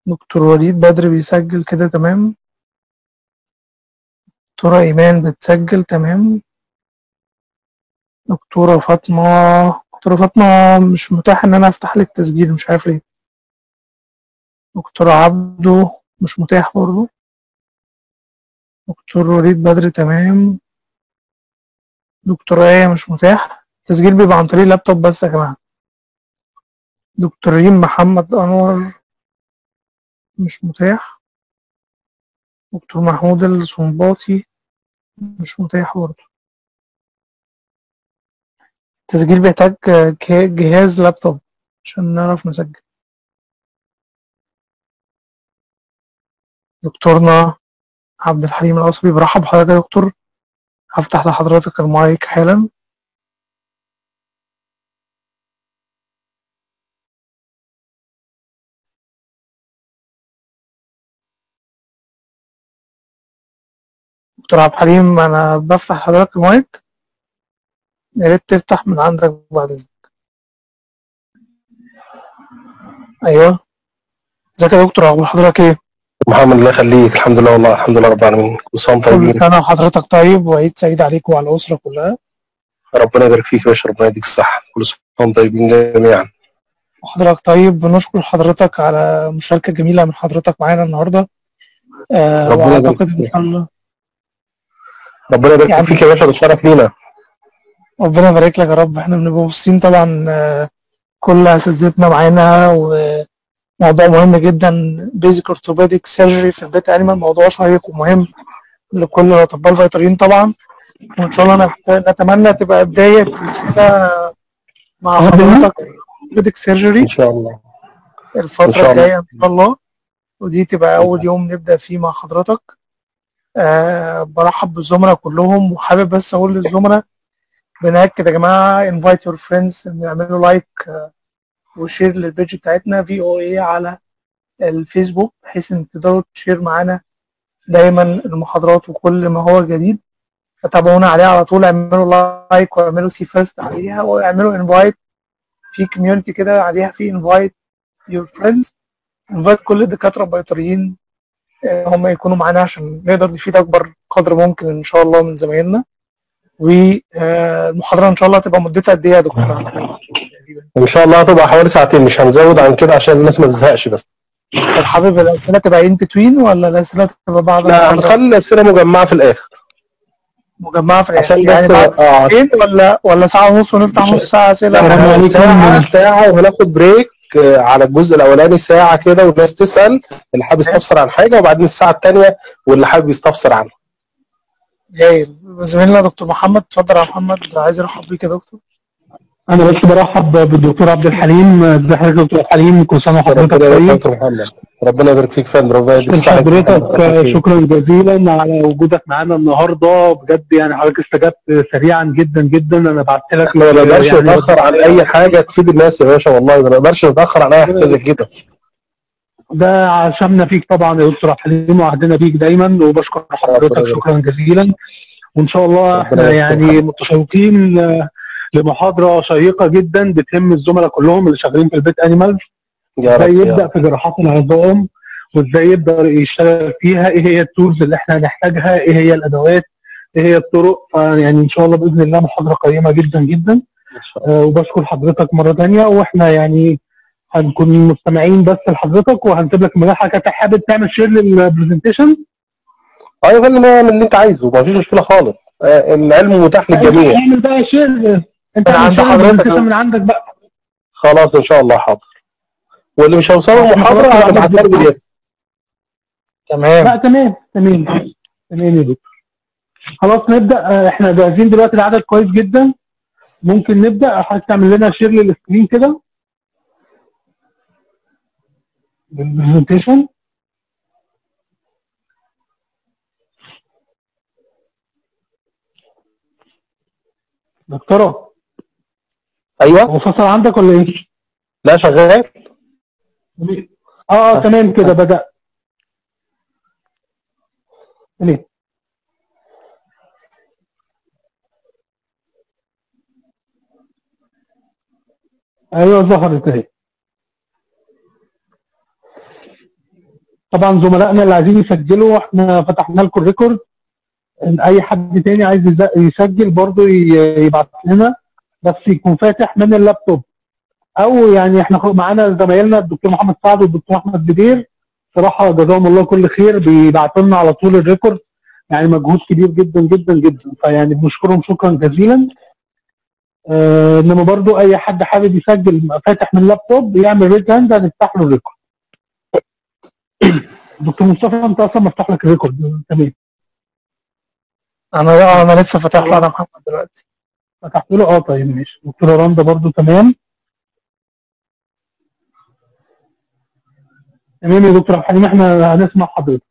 دكتور وليد بدر بيسجل كده تمام دكتورة إيمان بتسجل تمام دكتورة فاطمة دكتورة فاطمة مش متاح إن أنا أفتح لك تسجيل مش عارف ليه دكتور عبده مش متاح برضه دكتور وليد بدر تمام دكتور آية مش متاح التسجيل بيبقى عن طريق اللابتوب بس يا جماعة دكتور ريم محمد أنور مش متاح دكتور محمود الصنباطي مش متاح برضه التسجيل بيحتاج ك- جهاز لابتوب عشان نعرف نسجل دكتورنا عبد الحليم القصبي برحب بحضرتك يا دكتور هفتح لحضرتك المايك حالا دكتور عبد الحليم انا بفتح لحضرتك المايك يا ريت تفتح من عندك بعد اذنك ايوه ازيك يا دكتور اخبار حضرتك ايه محمد الله يخليك الحمد لله والله الحمد لله رب العالمين كل سنه وانتم كل طيبين سنه وحضرتك طيب وعيد سعيد عليك وعلى الاسره كلها ربنا يبارك فيك يا باشا ربنا يديك الصحه كل سنه وانتم طيبين جميعا وحضرتك طيب بنشكر حضرتك على مشاركه جميله من حضرتك معانا النهارده آه ربنا يبارك واعتقد ان فيك. شاء الله ربنا يبارك يعني- فيك يا باشا ده شرف لينا ربنا يبارك لك يا رب احنا بنبقى مبسوطين طبعا آه، كل اساتذتنا معانا وموضوع مهم جدا بيزك اورثوبيديك سيرجري في البيت انيمال موضوع شيق ومهم لكل الاطباء البيطريين طبعا وان شاء الله نت- نتمنى تبقى بدايه سلسله مع حضرتك اورثوبيديك سيرجري ان شاء الله إن الفتره شاء الله. الجايه ان شاء الله ودي تبقى اول يوم نبدا فيه مع حضرتك أه برحب بالزملاء كلهم وحابب بس اقول للزملاء بنأكد يا جماعه انفايت يور فريندز نعملوا لايك وشير للبيج بتاعتنا في او اي على الفيسبوك بحيث ان تقدروا تشير معانا دايما المحاضرات وكل ما هو جديد فتابعونا عليها على طول اعملوا لايك واعملوا سي فيرست عليها واعملوا انفايت في كوميونتي كده عليها في انفايت يور فريندز انفايت كل الدكاتره البيطريين آه، هم يكونوا معانا عشان نقدر نفيد اكبر قدر ممكن ان شاء الله من زمايلنا والمحاضره ان شاء الله هتبقى مدتها قد ايه يا دكتور تقريبا ان شاء الله هتبقى حوالي ساعتين مش هنزود عن كده عشان الناس ما تزهقش بس طب حابب الاسئله تبقى ان بتوين ولا الاسئله تبقى بعد لا المحاضرة؟ هنخلي الاسئله مجمعه في الاخر مجمعه في الاخر عشان يعني بس- بعد آه، ساعتين ولا ولا ساعه ونص ونفتح نص ساعه اسئله ساعة ساعة وهناخد بريك آه، على الجزء الاولاني ساعه كده والناس تسال اللي حابب يستفسر عن حاجه وبعدين الساعه الثانيه واللي حابب يستفسر عنها جاي زميلنا دكتور محمد اتفضل يا محمد عايز ارحب بيك يا دكتور انا بس برحب بالدكتور عبد الحليم ازي حضرتك يا دكتور عبد الحليم كل سنه وحضرتك ربنا يبارك طيب فيك يا محمد ربنا يبارك فيك فندم ربنا يديك الصحه حضرتك شكرا جزيلا على وجودك معانا النهارده بجد يعني حضرتك استجبت سريعا جدا جدا انا بعت لك احنا ما نقدرش يعني نتاخر عن اي حاجه تفيد الناس يا باشا والله ما نقدرش نتاخر عن اي حاجه زي كده ده عشمنا فيك طبعا يا دكتور عبد الحليم وعهدنا بيك دايما وبشكر حضرتك ربنا شكرا جزيلا وان شاء الله احنا يبارك يعني متشوقين آه، لمحاضره شيقه جدا بتهم الزملاء كلهم اللي شغالين في البيت انيمال يا ازاي رب يا يبدا رب في جراحات العظام وازاي يقدر يشتغل فيها ايه هي التولز اللي احنا هنحتاجها ايه هي الادوات ايه هي الطرق يعني ان شاء الله باذن الله محاضره قيمه جدا جدا ان شاء الله آه، وبشكر حضرتك مره ثانيه واحنا يعني هنكون مستمعين بس لحضرتك وهنسيب لك الملاحه كنت حابب تعمل شير للبرزنتيشن اه يا فندم اعمل اللي انت عايزه ما فيش مشكله خالص آه، العلم متاح للجميع اعمل بقى شير انت من اعمل عند شير حضرتك. للبرزنتيشن من عندك بقى خلاص ان شاء الله حاضر واللي مش هيوصله المحاضره خلاص، هبعتها له باليد تمام لا تمام تمام تمام يا دكتور خلاص نبدا آه، احنا جاهزين دلوقتي العدد كويس جدا ممكن نبدا حضرتك تعمل لنا شير للسكرين كده بالبرزنتيشن دكتوره ايوه هو فصل عندك ولا ايه؟ لا شغال اه اه تمام كده بدأ تمام ايوه ظهرت اهي طبعا زملائنا اللي عايزين يسجلوا احنا فتحنا لكم الريكورد إن اي حد تاني عايز يز- يسجل برضه ي- يبعت لنا بس يكون فاتح من اللابتوب او يعني احنا خ- معانا زمايلنا الدكتور محمد سعد والدكتور احمد بدير صراحه جزاهم الله كل خير بيبعتوا لنا على طول الريكورد يعني مجهود كبير جدا جدا جدا فيعني بنشكرهم شكرا جزيلا آه انما برضو اي حد حابب يسجل فاتح من لابتوب يعمل ريد هاند هنفتح له الريكورد دكتور مصطفى انت اصلا مفتوح لك الريكورد تمام انا انا لسه فاتح له انا محمد دلوقتي فتحت له اه طيب ماشي دكتوره رندا برضو تمام تمام يا دكتور عبد الحليم احنا هنسمع حضرتك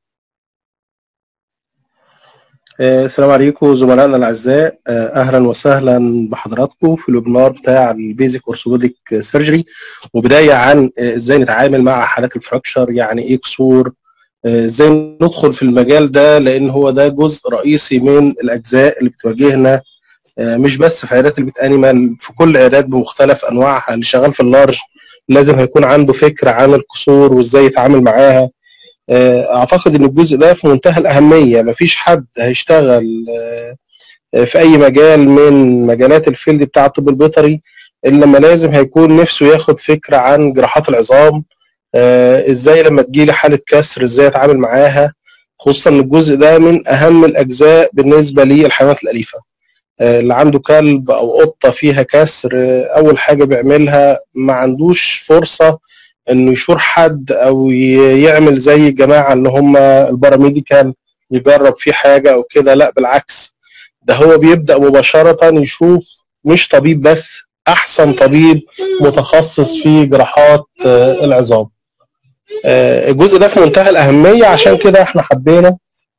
آه، السلام عليكم زملائنا الاعزاء آه، اهلا وسهلا بحضراتكم في الويبنار بتاع البيزك اورثوبيديك سيرجري وبدايه عن آه، ازاي نتعامل مع حالات الفراكشر يعني ايه كسور آه، ازاي ندخل في المجال ده لان هو ده جزء رئيسي من الاجزاء اللي بتواجهنا آه، مش بس في عيادات البيت انيمال في كل عيادات بمختلف انواعها اللي شغال في اللارج لازم هيكون عنده فكره عن الكسور وازاي يتعامل معاها آه، اعتقد ان الجزء ده في منتهى الاهميه مفيش حد هيشتغل آه، في اي مجال من مجالات الفيلد بتاع الطب البيطري الا لما لازم هيكون نفسه ياخد فكره عن جراحات العظام آه، ازاي لما تجيلي حاله كسر ازاي اتعامل معاها خصوصا ان الجزء ده من اهم الاجزاء بالنسبه للحيوانات الاليفه آه، اللي عنده كلب او قطه فيها كسر آه، اول حاجه بيعملها ما عندوش فرصه انه يشور حد او ي- يعمل زي الجماعه اللي هم الباراميديكال يجرب فيه حاجه او كده لا بالعكس ده هو بيبدا مباشره يشوف مش طبيب بس احسن طبيب متخصص في جراحات آه، العظام آه، الجزء ده في منتهى الاهميه عشان كده احنا حبينا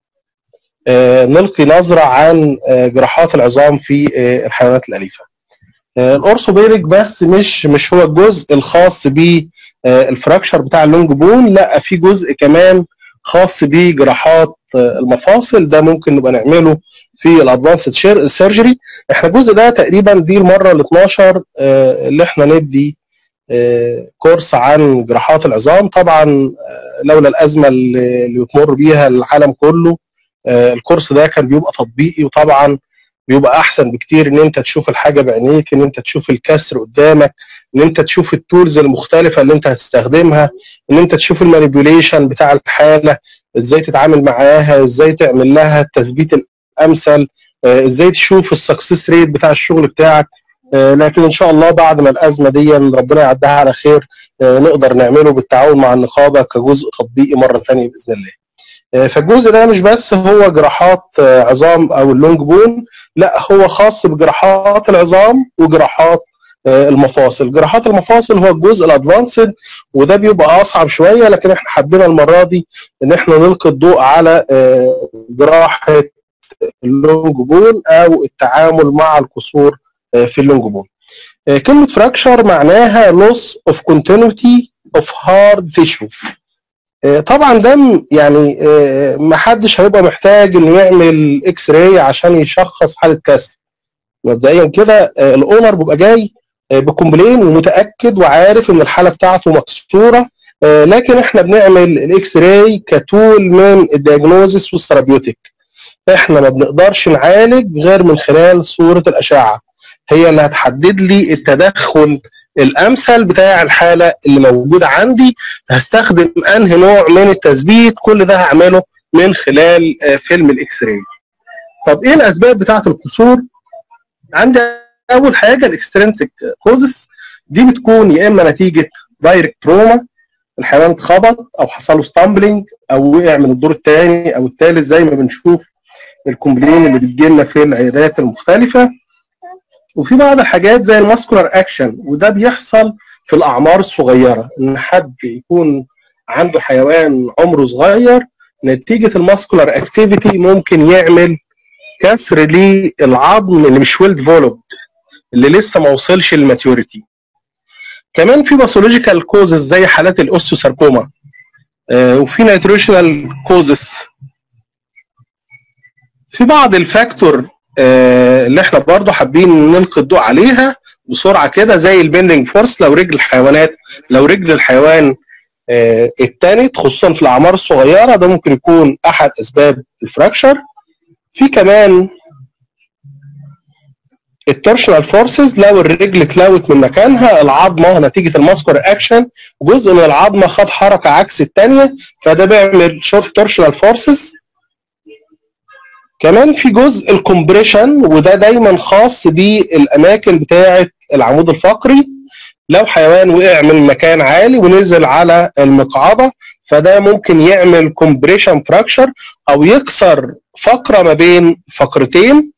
آه، نلقي نظره عن آه، جراحات العظام في آه، الحيوانات الاليفه آه، الاورثوبيديك بس مش مش هو الجزء الخاص بالفراكشر بتاع اللونج بون لا في جزء كمان خاص بجراحات آه، المفاصل ده ممكن نبقى نعمله في الادفانسد سيرجري احنا الجزء ده تقريبا دي المره ال 12 آه، اللي احنا ندي آه، كورس عن جراحات العظام طبعا آه، لولا الازمه اللي اللي بتمر بيها العالم كله آه، الكورس ده كان بيبقى تطبيقي وطبعا بيبقى احسن بكتير ان انت تشوف الحاجه بعينيك ان انت تشوف الكسر قدامك ان انت تشوف التولز المختلفه اللي انت هتستخدمها ان انت تشوف المانيبيوليشن بتاع الحاله ازاي تتعامل معاها ازاي تعمل لها التثبيت الامثل آه، ازاي تشوف السكسس ريت بتاع الشغل بتاعك آه، لكن ان شاء الله بعد ما الازمه دي ربنا يعدها على خير آه، نقدر نعمله بالتعاون مع النقابه كجزء تطبيقي مره ثانيه باذن الله آه، فالجزء ده مش بس هو جراحات آه، عظام او اللونج بون لا هو خاص بجراحات العظام وجراحات آه، المفاصل جراحات المفاصل هو الجزء الادفانسد وده بيبقى اصعب شويه لكن احنا حبينا المره دي ان احنا نلقي الضوء على آه، جراحه اللونج بون او التعامل مع الكسور آه، في اللونج بون آه، كلمه فراكشر معناها loss of continuity of hard tissue آه، طبعا ده م- يعني آه، ما حدش هيبقى محتاج انه يعمل اكس راي عشان يشخص حاله كسر مبدئيا كده آه، الاونر بيبقى جاي آه، بكومبلين ومتاكد وعارف ان الحاله بتاعته مكسوره آه، لكن احنا بنعمل الاكس راي كتول من الدياجنوزس والثيرابيوتيك احنا ما بنقدرش نعالج غير من خلال صوره الاشعه هي اللي هتحدد لي التدخل الامثل بتاع الحاله اللي موجوده عندي هستخدم انهي نوع من التثبيت كل ده هعمله من خلال آه، فيلم الاكس راي طب ايه الاسباب بتاعه الكسور عندي اول حاجه الاكسترنسك كوزس دي بتكون يا اما نتيجه دايركت تروما الحيوان اتخبط او حصل له ستامبلنج او وقع من الدور الثاني او الثالث زي ما بنشوف الكومبلين اللي بتجي لنا في العيادات المختلفه وفي بعض الحاجات زي الماسكولار اكشن وده بيحصل في الاعمار الصغيره ان حد يكون عنده حيوان عمره صغير نتيجه الماسكولار اكتيفيتي ممكن يعمل كسر للعظم اللي مش ويل ديفلوبد اللي لسه ما وصلش للماتيوريتي كمان في باثولوجيكال كوزز زي حالات الاوستوساركوما آه، وفي نيتروشنال كوزز في بعض الفاكتور آه، اللي احنا برضو حابين نلقي الضوء عليها بسرعه كده زي البندنج فورس لو رجل الحيوانات لو رجل الحيوان آه التالت خصوصا في الاعمار الصغيره ده ممكن يكون احد اسباب الفراكشر في كمان التورشنال فورسز لو الرجل اتلوت من مكانها العظمه نتيجه الماسكر اكشن جزء من العظمه خد حركه عكس الثانيه فده بيعمل شورت تورشنال فورسز كمان في جزء الكومبريشن وده دايما خاص بالاماكن بتاعه العمود الفقري لو حيوان وقع من مكان عالي ونزل على المقعده فده ممكن يعمل كومبريشن فراكشر او يكسر فقره ما بين فقرتين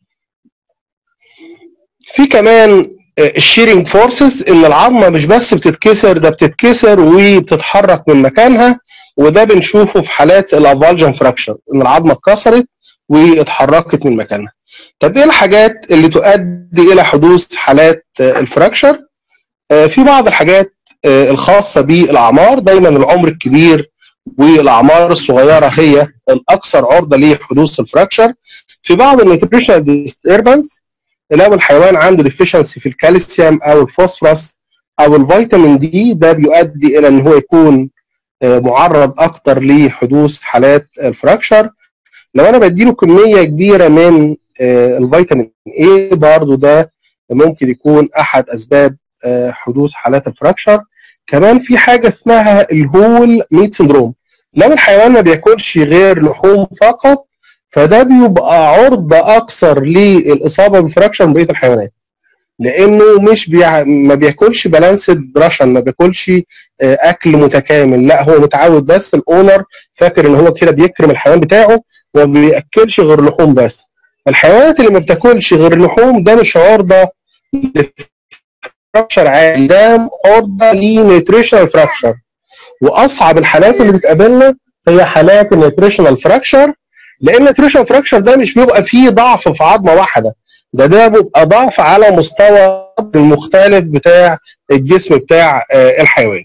في كمان الشيرنج فورسز ان العظمه مش بس بتتكسر ده بتتكسر وبتتحرك من مكانها وده بنشوفه في حالات الافالجن فراكشر ان العظمه اتكسرت واتحركت من مكانها طب ايه الحاجات اللي تؤدي الى حدوث حالات الفراكشر في بعض الحاجات الخاصه بالاعمار دايما العمر الكبير والاعمار الصغيره هي الاكثر عرضه لحدوث الفراكشر في بعض النيوتريشنال ديستربنس لو الحيوان عنده ديفيشنسي في الكالسيوم او الفوسفورس او الفيتامين دي ده بيؤدي الى ان هو يكون معرض اكتر لحدوث حالات الفراكشر لو انا بديله كميه كبيره من الفيتامين اي برضه ده ممكن يكون احد اسباب حدوث حالات الفراكشر كمان في حاجه اسمها الهول ميت سندروم لو الحيوان ما بياكلش غير لحوم فقط فده بيبقى عرضه اكثر للاصابه بالفراكشر من بقيه الحيوانات لانه مش بيع... ما بياكلش بالانسد راشن ما بياكلش اكل متكامل لا هو متعود بس الاونر فاكر ان هو كده بيكرم الحيوان بتاعه وما بياكلش غير لحوم بس الحيوانات اللي ما بتاكلش غير لحوم ده مش عرضه فراكشر عادي ده عرضه لنيوتريشنال فراكشر واصعب الحالات اللي بتقابلنا هي حالات النيوتريشنال فراكشر لان النيوتريشنال فراكشر ده مش بيبقى فيه ضعف في عظمه واحده ده ده بيبقى ضعف على مستوى المختلف بتاع الجسم بتاع الحيوان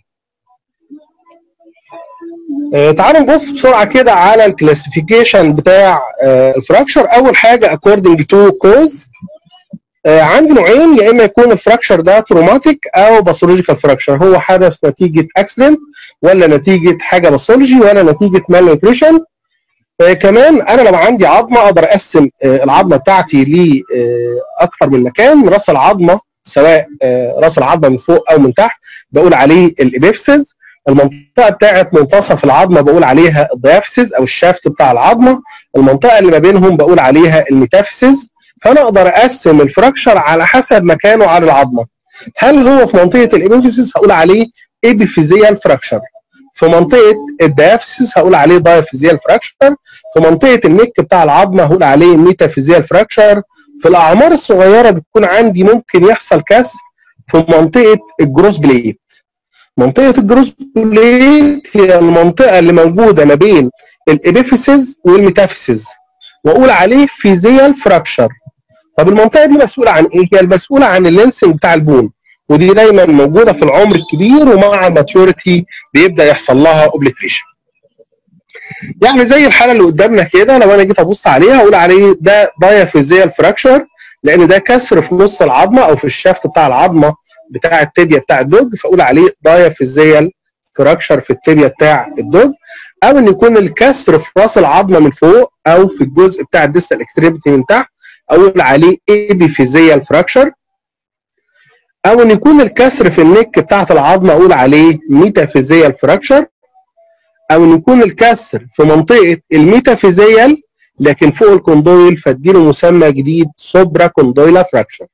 تعالوا نبص بسرعه كده على الكلاسيفيكيشن بتاع الفراكشر اول حاجه according to cause عندي نوعين يا اما يكون الفراكشر ده تروماتيك او باثولوجيكال فراكشر هو حدث نتيجه اكسيدنت ولا نتيجه حاجه باثولوجي ولا نتيجه مال نيوتريشن آه كمان انا لو عندي عظمه اقدر اقسم آه العظمه بتاعتي لاكثر من مكان راس العظمه سواء آه راس العظمه من فوق او من تحت بقول عليه الابيفسز المنطقه بتاعت منتصف العظمه بقول عليها الديافسز او الشافت بتاع العظمه المنطقه اللي ما بينهم بقول عليها الميتافسز فانا اقدر اقسم الفراكشر على حسب مكانه على العظمه هل هو في منطقه الابيفسز هقول عليه ابيفيزيال فراكشر في منطقه الديافيسيس هقول عليه دايفيزيال فراكشر في منطقه النك بتاع العظمه هقول عليه ميتافيزيال فراكشر في الاعمار الصغيره بتكون عندي ممكن يحصل كسر في منطقه الجروس بليت منطقه الجروس بليت هي المنطقه اللي موجوده ما بين الابيفيسيز والميتافيسيز واقول عليه فيزيال فراكشر طب المنطقه دي مسؤوله عن ايه هي المسؤوله عن اللينسنج بتاع البون ودي دايما موجوده في العمر الكبير ومع الماتيوريتي بيبدا يحصل لها اوبليتريشن يعني زي الحاله اللي قدامنا كده لو انا جيت ابص عليها اقول عليه ده دايافيزيال فراكشر لان ده كسر في نص العظمه او في الشافت بتاع العظمه بتاع التibia بتاع الدوج فاقول عليه دايافيزيال فراكشر في التibia بتاع الدوج او ان يكون الكسر في راس العظمه من فوق او في الجزء بتاع الديستال اكستريميتي من تحت اقول عليه ايبيفيزيال فراكشر او ان يكون الكسر في النك بتاعت العظمه اقول عليه ميتافيزيال فراكشر او ان يكون الكسر في منطقه الميتافيزيال لكن فوق الكوندويل فاديله مسمى جديد سوبرا كوندويلا فراكشر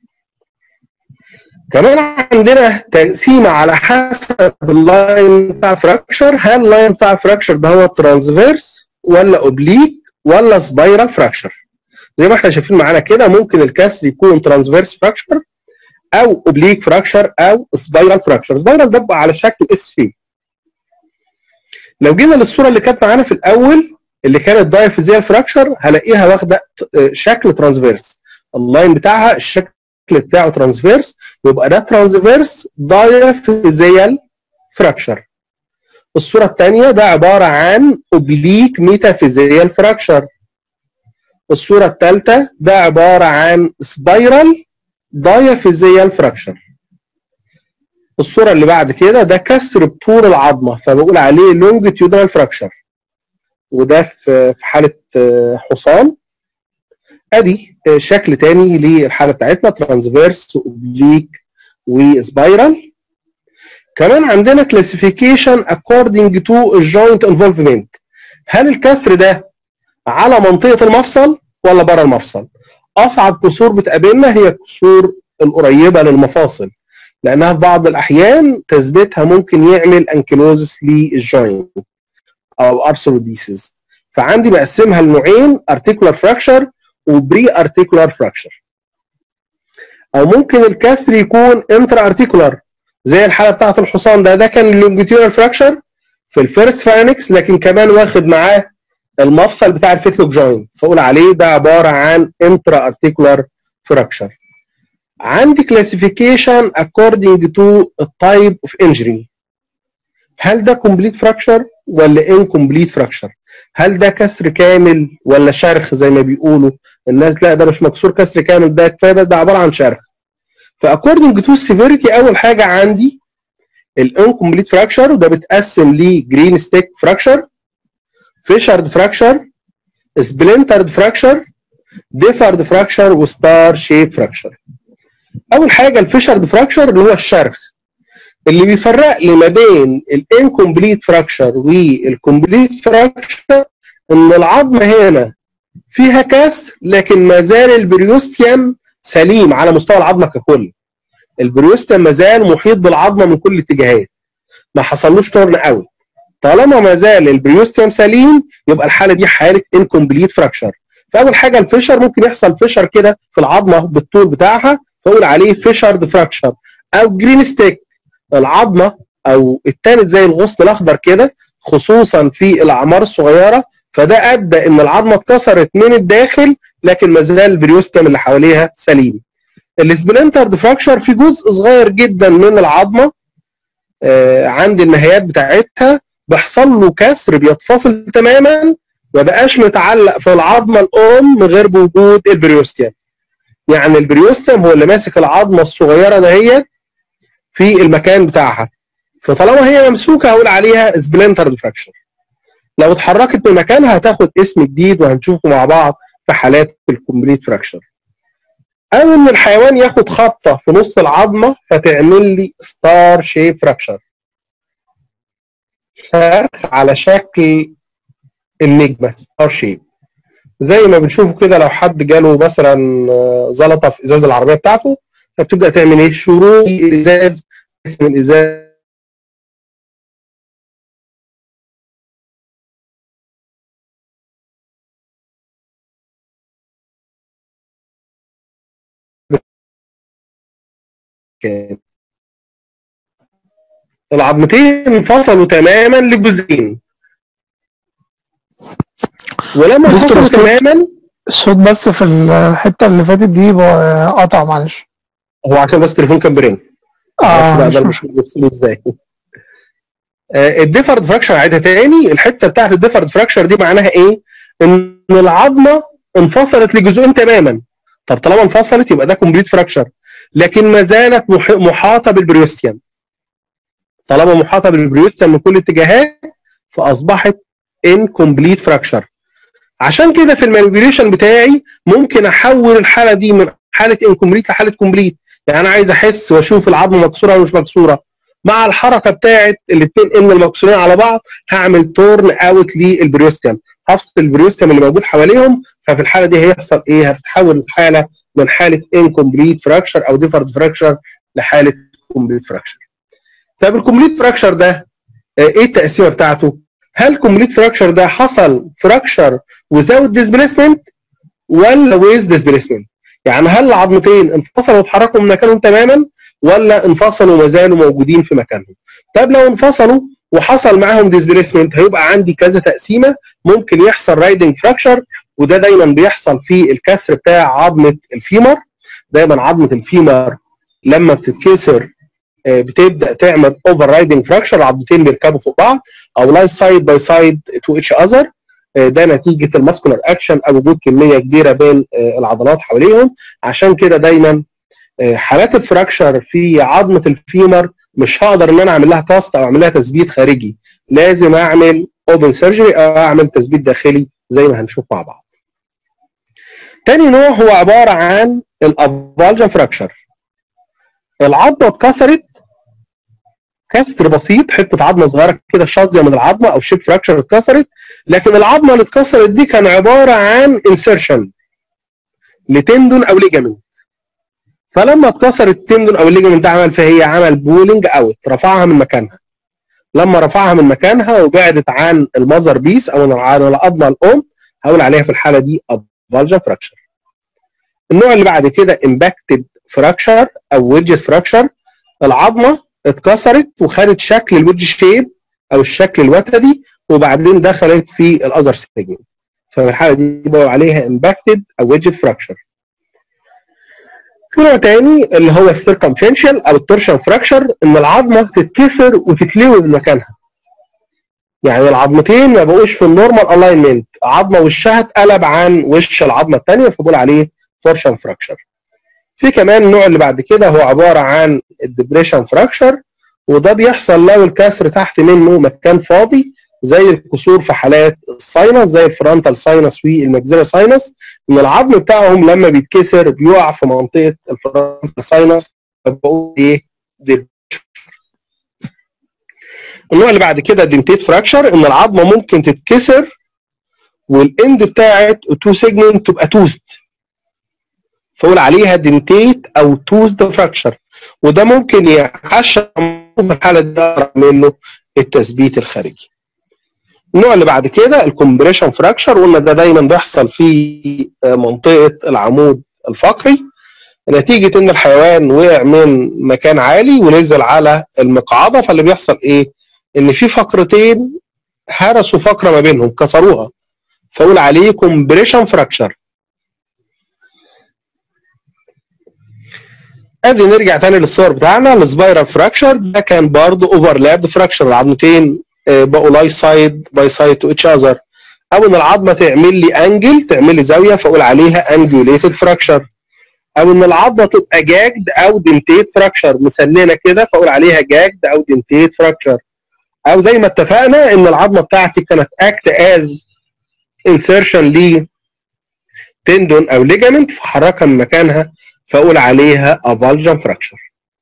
كمان عندنا تقسيمه على حسب اللاين بتاع الفراكشر هل اللاين بتاع الفراكشر ده هو ترانسفيرس ولا اوبليك ولا سبايرال فراكشر زي ما احنا شايفين معانا كده ممكن الكسر يكون ترانسفيرس فراكشر او اوبليك فراكشر او سبايرال فراكشر سبايرال ده بيبقى على شكل اس في لو جينا للصوره اللي كانت معانا في الاول اللي كانت دايفيزيال فراكشر هلاقيها واخده شكل ترانسفيرس اللاين بتاعها الشكل بتاعه ترانسفيرس يبقى ده ترانسفيرس دايفيزيال فراكشر الصوره الثانيه ده عباره عن اوبليك ميتافيزيال فراكشر الصوره الثالثه ده عباره عن سبايرال دايافيزيال فراكشر الصوره اللي بعد كده ده كسر بطول العظمه فبقول عليه لونجيتيودنال فراكشر وده في في حاله آه، حصان ادي آه، شكل تاني للحاله بتاعتنا ترانسفيرس اوبليك وسبايرال كمان عندنا كلاسيفيكيشن according to الجوينت انفولفمنت هل الكسر ده على منطقه المفصل ولا بره المفصل اصعب كسور بتقابلنا هي الكسور القريبه للمفاصل لانها في بعض الاحيان تثبيتها ممكن يعمل انكيلوزس للجوينت او ارثروديسيس فعندي بقسمها لنوعين ارتيكولار فراكشر وبري ارتيكولار فراكشر او ممكن الكسر يكون انترا ارتيكولار زي الحاله بتاعه الحصان ده ده كان لونجيتيودنال فراكشر في الفيرست فانكس لكن كمان واخد معاه المفصل بتاع الفيتلوك جوينت فاقول عليه ده عباره عن انترا ارتيكولار فراكشر عندي كلاسيفيكيشن according to التايب اوف انجري هل ده كومبليت فراكشر ولا انكمبليت فراكشر هل ده كسر كامل ولا شرخ زي ما بيقولوا الناس لا ده مش مكسور كسر كامل ده كفايه ده, ده عباره عن شرخ فاكوردنج تو السيفيريتي اول حاجه عندي الانكمبليت فراكشر وده بتقسم لجرين ستيك فراكشر فيشرد فراكشر سبلنترد فراكشر ديفرد فراكشر وستار شيب فراكشر اول حاجه الفيشرد فراكشر اللي هو الشرخ اللي بيفرق لي ما بين الانكمبليت فراكشر والكمبليت فراكشر ان العظمه هنا فيها كسر لكن ما زال البريوستيوم سليم على مستوى العظمه ككل البريوستيوم ما زال محيط بالعظمه من كل الاتجاهات ما حصلوش تورن اوت طالما ما زال البريوستيوم سليم يبقى الحاله دي حاله انكمبليت فراكشر فاول حاجه الفيشر ممكن يحصل فيشر كده في العظمه بالطول بتاعها فاقول عليه فيشرد فراكشر او جرين ستيك العظمه او التالت زي الغصن الاخضر كده خصوصا في الاعمار الصغيره فده ادى ان العظمه اتكسرت من الداخل لكن ما زال البريوستم اللي حواليها سليم. السبلنترد فراكشر في جزء صغير جدا من العظمه آه عند النهايات بتاعتها بيحصل له كسر بيتفصل تماما ما بقاش متعلق في العظمه الام من غير بوجود البريوستيوم. يعني البريوستم هو اللي ماسك العظمه الصغيره دهيت في المكان بتاعها فطالما هي ممسوكه هقول عليها سبلنتر فراكشر لو اتحركت من مكانها هتاخد اسم جديد وهنشوفه مع بعض في حالات الكومبليت فراكشر او ان الحيوان ياخد خبطه في نص العظمه فتعمل لي ستار شيب فراكشر شرخ على شكل النجمه ستار شيب زي ما بنشوفه كده لو حد جاله مثلا زلطه في ازاز العربيه بتاعته فبتبدا تعمل ايه شروق الازاز من ازاز العظمتين انفصلوا تماما لجزئين ولما دكتور انفصلوا الصوت- تماما الصوت بس في الحته اللي فاتت دي بقى قطع معلش هو عشان بس التليفون كان برن معرفش اه بقى مش ده مشكله المفروض يفصله ازاي آه، الديفرد فراكشر عيدها تاني الحته بتاعت الديفرد فراكشر دي معناها ايه؟ ان العظمه انفصلت لجزئين تماما طب طالما انفصلت يبقى ده كومبليت فراكشر لكن ما زالت مح- محاطه بالبريوستيوم طالما محاطه بالبريوستيوم من كل الاتجاهات فاصبحت انكمبليت فراكشر عشان كده في المانيبيوليشن بتاعي ممكن احول الحاله دي من حاله انكمبليت لحاله كومبليت يعني انا عايز احس واشوف العظمه مكسوره ولا مش مكسوره مع الحركه بتاعت الاثنين ان المكسورين على بعض هعمل تورن اوت للبريوستيوم هفصل البريوستيوم اللي موجود حواليهم ففي الحاله دي هيحصل ايه؟ هتتحول الحاله من حاله انكمبليت فراكشر او ديفرد فراكشر لحاله كومبليت فراكشر. طب الكومبليت فراكشر ده آه، ايه التقسيمه بتاعته؟ هل كومبليت فراكشر ده حصل فراكشر without displacement ولا with displacement؟ يعني هل العظمتين انفصلوا واتحركوا من مكانهم تماما ولا انفصلوا وما زالوا موجودين في مكانهم؟ طب لو انفصلوا وحصل معاهم ديسبيسمنت هيبقى عندي كذا تقسيمه ممكن يحصل رايدنج فراكشر وده دايما بيحصل في الكسر بتاع عظمه الفيمر دايما عظمه الفيمر لما بتتكسر آه، بتبدا تعمل اوفر رايدنج فراكشر العظمتين بيركبوا فوق بعض او لاي سايد باي سايد تو اتش اذر ده نتيجه الماسكولار اكشن او وجود كميه كبيره بين آه، العضلات حواليهم عشان كده دايما آه، حالات الفراكشر في عظمه الفيمر مش هقدر ان انا اعمل لها كاست او اعمل لها تثبيت خارجي لازم اعمل اوبن سيرجري او اعمل تثبيت داخلي زي ما هنشوف مع بعض تاني نوع هو عباره عن الافالجن فراكشر العظمه اتكسرت كسر بسيط حته عظمه صغيره كده شاذيه من العظمه او شيب فراكشر اتكسرت لكن العظمه اللي اتكسرت دي كان عباره عن انسرشن لتندون او ليجامنت فلما اتكسر التندون او الليجمنت ده عمل فهي عمل بولينج اوت رفعها من مكانها لما رفعها من مكانها وبعدت عن المذر بيس او عن العظمه الام هقول عليها في الحاله دي ابالجا فراكشر النوع اللي بعد كده امباكتد فراكشر او ويدج فراكشر العظمه اتكسرت وخدت شكل الويدج شيب او الشكل الوتدي وبعدين دخلت في الاذر سيجمنت ففي الحاله دي بقول عليها امباكتد او ويدج فراكشر في نوع تاني اللي هو السيركمفنشال او التورشن فراكشر ان العظمه تتكسر وتتلوي من مكانها يعني العظمتين ما بقوش في النورمال الاينمنت عظمه وشها اتقلب عن وش العظمه الثانيه فبقول عليه تورشن فراكشر في كمان النوع اللي بعد كده هو عباره عن الدبريشن فراكشر وده بيحصل لو الكسر تحت منه مكان فاضي زي الكسور في حالات الساينس زي الفرونتال ساينس والماكسيلر ساينس ان العظم بتاعهم لما بيتكسر بيقع في منطقه الفرونتال ساينس فبقول ايه النوع اللي بعد كده دنتيت فراكشر ان العظمه ممكن تتكسر والاند بتاعت تو سيجمنت تبقى توست فاقول عليها دنتيت او توست فراكشر وده ممكن يحشر في الحاله دي منه التثبيت الخارجي النوع اللي بعد كده الكومبريشن فراكشر قلنا ده دايما بيحصل في منطقه العمود الفقري نتيجه ان الحيوان وقع من مكان عالي ونزل على المقعده فاللي بيحصل ايه؟ ان في فقرتين هرسوا فقره ما بينهم كسروها فاقول عليه كومبريشن فراكشر ادي نرجع تاني للصور بتاعنا السبايرال فراكشر ده كان برضه اوفرلاب فراكشر العظمتين بقوا لاي سايد باي سايد تو اتش اذر او ان العظمه تعمل لي انجل تعمل لي زاويه فاقول عليها انجوليتد فراكشر او ان العظمه تبقى جاجد او دنتيت فراكشر مسننه كده فاقول عليها جاجد او دنتيت فراكشر او زي ما اتفقنا ان العظمه بتاعتي كانت اكت از انسيرشن ل تندون او ليجامنت فحركها من مكانها فاقول عليها افالجن فراكشر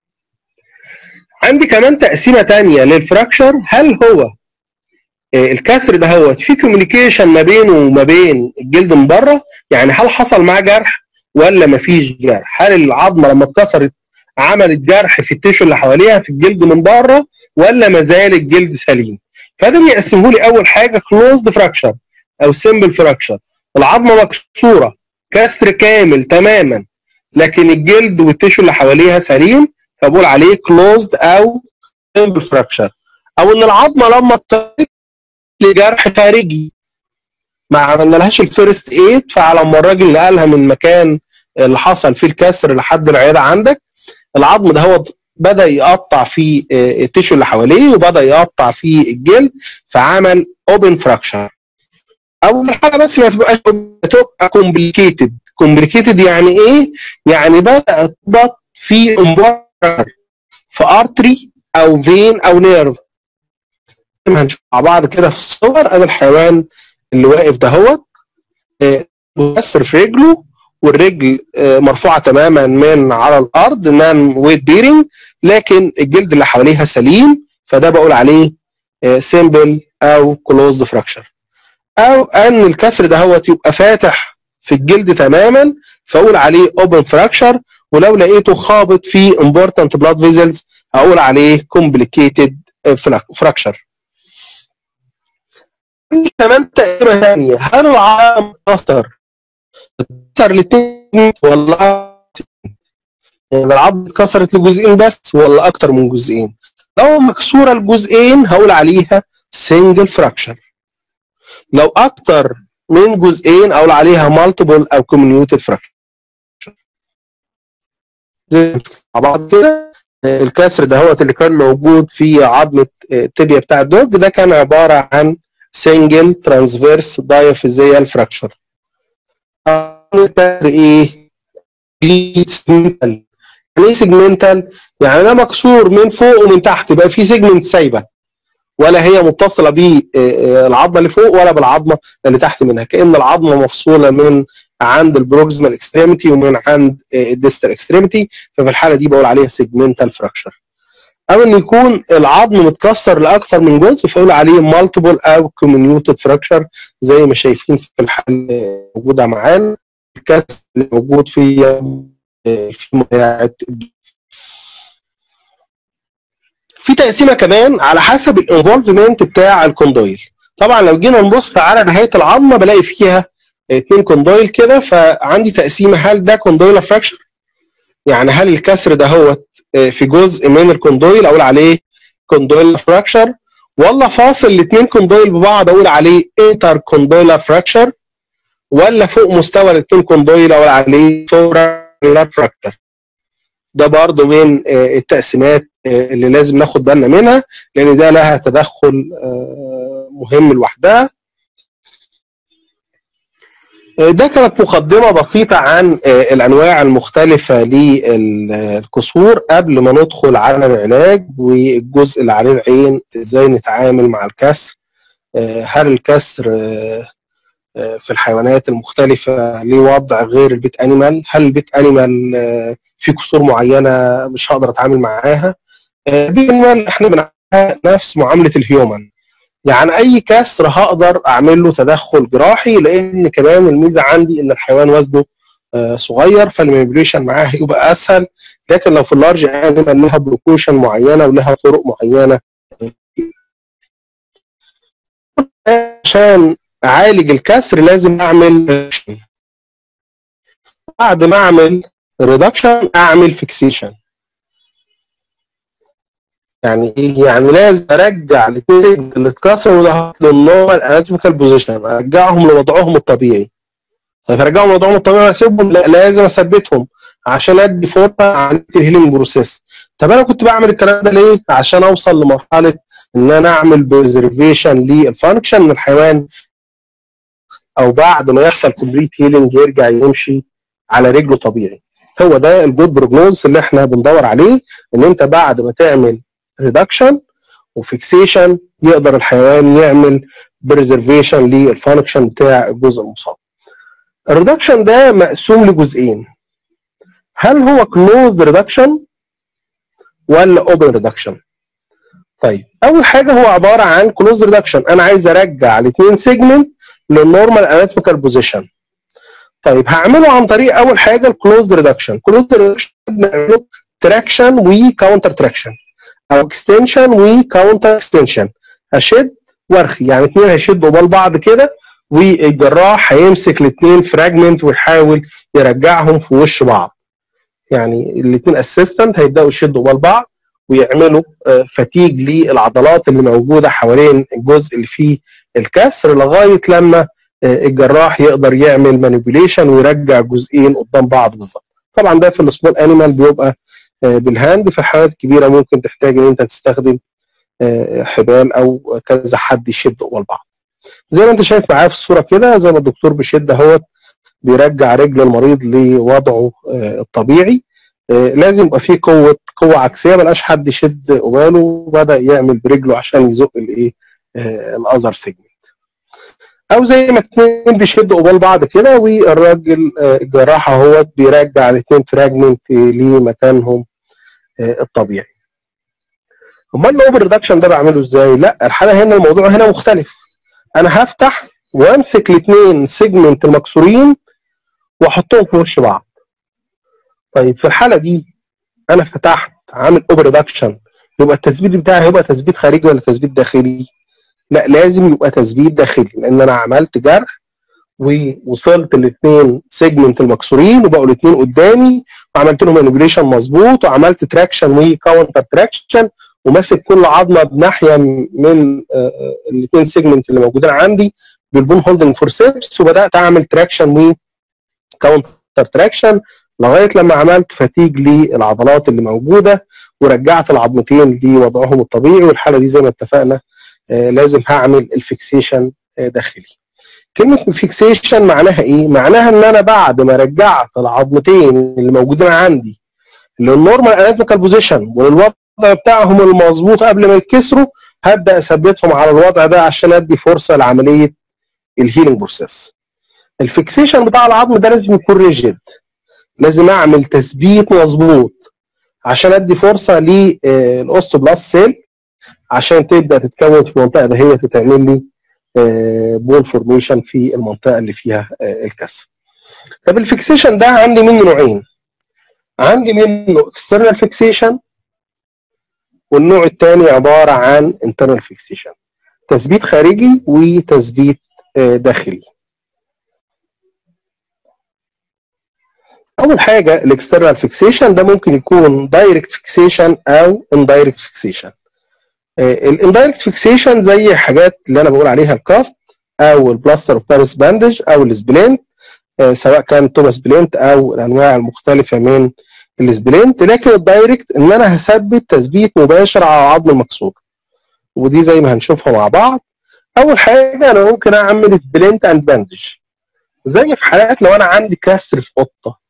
عندي كمان تقسيمه ثانيه للفراكشر هل هو الكسر ده هو في كوميونيكيشن ما بينه وما بين الجلد من بره يعني هل حصل معاه جرح ولا ما فيش جرح هل العظمه لما اتكسرت عملت جرح في التيشو اللي حواليها في الجلد من بره ولا ما زال الجلد سليم فده بيقسمه لي اول حاجه كلوزد فراكشر او سمبل فراكشر العظمه مكسوره كسر كامل تماما لكن الجلد والتيشو اللي حواليها سليم فبقول عليه كلوزد او سمبل فراكشر او ان العظمه لما اضطرت لجرح خارجي ما عملنالهاش الفيرست ايد فعلى ما الراجل نقلها من مكان اللي حصل فيه الكسر لحد العياده عندك العظم ده هو بدا يقطع في التيشو اللي حواليه وبدا يقطع في الجلد فعمل اوبن فراكشر اول حاجه بس ما تبقاش تبقى كومبليكيتد كومبليكيتد يعني ايه؟ يعني بدا تضغط في امبارك في ارتري او فين او نيرف هنشوف مع بعض كده في الصور ادي الحيوان اللي واقف دهوت مكسر في رجله والرجل مرفوعه تماما من على الارض نان ويت بيرنج لكن الجلد اللي حواليها سليم فده بقول عليه سيمبل او كلوزد فراكشر او ان الكسر دهوت يبقى فاتح في الجلد تماما فاقول عليه اوبن فراكشر ولو لقيته خابط في امبورتنت بلاد فيزلز هقول عليه كومبليكيتد فراكشر في كمان تقريبا ثانيه هل العظم اتكسر اتكسر لاتنين ولا يعني العظم اتكسرت لجزئين بس ولا اكتر من جزئين لو مكسوره الجزئين هقول عليها سنجل فراكشر لو اكتر من جزئين اقول عليها مالتيبل او كوميونيوتد فراكشر مع بعض كده الكسر دهوت اللي كان موجود في عظمه التبيه بتاع الدوج ده كان عباره عن سنجل ترانسفيرس دايفيزيال فراكشر ايه ايه سيجمنتال يعني ده مكسور من فوق ومن تحت يبقى في سيجمنت سايبه ولا هي متصله بالعظمه اللي فوق ولا بالعظمه اللي تحت منها كان العظمه مفصوله من عند البروكسيمال اكستريميتي ومن عند الديستال اكستريميتي ففي الحاله دي بقول عليها سيجمنتال فراكشر او ان يكون العظم متكسر لاكثر من جزء فاقول عليه مالتيبل او كومينيوتد فراكشر زي ما شايفين في الحاله موجوده معانا الكسر اللي موجود في في بتاعه في تقسيمه كمان على حسب الانفولفمنت بتاع الكوندويل طبعا لو جينا نبص على نهايه العظمه بلاقي فيها اتنين كوندويل كده فعندي تقسيمه هل ده كوندويل فراكشر يعني هل الكسر ده هو في جزء من الكوندويل اقول عليه كوندويل فراكشر ولا فاصل الاثنين كوندويل ببعض اقول عليه انتر كوندويل فراكشر ولا فوق مستوى الاثنين كوندويل اقول عليه فورالر فراكشر ده برضه من التقسيمات اللي لازم ناخد بالنا منها لان ده لها تدخل مهم لوحدها ده كانت مقدمة بسيطة عن الأنواع المختلفة للكسور قبل ما ندخل على العلاج والجزء اللي عليه العين ازاي نتعامل مع الكسر هل الكسر في الحيوانات المختلفة ليه وضع غير البيت أنيمال هل البيت أنيمال في كسور معينة مش هقدر أتعامل معاها البيت أنيمال احنا بنعملها نفس معاملة الهيومن يعني اي كسر هقدر اعمل له تدخل جراحي لان كمان الميزه عندي ان الحيوان وزنه صغير فالمانيبيوليشن معاه هيبقى اسهل لكن لو في اللارج انيمال لها بروكوشن معينه ولها طرق معينه عشان اعالج الكسر لازم اعمل بعد ما اعمل ريدكشن اعمل فيكسيشن يعني ايه؟ يعني لازم ارجع الاثنين اللي اتكسروا ده للنورمال اناتوميكال بوزيشن ارجعهم لوضعهم الطبيعي. طيب ارجعهم لوضعهم الطبيعي واسيبهم؟ لا لازم اثبتهم عشان ادي فرصه عمليه الهيلينج بروسيس. طب انا كنت بعمل الكلام ده ليه؟ عشان اوصل لمرحله ان انا اعمل بريزرفيشن للفانكشن من الحيوان او بعد ما يحصل كومبليت هيلينج يرجع يمشي على رجله طبيعي. هو ده الجود بروجنوز اللي احنا بندور عليه ان انت بعد ما تعمل ريدكشن وفيكسيشن يقدر الحيوان يعمل بريزرفيشن للفانكشن بتاع الجزء المصاب. الريدكشن ده مقسوم لجزئين. هل هو كلوزد ريدكشن ولا اوبن ريدكشن؟ طيب اول حاجه هو عباره عن كلوز ريدكشن انا عايز ارجع الاثنين سيجمنت للنورمال اناتوميكال بوزيشن. طيب هعمله عن طريق اول حاجه الكلوزد ريدكشن، كلوزد ريدكشن بنعمله تراكشن وكاونتر تراكشن. او اكستنشن وكاونتر اكستنشن اشد وارخي يعني اثنين هيشدوا بال بعض كده والجراح هيمسك الاثنين فراجمنت ويحاول يرجعهم في وش بعض يعني الاثنين اسيستنت هيبداوا يشدوا بال بعض ويعملوا فتيج للعضلات اللي موجوده حوالين الجزء اللي فيه الكسر لغايه لما الجراح يقدر يعمل مانيبيوليشن ويرجع جزئين قدام بعض بالظبط طبعا ده في السمول انيمال بيبقى بالهاند في الحالات الكبيره ممكن تحتاج ان انت تستخدم حبال او كذا حد يشد قبل بعض زي ما انت شايف معايا في الصوره كده زي ما الدكتور بيشد اهوت بيرجع رجل المريض لوضعه الطبيعي لازم يبقى فيه قوه قوه عكسيه بلاش حد يشد قباله وبدا يعمل برجله عشان يزق الايه الاذر سيجمنت او زي ما اتنين بيشدوا قبال بعض كده والراجل الجراح اهوت بيرجع الاثنين فراجمنت لمكانهم الطبيعي امال الاوبر ريدكشن ده بعمله ازاي لا الحاله هنا الموضوع هنا مختلف انا هفتح وامسك الاثنين سيجمنت المكسورين واحطهم في وش بعض طيب في الحاله دي انا فتحت عامل اوبر ريدكشن يبقى التثبيت بتاعي هيبقى تثبيت خارجي ولا تثبيت داخلي لا لازم يبقى تثبيت داخلي لان انا عملت جرح ووصلت الاثنين سيجمنت المكسورين وبقوا الاثنين قدامي وعملت لهم مانيبيوليشن مظبوط وعملت تراكشن وكاونتر تراكشن وماسك كل عظمه بناحيه من الاثنين سيجمنت اللي موجودين عندي بالبون هولدنج فورسيبس وبدات اعمل تراكشن وكاونتر تراكشن لغايه لما عملت فتيج للعضلات اللي موجوده ورجعت العظمتين لوضعهم الطبيعي والحاله دي زي ما اتفقنا آه لازم هعمل الفيكسيشن آه داخلي كلمة فيكسيشن معناها ايه؟ معناها ان انا بعد ما رجعت العظمتين اللي موجودين عندي للنورمال اناتوميكال بوزيشن وللوضع بتاعهم المظبوط قبل ما يتكسروا هبدا اثبتهم على الوضع ده عشان ادي فرصه لعمليه الهيلينج بروسيس الفيكسيشن بتاع العظم ده لازم يكون ريجيد لازم اعمل تثبيت مظبوط عشان ادي فرصه للاوستوبلاست سيل عشان تبدا تتكون في المنطقه دهيت وتعمل لي بول فورميشن في المنطقه اللي فيها الكسر. طب الفيكسيشن ده عندي منه نوعين. عندي منه اكسترنال فيكسيشن والنوع الثاني عباره عن انترنال فيكسيشن. تثبيت خارجي وتثبيت داخلي. اول حاجه الاكسترنال فيكسيشن ده ممكن يكون دايركت فيكسيشن او اندايركت فيكسيشن. الاندايركت فيكسيشن زي حاجات اللي انا بقول عليها الكاست او البلاستر اوف باريس باندج او السبلينت سواء كان توماس بلينت او الانواع المختلفه من السبلينت لكن الدايركت ان انا هثبت تثبيت مباشر على العظم المكسور ودي زي ما هنشوفها مع بعض اول حاجه انا ممكن اعمل سبلينت اند باندج زي في حالات لو انا عندي كسر في قطه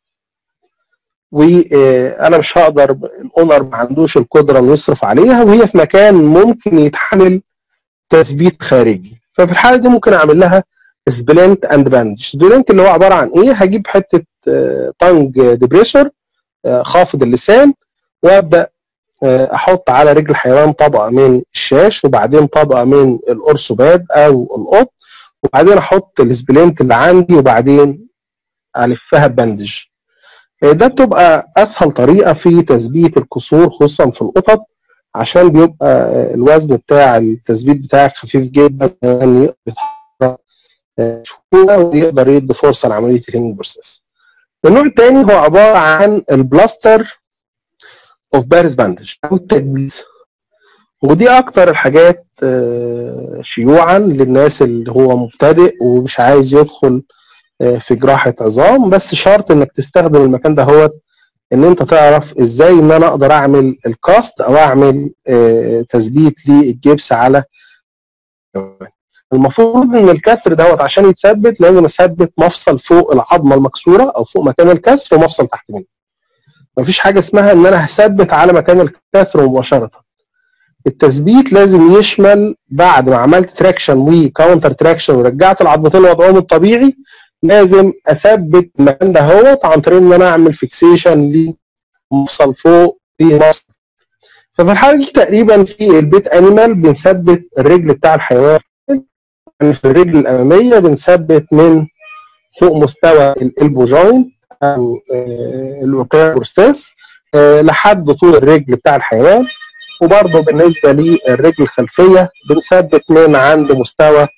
وانا مش هقدر الاونر ما عندوش القدره انه يصرف عليها وهي في مكان ممكن يتحمل تثبيت خارجي ففي الحاله دي ممكن اعمل لها سبلنت اند باندج سبلنت اللي هو عباره عن ايه هجيب حته تانج ديبريسور خافض اللسان وابدا احط على رجل الحيوان طبقه من الشاش وبعدين طبقه من الارسوباد او القط وبعدين احط السبلنت اللي عندي وبعدين الفها ببندج ده بتبقى اسهل طريقه في تثبيت الكسور خصوصا في القطط عشان بيبقى الوزن بتاع التثبيت بتاعك خفيف جدا يعني يقدر يتحرك ويقدر يدي فرصه لعمليه الهيلينج بروسيس. النوع الثاني هو عباره عن البلاستر اوف باريس باندج او التجويز ودي اكتر الحاجات شيوعا للناس اللي هو مبتدئ ومش عايز يدخل في جراحه عظام بس شرط انك تستخدم المكان ده هو ان انت تعرف ازاي ان انا اقدر اعمل الكاست او اعمل تثبيت للجبس على المفروض ان الكسر دوت عشان يتثبت لازم اثبت مفصل فوق العظمه المكسوره او فوق مكان الكسر ومفصل تحت منه مفيش حاجه اسمها ان انا هثبت على مكان الكسر مباشره التثبيت لازم يشمل بعد ما عملت تراكشن وكاونتر تراكشن ورجعت العظمتين لوضعهم الطبيعي لازم اثبت المكان ده هوت عن طريق ان انا اعمل فيكسيشن لمفصل فوق لمفصل ففي الحاله دي تقريبا في البيت انيمال بنثبت الرجل بتاع الحيوان يعني في الرجل الاماميه بنثبت من فوق مستوى الالبو جوينت او الاوكير بروستيس لحد طول الرجل بتاع الحيوان وبرضه بالنسبه للرجل الخلفيه بنثبت من عند مستوى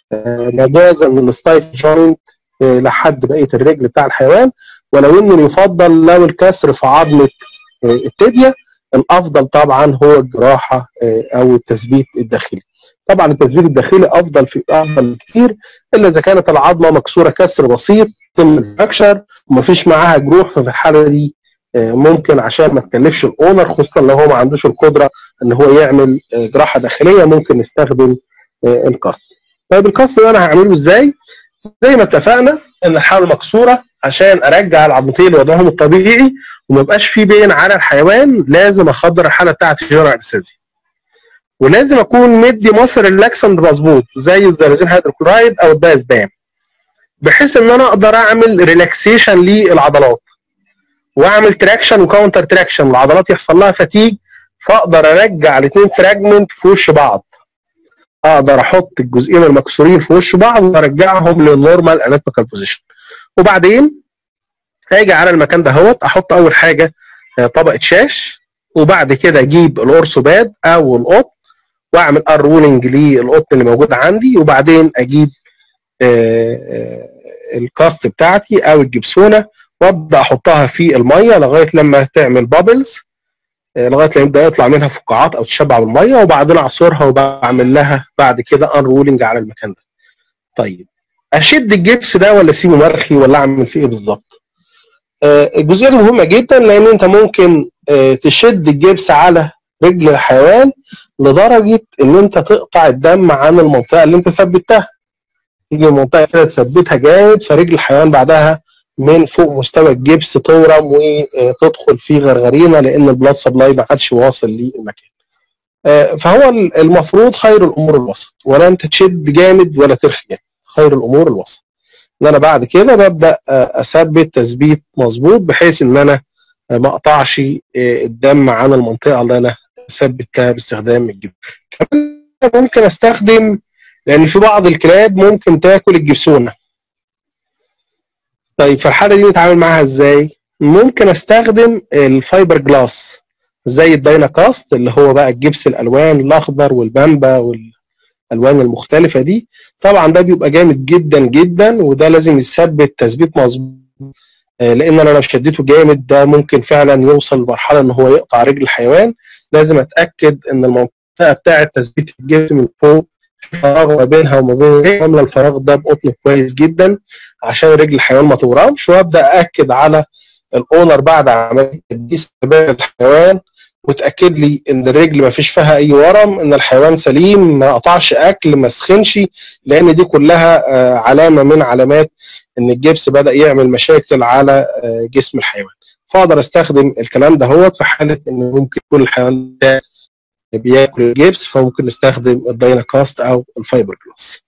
مجازا من الستايف جوينت لحد بقيه الرجل بتاع الحيوان ولو ان يفضل لو الكسر في عظمه التبيه الافضل طبعا هو الجراحه او التثبيت الداخلي. طبعا التثبيت الداخلي افضل في افضل كتير الا اذا كانت العظمه مكسوره كسر بسيط تم الفراكشر ومفيش معاها جروح ففي الحاله دي ممكن عشان ما تكلفش الاونر خصوصا لو هو ما عندوش القدره ان هو يعمل جراحه داخليه ممكن نستخدم الكاست. طيب الكاست ده انا هعمله ازاي؟ زي ما اتفقنا ان الحاله مكسوره عشان ارجع العظمتين لوضعهم الطبيعي وما يبقاش في بين على الحيوان لازم اخدر الحاله بتاعتي جرعه اعتزازي. ولازم اكون مدي مصر اللاكسنت مظبوط زي الزرازين هيدروكلورايد او الدايزبام بحيث ان انا اقدر اعمل ريلاكسيشن للعضلات واعمل تراكشن وكاونتر تراكشن العضلات يحصل لها فتيج فاقدر ارجع الاثنين فراجمنت في وش بعض اقدر احط الجزئين المكسورين في وش بعض وارجعهم للنورمال اناتوميكال بوزيشن وبعدين هاجي على المكان ده اهوت احط اول حاجه طبقه شاش وبعد كده اجيب الارسوباد او القط واعمل ار رولنج للقط اللي موجود عندي وبعدين اجيب الكاست بتاعتي او الجبسونه وابدا احطها في الميه لغايه لما تعمل بابلز لغايه لما يبدا يطلع منها فقاعات او تشبع بالميه وبعدين اعصرها وبعمل لها بعد كده ان رولنج على المكان ده. طيب اشد الجبس ده ولا اسيبه مرخي ولا اعمل فيه ايه بالظبط؟ الجزئيه دي مهمه جدا لان انت ممكن تشد الجبس على رجل الحيوان لدرجه ان انت تقطع الدم عن المنطقه اللي انت ثبتها. تيجي المنطقه كده تثبتها جامد فرجل الحيوان بعدها من فوق مستوى الجبس تورم وتدخل في غرغرينه لان البلاد سبلاي ما عادش واصل للمكان. آه، فهو المفروض خير الامور الوسط ولا انت تشد جامد ولا ترخي جامد خير الامور الوسط. ان انا بعد كده ببدا آه، اثبت تثبيت مظبوط بحيث ان انا آه، ما اقطعش آه، الدم عن المنطقه اللي انا ثبتها باستخدام الجبس. كمان ممكن استخدم لان في بعض الكلاب ممكن تاكل الجبسونه. طيب في الحاله دي نتعامل معاها ازاي؟ ممكن استخدم الفايبر جلاس زي الدايناكاست اللي هو بقى الجبس الالوان الاخضر والبامبا والالوان المختلفه دي طبعا ده بيبقى جامد جدا جدا وده لازم يثبت تثبيت مظبوط آه، لان انا لو شديته جامد ده ممكن فعلا يوصل لمرحله ان هو يقطع رجل الحيوان لازم اتاكد ان المنطقه بتاعه تثبيت الجبس من فوق في فراغ ما بينها وما بين الرجل املى الفراغ ده بقطن كويس جدا عشان رجل الحيوان ما تورمش وابدا اكد على الاونر بعد عمليه تدبيس بين الحيوان وتاكد لي ان الرجل ما فيش فيها اي ورم ان الحيوان سليم ما قطعش اكل ما سخنش لان دي كلها آه، علامه من علامات ان الجبس بدا يعمل مشاكل على آه، جسم الحيوان فاقدر استخدم الكلام ده هو في حاله ان ممكن يكون الحيوان ده بياكل الجبس فممكن نستخدم الدايناكاست او الفايبر جلاس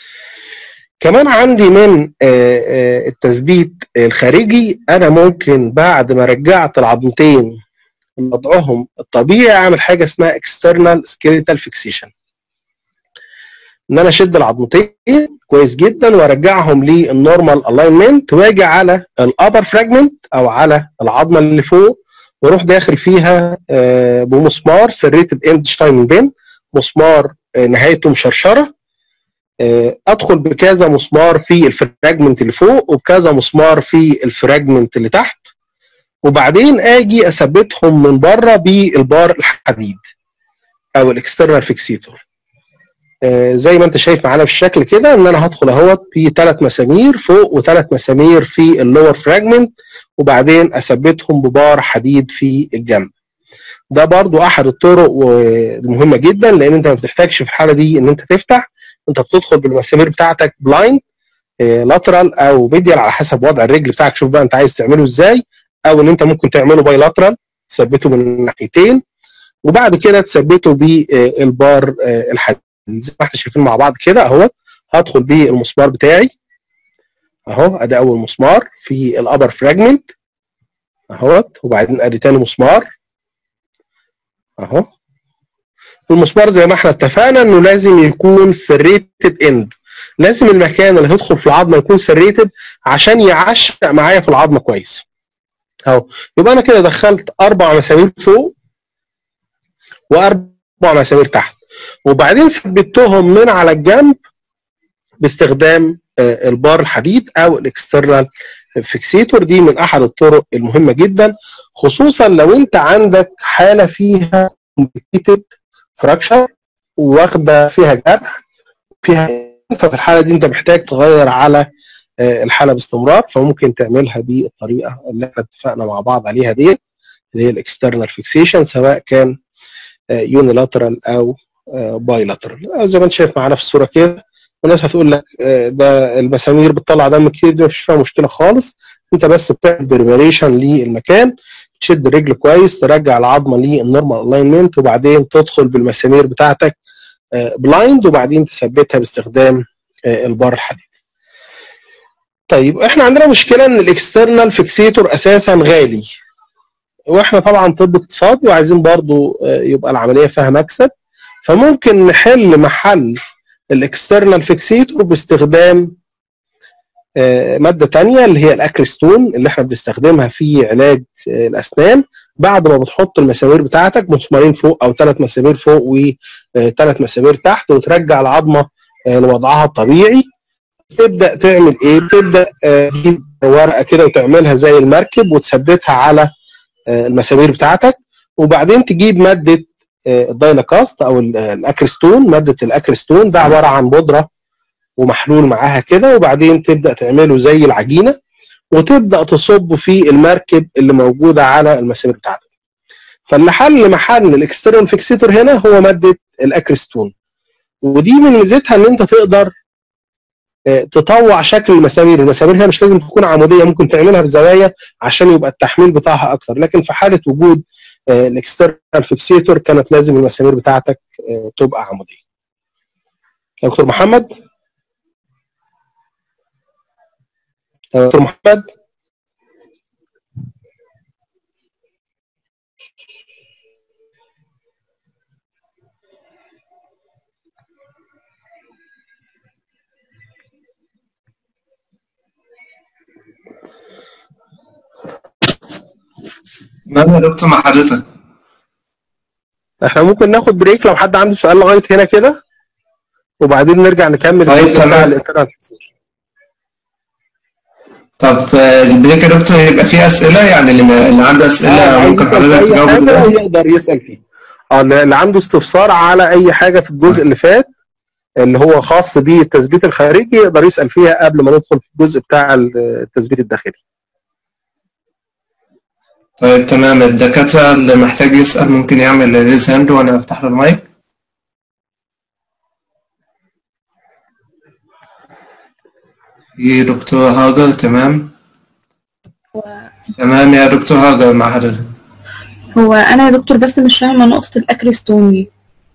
كمان عندي من آه، آه، التثبيت الخارجي انا ممكن بعد ما رجعت العظمتين وضعهم الطبيعي اعمل حاجه اسمها external skeletal fixation ان انا اشد العظمتين كويس جدا وارجعهم للنورمال الاينمنت واجي على الابر فراجمنت او على العظمه اللي فوق واروح داخل فيها آه، بمسمار فريتد اند شتاين بين مسمار آه، نهايته مشرشره آه، ادخل بكذا مسمار في الفراجمنت اللي فوق وبكذا مسمار في الفراجمنت اللي تحت وبعدين اجي اثبتهم من بره بالبار الحديد او الاكسترنال فيكسيتور آه، زي ما انت شايف معانا في الشكل كده ان انا هدخل اهوت في ثلاث مسامير فوق وثلاث مسامير في اللور فراجمنت وبعدين اثبتهم ببار حديد في الجنب ده برضو احد الطرق المهمه جدا لان انت ما بتحتاجش في الحاله دي ان انت تفتح انت بتدخل بالمسامير بتاعتك بلايند لاترال او ميديال على حسب وضع الرجل بتاعك شوف بقى انت عايز تعمله ازاي او ان انت ممكن تعمله باي لاترال تثبته من الناحيتين وبعد كده تثبته بالبار آه، الحديد زي ما احنا شايفين مع بعض كده اهو هدخل بالمسمار بتاعي اهو ادي اول مسمار في الابر فراجمنت اهوت وبعدين ادي تاني مسمار اهو المسمار زي ما احنا اتفقنا انه لازم يكون سريتد اند لازم المكان اللي هيدخل في العظمه يكون سريتد عشان يعشق معايا في العظمه كويس اهو يبقى انا كده دخلت اربع مسامير فوق واربع مسامير تحت وبعدين ثبتهم من على الجنب باستخدام آه، البار الحديد او الاكسترنال فيكسيتور دي من احد الطرق المهمه جدا خصوصا لو انت عندك حاله فيها complicated فراكشر واخده فيها جرح فيها ففي الحاله دي انت محتاج تغير على آه، الحاله باستمرار فممكن تعملها بالطريقه اللي احنا اتفقنا مع بعض عليها دي اللي هي الاكسترنال فيكسيشن سواء كان يونيلاترال او بايلاترال زي ما انت شايف معانا في الصوره كده والناس هتقول لك آه، ده المسامير بتطلع دم كتير دي مفيش فيها مشكله خالص انت بس بتعمل بريباريشن للمكان تشد الرجل كويس ترجع العظمه للنورمال الاينمنت وبعدين تدخل بالمسامير بتاعتك بلايند وبعدين تثبتها باستخدام آه، البار الحديد. طيب احنا عندنا مشكله ان الاكسترنال فيكسيتور اساسا غالي واحنا طبعا طب اقتصادي وعايزين برضو آه، يبقى العمليه فيها مكسب فممكن نحل محل الاكسترنال فيكسيتور باستخدام آه، ماده تانية اللي هي الاكريستون اللي احنا بنستخدمها في علاج آه، الاسنان بعد ما بتحط المسامير بتاعتك مسمارين فوق او ثلاث مسامير فوق وثلاث مسامير تحت وترجع العظمه آه، لوضعها الطبيعي تبدا تعمل ايه؟ تبدا آه، تجيب ورقه كده وتعملها زي المركب وتثبتها على آه، المسامير بتاعتك وبعدين تجيب ماده آه، الدايناكاست او ال- الاكريستون ماده الاكريستون ده عباره عن بودره ومحلول معاها كده وبعدين تبدا تعمله زي العجينه وتبدا تصب في المركب اللي موجوده على المسامير بتاعتك. فاللي حل محل الاكسترنال فيكسيتور هنا هو ماده الاكريستون. ودي من ميزتها ان انت تقدر آه، تطوع شكل المسامير المسامير هي مش لازم تكون عموديه ممكن تعملها بزوايا عشان يبقى التحميل بتاعها اكتر لكن في حاله وجود الاكسترنال فيكسيتور كانت لازم المسامير بتاعتك آه، تبقى عموديه يا دكتور محمد يا دكتور محمد تمام يا دكتور مع حضرتك احنا ممكن ناخد بريك لو حد عنده سؤال لغايه هنا كده وبعدين نرجع نكمل طيب، الجزء بتاع تمام. الانترنت طب آه، البريك يا دكتور يبقى فيه اسئله يعني اللي, ما- اللي عنده اسئله ممكن حضرتك تجاوب دلوقتي يقدر يسال فيه اه اللي اللي عنده استفسار على اي حاجه في الجزء اللي فات اللي هو خاص بالتثبيت الخارجي يقدر يسال فيها قبل ما ندخل في الجزء بتاع التثبيت الداخلي طيب تمام الدكاتره اللي محتاج يسال ممكن يعمل ريز هاند وانا افتح له المايك في دكتور هاجر تمام تمام يا دكتور هاجر مع حضرتك هو انا يا دكتور بس مش فاهمه نقطه الاكريستون دي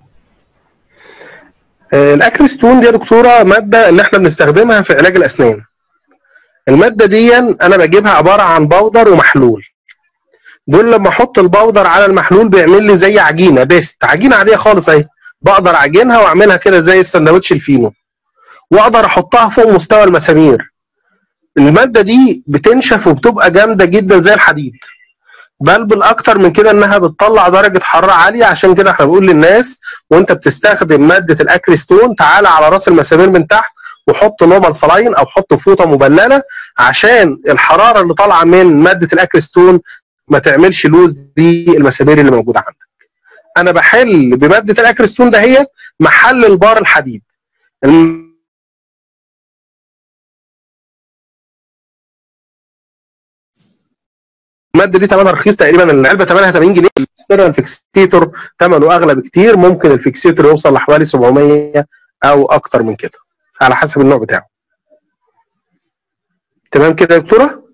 آه، الاكريستون دي يا دكتوره ماده اللي احنا بنستخدمها في علاج الاسنان الماده دي انا بجيبها عباره عن بودر ومحلول دول لما احط البودر على المحلول بيعمل لي زي عجينه بيست عجينه عاديه خالص اهي بقدر اعجنها واعملها كده زي السندوتش الفينو واقدر احطها فوق مستوى المسامير الماده دي بتنشف وبتبقى جامده جدا زي الحديد بل بالاكتر من كده انها بتطلع درجه حراره عاليه عشان كده احنا بنقول للناس وانت بتستخدم ماده الاكريستون تعالى على راس المسامير من تحت وحط نومال صلاين او حط فوطه مبلله عشان الحراره اللي طالعه من ماده الاكريستون ما تعملش لوز للمسامير اللي موجوده عندك. انا بحل بماده الاكريستون ده هي محل البار الحديد. الم- الماده دي ثمنها رخيص تقريبا العلبه ثمنها 80 جنيه الاكسترنال فيكسيتور ثمنه اغلى بكتير ممكن الفيكسيتور يوصل لحوالي 700 او اكتر من كده على حسب النوع بتاعه تمام كده يا دكتوره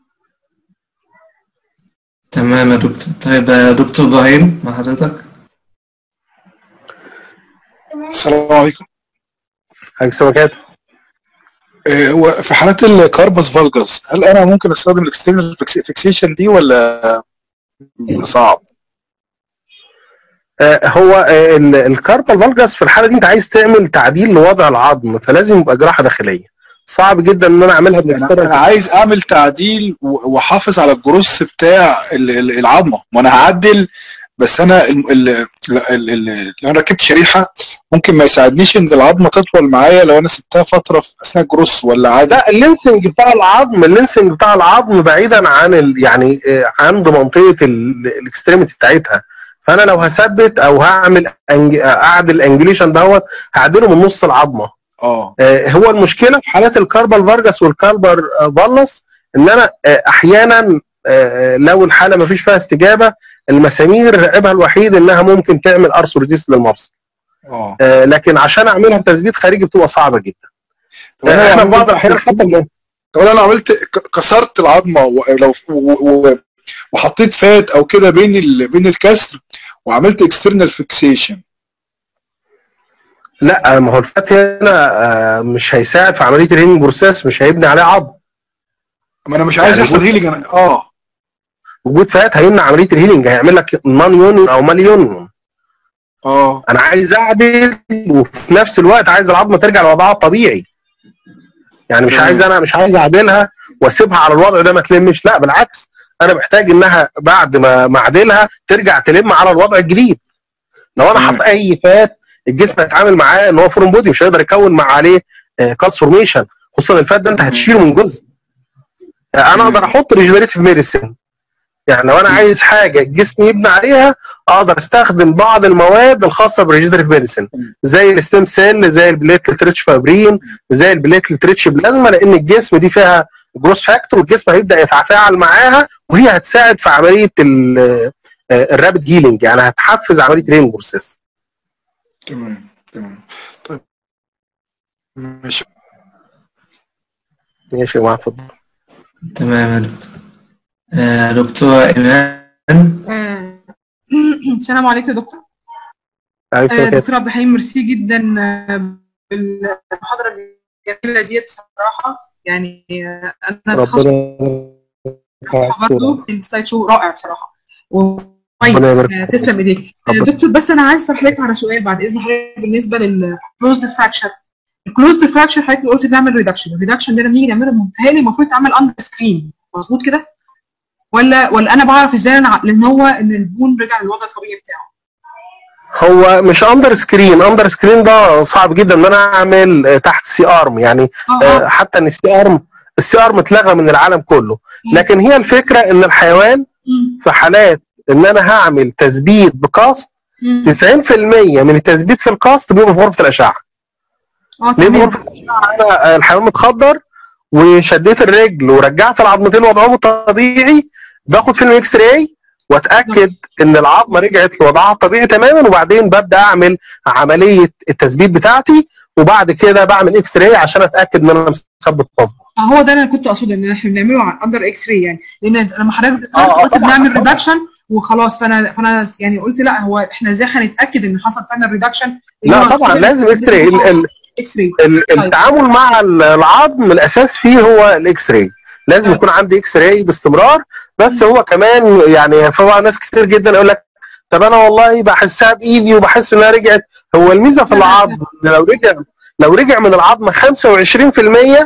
تمام يا دكتور طيب يا دكتور ابراهيم مع حضرتك السلام عليكم حاجه سمكات آه، هو في حالات الكاربس فالجاس هل انا ممكن استخدم الاكسترنال فيكسيشن دي ولا صعب؟ آه، هو آه، ال- الكاربال فالجاس في الحاله دي انت عايز تعمل تعديل لوضع العظم فلازم يبقى جراحه داخليه صعب جدا ان انا اعملها انا أنا بالاكسترنال عايز اعمل تعديل و- واحافظ على الجروس بتاع ال- ال- العظمه ما انا هعدل بس انا ال- ال- ال- ال- لو انا ركبت شريحه ممكن ما يساعدنيش ان العظمه تطول معايا لو انا سبتها فتره في اثناء الجروس ولا عادي لا اللينسنج بتاع العظم اللينسنج بتاع العظم بعيدا عن ال يعني آه، عند منطقه الاكستريميتي بتاعتها فانا لو هثبت او هعمل أنج... آه، اعدل انجليشن دوت هعدله من نص العظمه اه آه، هو المشكله في حالات الكاربال فارجاس والكاربال آه، فالس ان انا آه، احيانا آه، لو الحاله ما فيش فيها استجابه المسامير عيبها الوحيد انها ممكن تعمل ارثوريديس للمفصل اه آه، لكن عشان اعملها بتثبيت خارجي بتبقى صعبه جدا طب انا آه، احنا لو في بعض عملت- الاحيان حتى طب انا لو عملت ك- كسرت العظمه ولو و- و- وحطيت فات او كده بين ال... بين الكسر وعملت اكسترنال فيكسيشن لا ما هو الفات هنا آه، مش هيساعد في عمليه الهيلينج بروسيس مش هيبني عليه عظم ما انا مش عايز يعني يحصل بص- هيلينج انا اه وجود فات هيمنع عمليه الهيلينج هيعمل لك نون يونيون او مال يونيون اه انا عايز اعدل وفي نفس الوقت عايز العظمه ترجع لوضعها الطبيعي يعني مش تمام. عايز انا مش عايز اعدلها واسيبها على الوضع ده ما تلمش لا بالعكس انا محتاج انها بعد ما ما اعدلها ترجع تلم على الوضع الجديد لو انا تمام. حط اي فات الجسم هيتعامل معاه ان هو فورم بودي مش هيقدر يكون مع عليه كالس فورميشن خصوصا الفات ده انت هتشيله من جزء آه، انا اقدر احط ريجنريتيف ميديسن يعني لو انا عايز حاجه الجسم يبني عليها اقدر استخدم بعض المواد الخاصه بالريجنريتيف ميديسن زي الستيم سيل زي البليتلت ريتش فابرين زي البليتلت ريتش بلازما لان الجسم دي فيها جروس فاكتور والجسم هيبدا يتفاعل معاها وهي هتساعد في عمليه الرابid هيلينج يعني هتحفز عمليه الهيلينج بروسيس تمام تمام طيب ماشي ماشي معاك اتفضل تمام يا دكتور آه، دكتورة إيمان آه، السلام عليكم يا دكتور عارف آه، كده دكتور عبد الحليم ميرسي جدا آه، بالمحاضرة الجميلة ديت بصراحة يعني آه، أنا اتخصصت ربنا برضه السلايد شو رائع بصراحة و- ربنا طيب يبارك آه، تسلم ايديك آه، ربنا- دكتور بس انا عايز اسال حضرتك على سؤال بعد اذن حضرتك بالنسبه للكلوزد فراكشر الكلوزد فراكشر حضرتك قلت نعمل ريدكشن الريدكشن ده لما نيجي نعمله متهيألي المفروض يتعمل اندر سكرين مظبوط كده ولا ولا انا بعرف ازاي أنا لان هو ان البون رجع للوضع الطبيعي بتاعه هو مش اندر سكرين اندر سكرين ده صعب جدا ان انا اعمل آه، تحت سي ارم يعني اه آه، اه حتى ان السي ارم السي ارم اتلغى من العالم كله لكن هي الفكره ان الحيوان مم، في حالات ان انا هعمل تثبيت بكاست مم. 90% من التثبيت في الكاست بيبقى في غرفه الاشعه اه ليه في تمام غرفه الاشعه انا آه، الحيوان متخدر وشديت الرجل ورجعت العظمتين وضعهم الطبيعي باخد فيلم اكس راي واتاكد ان العظمه رجعت لوضعها الطبيعي تماما وبعدين ببدا اعمل عمليه التثبيت بتاعتي وبعد كده بعمل اكس راي عشان اتاكد ان انا مثبت مظبوط اه هو ده اللي انا كنت اقصده ان احنا بنعمله اندر اكس راي يعني لان لما حضرتك اه، اه، قلت طبعا، بنعمل طبعا. ريدكشن وخلاص فانا فانا يعني قلت لا هو احنا ازاي هنتاكد ان حصل فعلا ريدكشن لا طبعا لازم اكس راي ال- ال- اكس راي ال- التعامل مع ال- العظم الاساس فيه هو الاكس راي لازم طيب. يكون عندي اكس راي باستمرار بس هو كمان يعني طبعا ناس كتير جدا يقول لك طب انا والله بحسها بايدي وبحس انها رجعت هو الميزه في لا، لا، لا. العظم إن لو رجع لو رجع من العظم 25%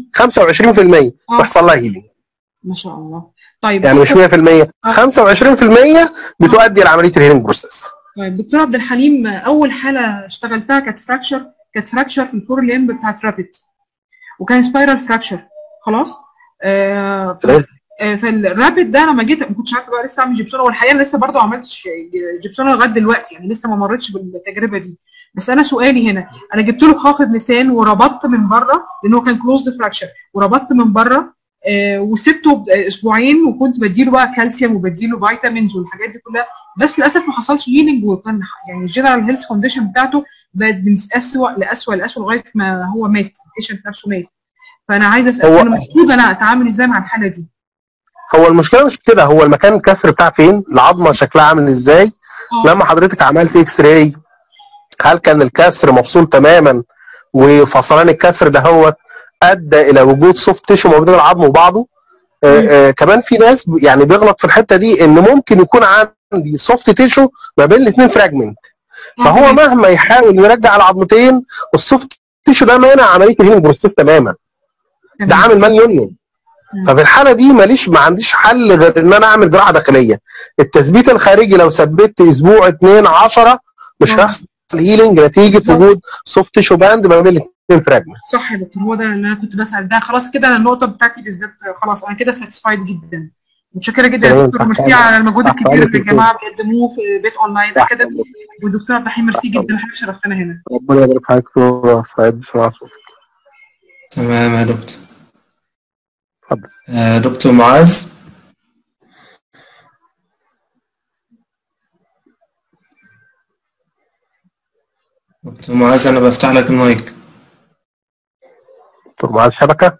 25% اه. بيحصل لها هيلينج ما شاء الله طيب يعني مش 100% اه. 25% بتؤدي لعمليه الهيلينج بروسيس طيب دكتور عبد الحليم اول حاله اشتغلتها كانت فراكشر كانت فراكشر في الفور ليمب بتاعت رابيد وكان سبايرال فراكشر خلاص آه ف- تمام. آه، فالرابيد ده لما جيت ما كنتش عارفه بقى لسه اعمل جيبسون والحقيقه أنا لسه برضه ما عملتش جيبسون لغايه دلوقتي يعني لسه ما مرتش بالتجربه دي بس انا سؤالي هنا انا جبت له خافض لسان وربطت من بره لان هو كان كلوزد فراكشر وربطت من بره آه وسبته ب- اسبوعين وكنت بديله بقى كالسيوم وبديله فيتامينز والحاجات دي كلها بس للاسف ما حصلش هيلينج وكان يعني الجنرال هيلث كونديشن بتاعته بقت من اسوء لاسوء لاسوء لغايه ما هو مات البيشنت نفسه مات فانا عايزه اسال هو- انا المفروض انا اتعامل ازاي مع الحاله دي؟ هو المشكله مش كده هو المكان الكسر بتاع فين العظمه شكلها عامل ازاي اه لما حضرتك عملت اكس راي هل كان الكسر مفصول تماما وفصلان الكسر ده هو ادى الى وجود سوفت تيشو ما بين العظم وبعضه آه آه كمان في ناس ب- يعني بيغلط في الحته دي ان ممكن يكون عندي سوفت تيشو ما بين الاثنين فراجمنت فهو مهما يحاول يرجع العظمتين السوفت تيشو ده مانع عمليه الهيلينج بروسيس تماما ده عامل مان يونيون مم. ففي الحاله دي ماليش ما عنديش حل غير ان انا اعمل جراحه داخليه التثبيت الخارجي لو ثبت اسبوع 2 10 مش مم. هيحصل هيلينج نتيجه بالظبط. وجود سوفت تيشو باند ما بين الاثنين فراجمنت صح يا دكتور هو ده اللي انا كنت بسال ده خلاص كده أنا النقطه بتاعتي بالذات خلاص انا كده ساتيسفايد جدا متشكره جدا يا تمام، دكتور تحت ميرسي أمرك. على المجهود تحت الكبير أمرك اللي يا دكتور. الجماعه بيقدموه في بيت اونلاين تحت اكاديمي والدكتور عبد الحليم ميرسي جدا حضرتك شرفتنا هنا ربنا يبارك في حضرتك دكتور سعيد بسماع صوتك تمام يا دكتور اتفضل. آه، دكتور معاذ دكتور معاذ أنا بفتح لك المايك دكتور معاذ شبكه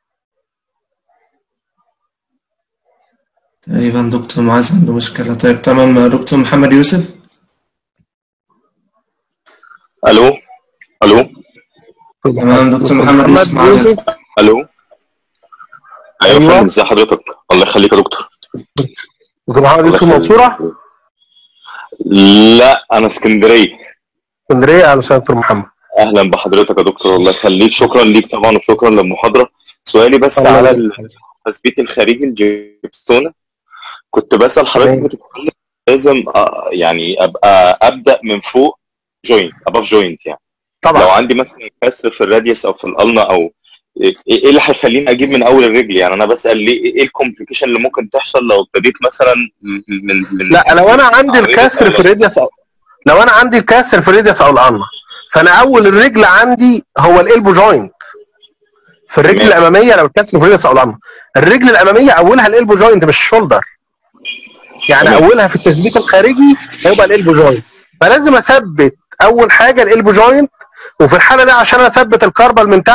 تقريبا دكتور معاذ عنده مشكلة طيب تمام دكتور محمد يوسف الو الو تمام دكتور محمد يوسف مع حضرتك الو ايوه أيوة. يا فندم ازي حضرتك الله يخليك يا دكتور دكتور محمد الله يوسف يخليك. منصوره لا انا اسكندريه اسكندريه اهلا وسهلا دكتور محمد اهلا بحضرتك يا دكتور الله يخليك شكرا ليك طبعا وشكرا للمحاضره سؤالي بس الله على يبارك فيك. التثبيت الخارجي الجيبسونه كنت بسال حضرتك تمام. بتتكلم لازم آه، يعني ابقى ابدا من فوق جوينت اباف جوينت يعني لو طبعا عندي مثلا كسر في الراديوس او في القلنه او ايه إيه اللي هيخليني اجيب من اول الرجل يعني انا بسال ليه ايه الكومبليكيشن اللي ممكن تحصل لو ابتديت مثلا من من من لا لو انا عندي أو الكسر في أو- الراديوس أو لو انا عندي الكسر في الراديوس او القلنه فانا اول الرجل عندي هو الالبو جوينت في الرجل تمام. الاماميه لو الكسر في الراديوس او القلنه الرجل الاماميه اولها الالبو جوينت مش الشولدر يعني تمام. اولها في التثبيت الخارجي هيبقى الالبو جوينت فلازم اثبت اول حاجه الالبو جوينت وفي الحاله دي عشان اثبت الكربل من تحت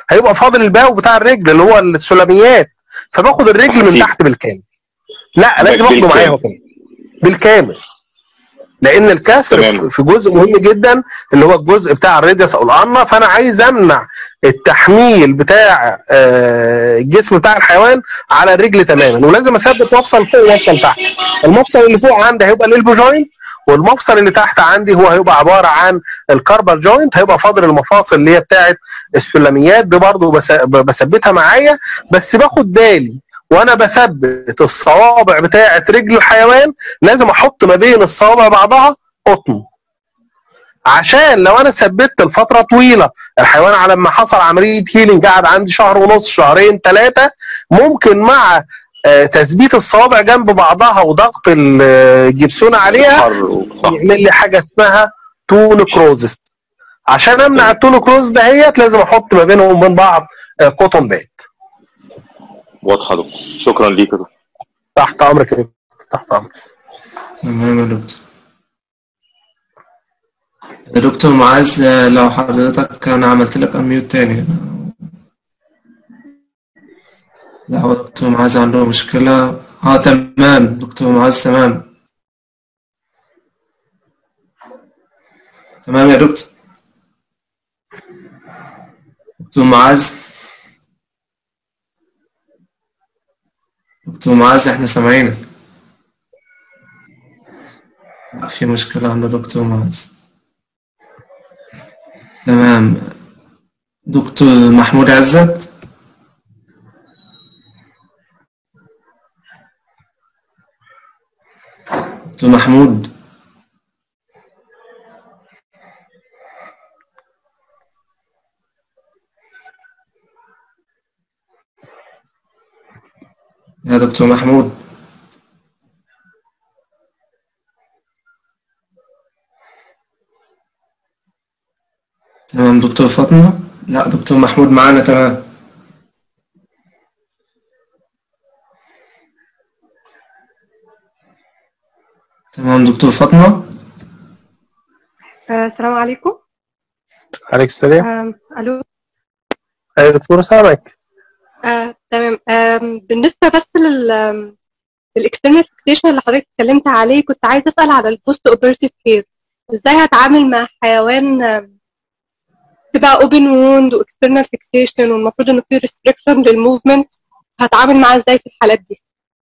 هيبقى فاضل الباو بتاع الرجل اللي هو السلميات فباخد الرجل من هسيب. تحت بالكامل لا لازم اخده معايا هو كمان بالكامل لان الكسر تمام. في جزء مهم جدا اللي هو الجزء بتاع الراديوس او القرنه فانا عايز امنع التحميل بتاع آه، الجسم بتاع الحيوان على الرجل تماما ولازم اثبت مفصل فوق ومفصل تحت المفصل اللي فوق عندي هيبقى الالبو جوينت والمفصل اللي تحت عندي هو هيبقى عباره عن الكاربال جوينت هيبقى فاضل المفاصل اللي هي بتاعه السلميات دي برضه بس- بثبتها معايا بس باخد بالي وانا بثبت الصوابع بتاعه رجل الحيوان لازم احط ما بين الصوابع بعضها قطن عشان لو انا ثبت لفتره طويله الحيوان على ما حصل عمليه هيلينج قعد عندي شهر ونص شهرين ثلاثه ممكن مع آه، تثبيت الصوابع جنب بعضها وضغط الجبسونه عليها حر صح يعمل لي حاجه اسمها تون كروزس عشان امنع التون كروز دهيت لازم احط ما بينهم وبين بعض آه، كوتون باد واضحه دكتور شكرا ليك يا دكتور تحت امرك يا دكتور، تحت امرك تمام يا دكتور يا دكتور معاذ آه، لو حضرتك انا عملت لك اميوت تاني لا هو دكتور معاذ عنده مشكلة اه تمام دكتور معاذ تمام تمام يا دكتور دكتور معاذ دكتور معاذ احنا سامعينك لا، في مشكلة عند دكتور معاذ تمام دكتور محمود عزت دكتور محمود يا دكتور محمود تمام دكتور فاطمة لا دكتور محمود معانا تمام تمام دكتور فاطمة آه، السلام عليكم عليك السلام آم، الو يا دكتور سامعك آه، تمام آم، بالنسبه بس لل الاكسترنال فيكسيشن اللي حضرتك اتكلمت عليه كنت عايزه اسال على البوست اوبرتيف كير ازاي هتعامل مع حيوان آم، تبقى اوبن ووند واكسترنال فيكسيشن والمفروض انه في ريستريكشن للموفمنت هتعامل معاه ازاي في الحالات دي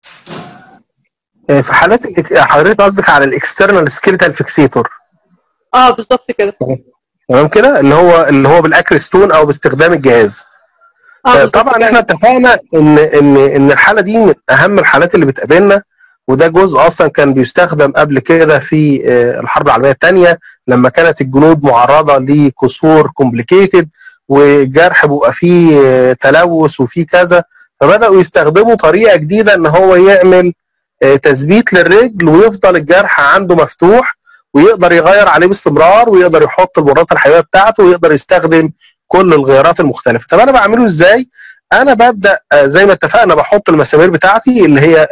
آه، في حالات الإك- حضرتك قصدك على الاكسترنال سكيلتال فيكسيتور اه بالظبط كده تمام كده اللي هو اللي هو بالاكريستون او باستخدام الجهاز اه آه، بالظبط طبعا كده. احنا اتفقنا ان ان ان الحاله دي من اهم الحالات اللي بتقابلنا وده جزء اصلا كان بيستخدم قبل كده في آه، الحرب العالميه الثانيه لما كانت الجنود معرضه لكسور كومبليكيتد والجرح بيبقى فيه آه، تلوث وفيه كذا فبداوا يستخدموا طريقه جديده ان هو يعمل آه، تثبيت للرجل ويفضل الجرح عنده مفتوح ويقدر يغير عليه باستمرار ويقدر يحط المرات الحيويه بتاعته ويقدر يستخدم كل الغيارات المختلفه طب انا بعمله ازاي انا ببدا آه، زي ما اتفقنا بحط المسامير بتاعتي اللي هي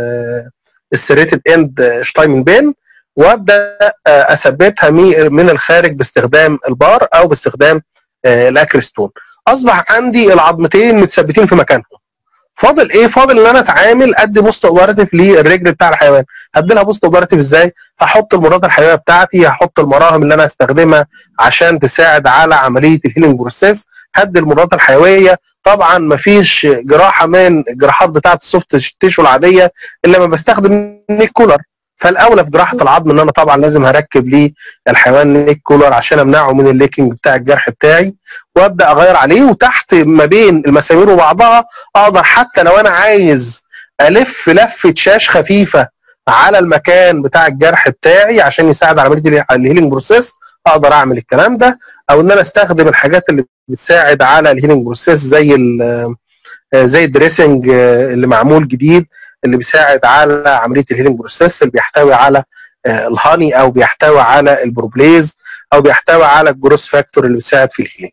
السريتد اند شتايمن بين وابدا آه، اثبتها مي- من الخارج باستخدام البار او باستخدام آه، الاكريستون اصبح عندي العظمتين متثبتين في مكانهم فاضل ايه فاضل ان انا اتعامل ادي بوست اوبراتيف للرجل بتاع الحيوان هدي لها بوست اوبراتيف ازاي هحط المرات الحيويه بتاعتي هحط المراهم اللي انا هستخدمها عشان تساعد على عمليه الهيلينج بروسيس هدي المرات الحيويه طبعا مفيش جراحه من الجراحات بتاعه السوفت تيشو العاديه الا لما بستخدم نيك كولر فالاولى في جراحه العظم ان انا طبعا لازم هركب ليه الحيوان نيك كولر عشان امنعه من الليكنج بتاع الجرح بتاعي وابدا اغير عليه وتحت ما بين المسامير وبعضها اقدر حتى لو انا عايز الف لفه شاش خفيفه على المكان بتاع الجرح بتاعي عشان يساعد على عمليه الهيلينج بروسيس اقدر اعمل الكلام ده او ان انا استخدم الحاجات اللي بتساعد على الهيلينج بروسيس زي ال- زي الدريسنج اللي معمول جديد اللي بيساعد على عمليه الهيلينج بروسيس اللي بيحتوي على آه، الهاني او بيحتوي على البروبليز او بيحتوي على الجروس فاكتور اللي بيساعد في الهيلينج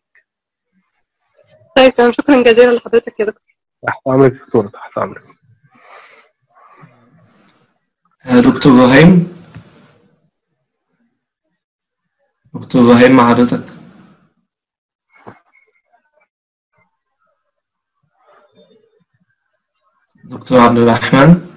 طيب تمام شكرا جزيلا لحضرتك يا دكتور تحت امرك يا دكتور تحت امرك آه، دكتور ابراهيم دكتور ابراهيم مع حضرتك دكتور عبد الرحمن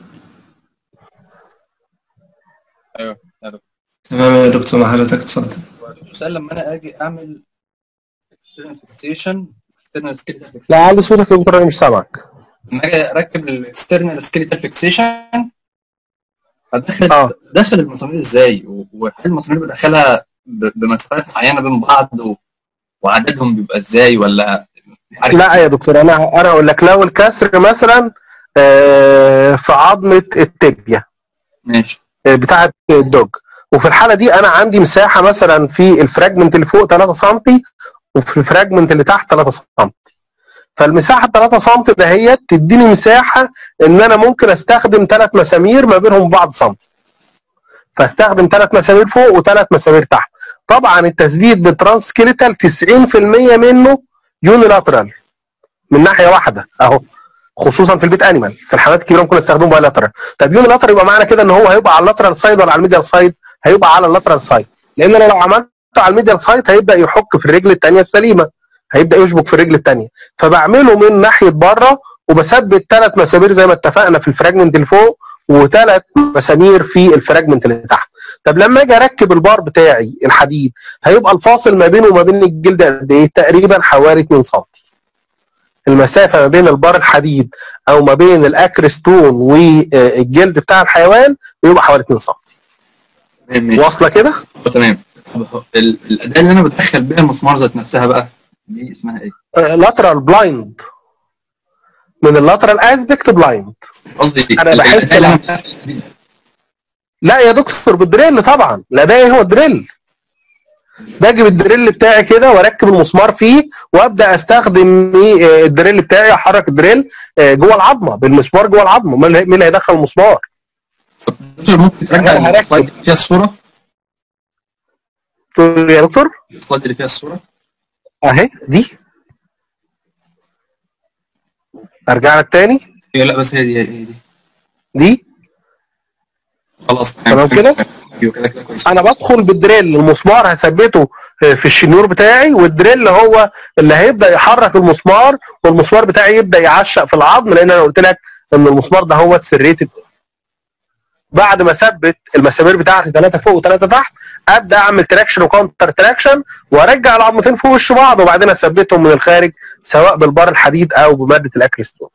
ايوه يا دكتور تمام يا دكتور مع حضرتك اتفضل سؤال لما انا اجي اعمل external fixation external skeletal لا علي صوتك يا دكتور انا مش سامعك لما اجي اركب الاكسترنال سكيليتال فيكسيشن ادخل اه داخل المسامير ازاي و- وهل المسامير بدخلها ب- بمسافات معينه بين بعض و- وعددهم بيبقى ازاي ولا عارف لا يا دكتور انا انا اقول لك لو الكسر مثلا آه، في عظمه التبيه ماشي آه، بتاعه الدوج وفي الحاله دي انا عندي مساحه مثلا في الفراجمنت اللي فوق 3 سم وفي الفراجمنت اللي تحت 3 سم فالمساحه 3 سم دهيت تديني مساحه ان انا ممكن استخدم ثلاث مسامير ما بينهم بعض سم فاستخدم ثلاث مسامير فوق وثلاث مسامير تحت طبعا التثبيت بالترانسكيليتال 90% منه يونيلاترال من ناحيه واحده اهو خصوصا في البيت انيمال في الحالات الكبيره ممكن استخدمه باي لاترال طب يونيلاترال يبقى معنى كده ان هو هيبقى على اللاترال سايد ولا على الميديال سايد هيبقى على اللاترال سايد لان انا لو عملته على الميديال سايد هيبدا يحك في الرجل الثانيه السليمه هيبدا يشبك في الرجل الثانيه فبعمله من ناحيه بره وبثبت ثلاث مسامير زي ما اتفقنا في الفراجمنت اللي فوق وثلاث مسامير في الفراجمنت اللي تحت طب لما اجي اركب البار بتاعي الحديد هيبقى الفاصل ما بينه وما بين الجلد قد ايه تقريبا حوالي 2 سم المسافه ما بين البار الحديد او ما بين الاكرستون والجلد بتاع الحيوان بيبقى حوالي 2 سم تمام ماشي واصله كده هو تمام طب هو ال- الاداه اللي انا بدخل بيها المسمار ذات نفسها بقى دي اسمها ايه؟ لاترال بلايند من اللاترال اسبكت بلايند قصدي أنا ال- بحس الاداه اللي انا لا. بدخل بيها لا يا دكتور بالدريل طبعا لا ده إيه هو الدريل باجي بالدريل بتاعي كده واركب المسمار فيه وابدا استخدم إيه، الدريل بتاعي احرك الدريل آه، جوه العظمه بالمسمار جوه العظمه مين اللي- مين اللي هيدخل المسمار دكتور ممكن ترجع أنا هركب. السلايد اللي فيها الصوره تقول يا دكتور السلايد اللي فيها الصوره اهي دي ارجع لك تاني ايوه لا بس هي دي هي دي دي خلاص تمام كده؟ ايوه كده كده كويس انا بدخل بالدريل المسمار هثبته في الشنيور بتاعي والدريل هو اللي هيبدا يحرك المسمار والمسمار بتاعي يبدا يعشق في العظم لان انا قلت لك ان المسمار ده هو سريتد بعد ما اثبت المسامير بتاعتي ثلاثه فوق وثلاثه تحت ابدا اعمل تراكشن وكاونتر تراكشن وارجع العظمتين فوق وش بعض وبعدين اثبتهم من الخارج سواء بالبار الحديد او بماده الاكريستون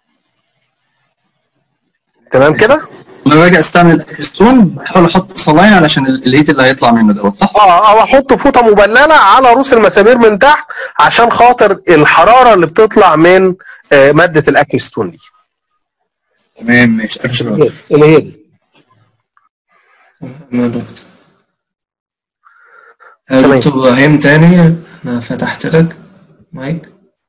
تمام كده؟ لما باجي استعمل اكريستون بحاول احط صلاين علشان ال- الهيت اللي هيطلع منه دوت صح؟ اه او احط فوطه مبلله على رؤوس المسامير من تحت عشان خاطر الحراره اللي بتطلع من آه، ماده الاكريستون دي تمام ماشي ابشر اللي هي دي تمام يا دكتور يا تمام. دكتور ابراهيم تاني انا فتحت لك مايك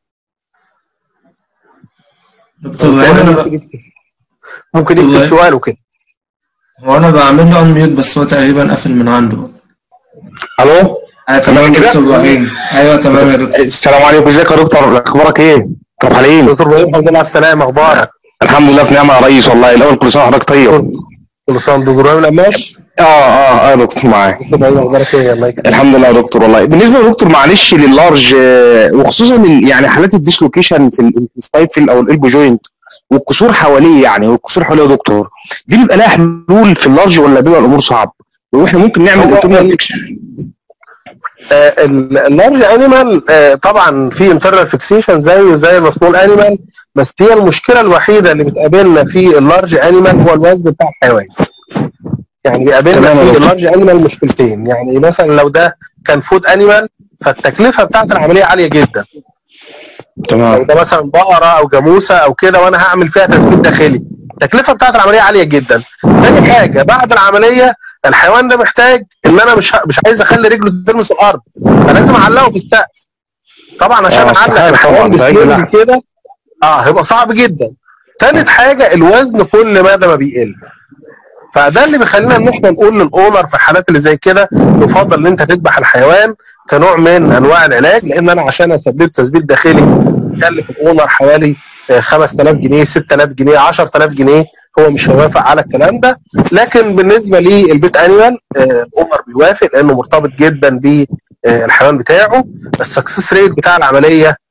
دكتور ابراهيم انا ب... ممكن طيب. يكتب سؤال وكده هو انا بعمل له انميوت بس هو تقريبا قفل من عنده بقى. الو آه تمام كده؟ دكتور ابراهيم ايوه تمام يا دكتور السلام عليكم ازيك يا دكتور اخبارك ايه؟ طب حليم دكتور ابراهيم الحمد لله على السلامه اخبارك الحمد لله في نعمه يا ريس والله الاول كل سنه وحضرتك طيب كل سنه وانت دكتور ابراهيم القماش اه اه اه يا دكتور معاك دكتور ابراهيم اخبارك ايه الله يكرمك الحمد لله يا دكتور والله بالنسبه يا دكتور معلش لللارج آه، وخصوصا ال- يعني حالات الديسلوكيشن في ال- في الستايفل او الالبو جوينت والكسور حواليه يعني والكسور حواليه يا دكتور دي بيبقى لها حلول في اللارج ولا بيبقى الامور صعبه؟ واحنا ممكن نعمل هو انترنال ال- فيكشن آه، ال- اللارج انيمال آه، طبعا في انترنال فيكسيشن زيه زي السمول انيمال بس هي المشكله الوحيده اللي بتقابلنا في اللارج انيمال هو الوزن بتاع الحيوان يعني بيقابلنا تمام يا في دكتور. اللارج انيمال مشكلتين يعني مثلا لو ده كان فود انيمال فالتكلفه بتاعت العمليه عاليه جدا لو تمام ده مثلا بقره او جاموسه او كده وانا هعمل فيها تثبيت داخلي التكلفه بتاعت العمليه عاليه جدا تاني حاجه بعد العمليه الحيوان ده محتاج ان انا مش ه- مش عايز اخلي رجله تلمس الارض فلازم اعلقه في السقف طبعا عشان آه، اعلق استحالة الحيوان طبعاً، ده أي بسلم لحم. كده اه هيبقى صعب جدا تالت حاجه الوزن كل مدى ما بيقل فده اللي بيخلينا ان احنا نقول للاونر في الحالات اللي زي كده يفضل ان انت تذبح الحيوان كنوع من انواع العلاج لان انا عشان اثبته تثبيت داخلي يكلف الاونر حوالي آه، 5000 جنيه 6000 جنيه 10000 جنيه هو مش هيوافق على الكلام ده لكن بالنسبه للبيت انيمال آه، الاونر بيوافق لانه مرتبط جدا بالحيوان بتاعه السكسس ريت بتاع العمليه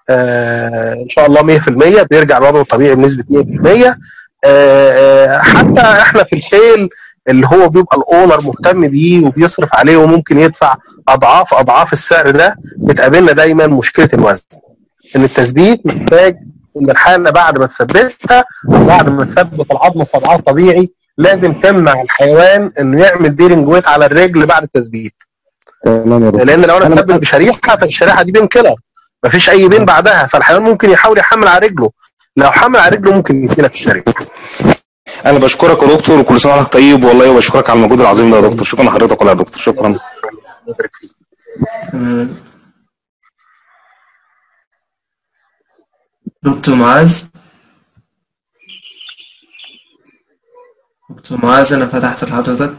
آه ان شاء الله 100% بيرجع لوضعه الطبيعي بنسبه 100% آه حتى احنا في الفيل اللي هو بيبقى الاونر مهتم بيه وبيصرف عليه وممكن يدفع اضعاف اضعاف السعر ده بتقابلنا دايما مشكله الوزن ان التثبيت محتاج ان الحاله بعد ما تثبتها بعد ما تثبت العظم في وضعها الطبيعي لازم تمنع الحيوان انه يعمل بيرنج ويت على الرجل بعد التثبيت تمام يا دكتور لان لو انا مثبت بشريحه فالشريحه دي بين كيلر مفيش اي بين بعدها فالحيوان ممكن يحاول يحمل على رجله لو حمل على رجله ممكن يديلك الشريحه انا بشكرك يا دكتور وكل سنه وحضرتك طيب والله وبشكرك على المجهود العظيم ده يا دكتور شكرا لحضرتك والله يا دكتور شكرا تمام دكتور معاذ دكتور معاذ أنا فتحت لحضرتك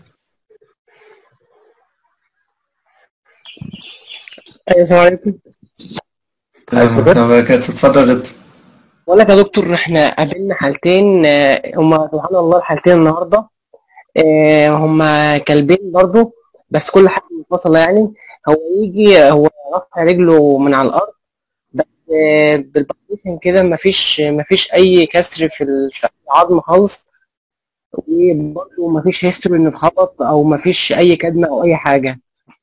ايوه السلام عليكم تمام ورحمة الله وبركاته اتفضل يا دكتور بقول لك يا دكتور احنا قابلنا حالتين آه، هما سبحان الله الحالتين النهارده آه، هما كلبين برضو بس كل حاجه منفصله يعني هو يجي هو رافع رجله من على الارض بس آه، بالبوزيشن كده مفيش مفيش اي كسر في ال- في العظم خالص وبرضه مفيش هيستوري انه اتخبط او مفيش اي كدمه او اي حاجه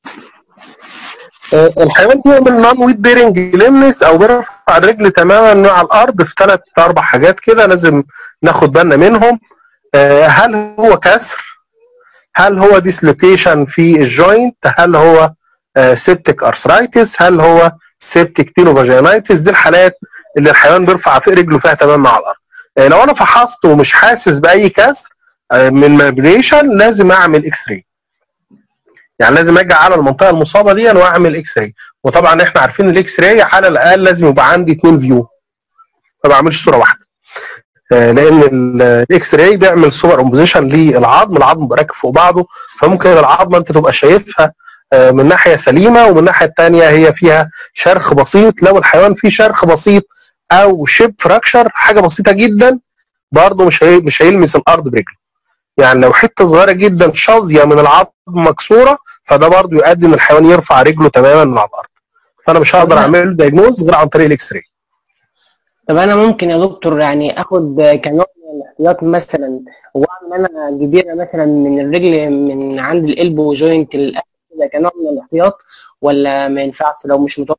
آه، الحيوان بيعمل نون ويت بيرنج لمس او بيرفع الرجل تماما من على الارض في ثلاث اربع حاجات كده لازم ناخد بالنا منهم آه، هل هو كسر هل هو ديسلوكيشن في الجوينت هل هو سيبتيك ارثرايتس هل هو سيبتيك تينوفاجينايتس دي الحالات اللي الحيوان بيرفع فوق رجله فيها تماما على الارض آه، لو انا فحصت ومش حاسس باي كسر آه، من مابريشن لازم اعمل اكس راي يعني لازم اجي على المنطقه المصابه دي واعمل اكس راي وطبعا احنا عارفين الاكس راي على الاقل لازم يبقى عندي اثنين فيو ما بعملش صوره واحده آه، لان ال- الاكس راي بيعمل سوبر امبوزيشن للعظم العظم بيبقى راكب فوق بعضه فممكن العظمه انت تبقى شايفها آه، من ناحيه سليمه ومن الناحيه الثانيه هي فيها شرخ بسيط لو الحيوان فيه شرخ بسيط او شيب فراكشر حاجه بسيطه جدا برضه مش هي مش هيلمس الارض برجله يعني لو حته صغيره جدا شظيه من العظم مكسوره فده برضه يؤدي ان الحيوان يرفع رجله تماما من على الارض فانا مش هقدر اعمل له دايجنوز غير عن طريق الاكس راي طب انا ممكن يا دكتور يعني اخد كنوع من الاحتياط مثلا واعمل انا جبيره مثلا من الرجل من عند القلب وجوينت الأكل كده كنوع من الاحتياط ولا ما ينفعش لو مش متوقع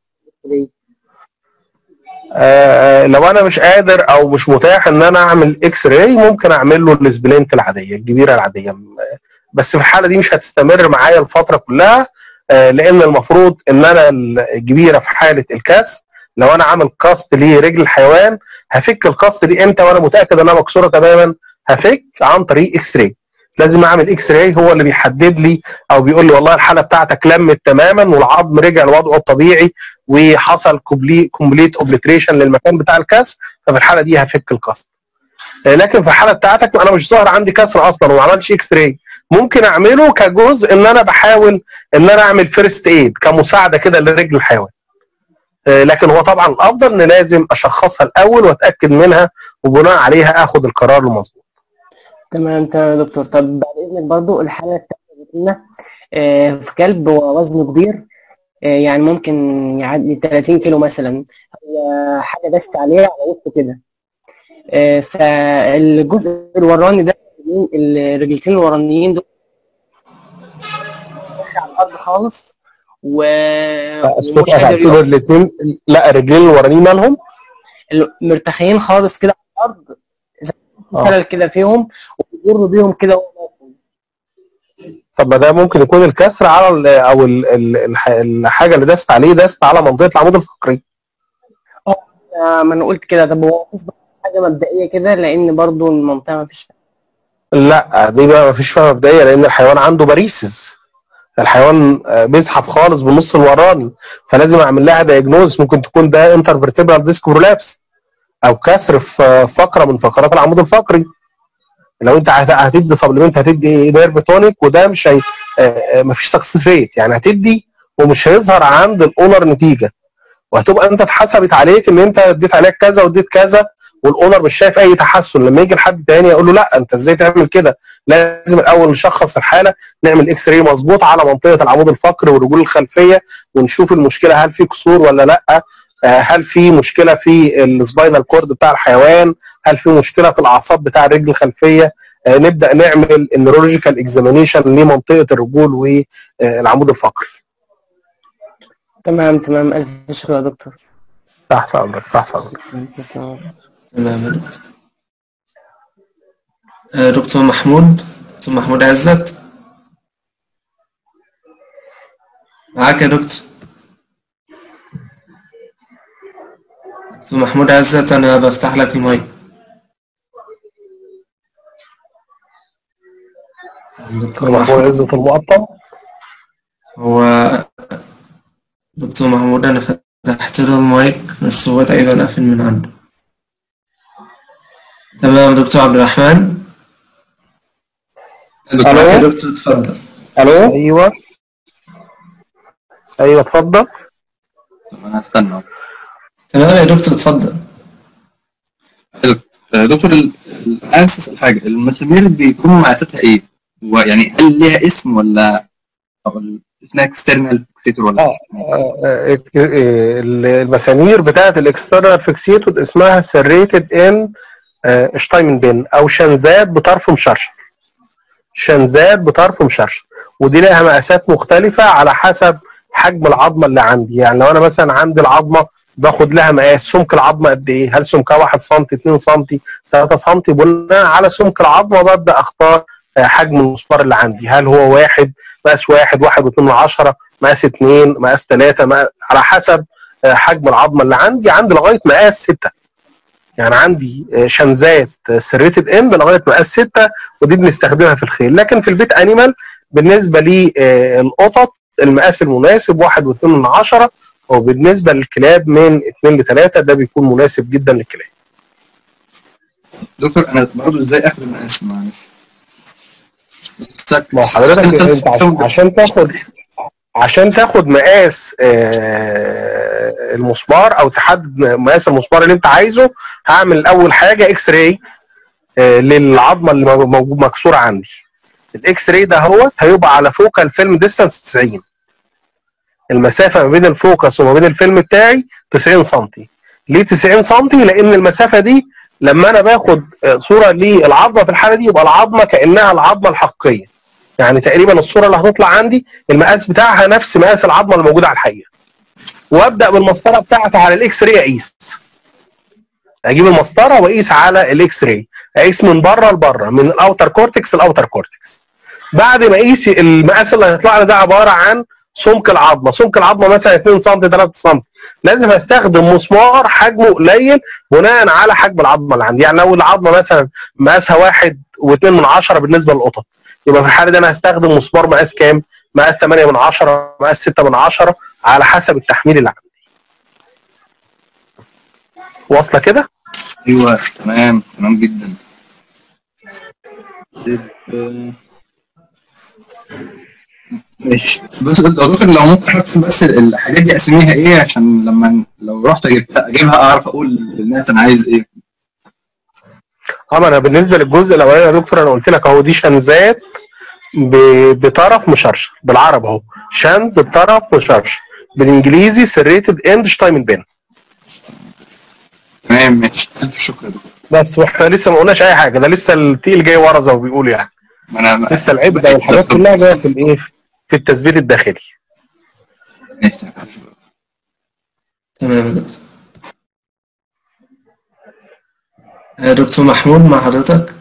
آه لو انا مش قادر او مش متاح ان انا اعمل اكس راي ممكن اعمل له السبلنت العاديه الكبيره العاديه بس في الحاله دي مش هتستمر معايا الفتره كلها آه لان المفروض ان انا الكبيره في حاله الكاس لو انا عامل كاست لرجل الحيوان هفك الكاست دي امتى وانا متاكد انها مكسوره تماما هفك عن طريق اكس راي لازم اعمل اكس راي هو اللي بيحدد لي او بيقول لي والله الحاله بتاعتك لمت تماما والعظم رجع لوضعه الطبيعي وحصل كومبليت اوبليتريشن للمكان بتاع الكسر ففي الحاله دي هفك الكسر آه، لكن في الحاله بتاعتك انا مش ظاهر عندي كسر اصلا وما عملتش اكس راي ممكن اعمله كجزء ان انا بحاول ان انا اعمل فيرست ايد كمساعده كده لرجل الحيوان آه، لكن هو طبعا الافضل ان لازم اشخصها الاول واتاكد منها وبناء عليها اخد القرار المظبوط تمام تمام يا دكتور طب بعد اذنك برضو الحاله الثانيه بتقولنا آه، في كلب ووزنه كبير آه، يعني ممكن يعدي 30 كيلو مثلا هو حاجه دست عليه على وسطه كده آه، فالجزء الوراني ده الرجلتين الورانيين دول على الارض خالص و... الصوت ومش قادر يقف. الاثنين لا الرجلين الورانيين مالهم مرتخيين خالص كده على الارض زي آه. خلل كده فيهم وبيجروا بيهم كده وهو ماشي. طب ما ده ممكن يكون الكسر على ال او ال ال الح- الحاجه اللي دست عليه دست على منطقه العمود الفقري آه، ما انا قلت كده طب هو مفيش بقى حاجه مبدئيه كده لان برضو المنطقه ما فيش لا دي بقى ما فيش فيها مبدئيه لان الحيوان عنده باريسز الحيوان آه، بيزحف خالص بالنص الوراني فلازم اعمل لها دايجنوز ممكن تكون ده انترفيرتبرال ديسك برولابس او كسر في فقره من فقرات العمود الفقري لو انت هت- هتدي سبلمنت هتدي نيرف تونيك وده مش هي آه، آه، مفيش سكسس ريت يعني هتدي ومش هيظهر عند الاونر نتيجه وهتبقى انت اتحسبت عليك ان انت اديت عليك كذا واديت كذا والاونر مش شايف اي تحسن لما يجي لحد تاني يقول له لا انت ازاي تعمل كده لازم الاول نشخص الحاله نعمل اكس راي مظبوط على منطقه العمود الفقري والرجول الخلفيه ونشوف المشكله هل في كسور ولا لا آه، هل في مشكله في السباينال كورد بتاع الحيوان هل في مشكله في الاعصاب بتاع الرجل الخلفيه آه، نبدا نعمل النيورولوجيكال اكزامينيشن لمنطقه الرجول والعمود الفقري تمام تمام الف شكر يا دكتور تحت امرك تحت امرك تسلم تمام يا دكتور آه، دكتور محمود دكتور محمود عزت معاك يا دكتور دكتور محمود عزت أنا بفتح لك المايك دكتور محمود محمود عزت المقطع هو دكتور محمود أنا فتحت له المايك بس هو تقريبا قافل من عنده تمام دكتور عبد الرحمن ألو؟ معاك يا دكتور اتفضل الو ايوه ايوه اتفضل انا هستنى تمام يا دكتور اتفضل آه، دكتور ال- ال- عايز اسال حاجه المسامير بيكون مقاساتها ايه؟ هو يعني هل ليها اسم ولا أو ال- اسمها اكسترنال فيكسيتور ولا آه، آه، المسامير بتاعت الاكسترنال فيكسيتود اسمها سريتد ان شتايمن بين او شنزات بطرف مشرشر شنزات بطرف مشرشر ودي لها مقاسات مختلفة على حسب حجم العظمة اللي عندي يعني لو انا مثلا عندي العظمة باخد لها مقاس سمك العظمة قد ايه هل سمكها 1 سم 2 سم 3 سم بناء على سمك العظمة ببدأ اختار آه، حجم المسمار اللي عندي هل هو واحد مقاس واحد واحد واثنين من عشرة مقاس اثنين مقاس ثلاثة مقاس على حسب آه، حجم العظمة اللي عندي عندي لغاية مقاس ستة يعني عندي آه، شنزات سريتد اند لغايه مقاس 6 ودي بنستخدمها في الخيل لكن في البيت انيمال بالنسبه للقطط المقاس المناسب 1 و2 من 10 وبالنسبه للكلاب من 2 ل 3 ده بيكون مناسب جدا للكلاب دكتور انا برضه ازاي اخد المقاس معلش ما هو حضرتك انت عشان- عشان تاخد عشان تاخد مقاس آه، المسمار او تحدد مقاس المسمار اللي انت عايزه هعمل اول حاجه اكس راي للعظمه اللي مو- موجود مكسوره عندي الاكس راي ده هو هيبقى على فوكال فيلم ديستانس 90 المسافه ما بين الفوكس وما بين الفيلم بتاعي 90 سم ليه 90 سم لان المسافه دي لما انا باخد آه، صوره للعظمه في الحاله دي يبقى العظمه كانها العظمه الحقيقيه يعني تقريبا الصوره اللي هتطلع عندي المقاس بتاعها نفس مقاس العظمه اللي موجوده على الحقيقه وابدا بالمسطره بتاعتي على الاكس راي اقيس اجيب المسطره واقيس على الاكس راي اقيس من بره لبره من الاوتر كورتكس الاوتر كورتكس بعد ما اقيس المقاس اللي هيطلع لي ده عباره عن سمك العظمه سمك العظمه مثلا 2 سم 3 سم لازم استخدم مسمار حجمه قليل بناء على حجم العظمه اللي عندي يعني لو العظمه مثلا مقاسها واحد واثنين من عشرة بالنسبه للقطط يبقى في الحاله دي انا هستخدم مسمار مقاس كام؟ مقاس 8 من 10 مقاس 6 من 10 على حسب التحميل اللي عندي. واصله كده؟ ايوه تمام تمام جدا طيب، آه، ماشي بس دكتور لو ممكن اكتب بس الحاجات دي اسميها ايه عشان لما لو رحت اجيبها اجيبها اعرف اقول للناس انا عايز ايه اه ما انا بالنسبه للجزء الاولاني يا دكتور انا قلت لك اهو دي شنزات ب- بطرف مشرشر بالعربي اهو شنز بطرف مشرشر بالانجليزي سريتد اند شتايمن بين تمام ماشي الف شكر يا دكتور بس واحنا لسه ما قلناش اي حاجه ده لسه التقيل جاي ورا زي ما بيقولوا يعني ما انا لسه العبء والحاجات كلها جايه في الايه في التثبيت الداخلي تمام يا دكتور آه، دكتور محمود مع حضرتك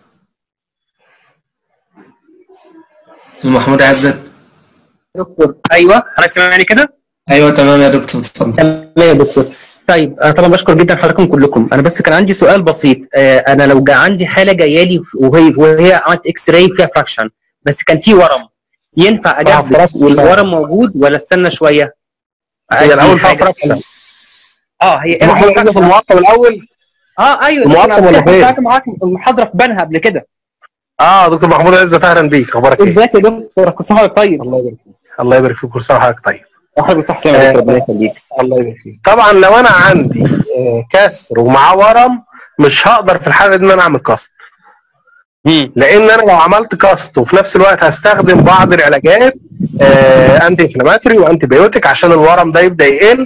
دكتور محمود عزت دكتور ايوه حضرتك سامعني كده؟ ايوه تمام يا دكتور اتفضل تمام يا دكتور طيب انا طبعا بشكر جدا حضراتكم كلكم انا بس كان عندي سؤال بسيط آه، انا لو جا عندي حاله جايه لي وهي وهي عملت اكس راي فيها فراكشن بس كان في ورم ينفع اجبس فراكشن. والورم موجود ولا استنى شويه؟ هي أدي الاول فيها حاجة. فراكشن اه هي محمود عزت المعطل الاول اه ايوه المعطل أنا ولا كنت فين؟ قعدت معاك المحاضره في بنها قبل كده اه دكتور محمود عزت اهلا بيك اخبارك ايه؟ ازيك يا دكتور كل سنه وحضرتك طيب الله يبارك فيك الله يبارك فيك كل سنه وحضرتك طيب وحضرتك بالصحه والسلامه يا دكتور ربنا يخليك الله يبارك فيك طبعا لو انا عندي آه، كسر ومعاه ورم مش هقدر في الحاله دي ان انا اعمل كاست لان انا لو عملت كاست وفي نفس الوقت هستخدم بعض العلاجات آه انتي انفلاماتوري وانتي بيوتيك عشان الورم ده يبدا يقل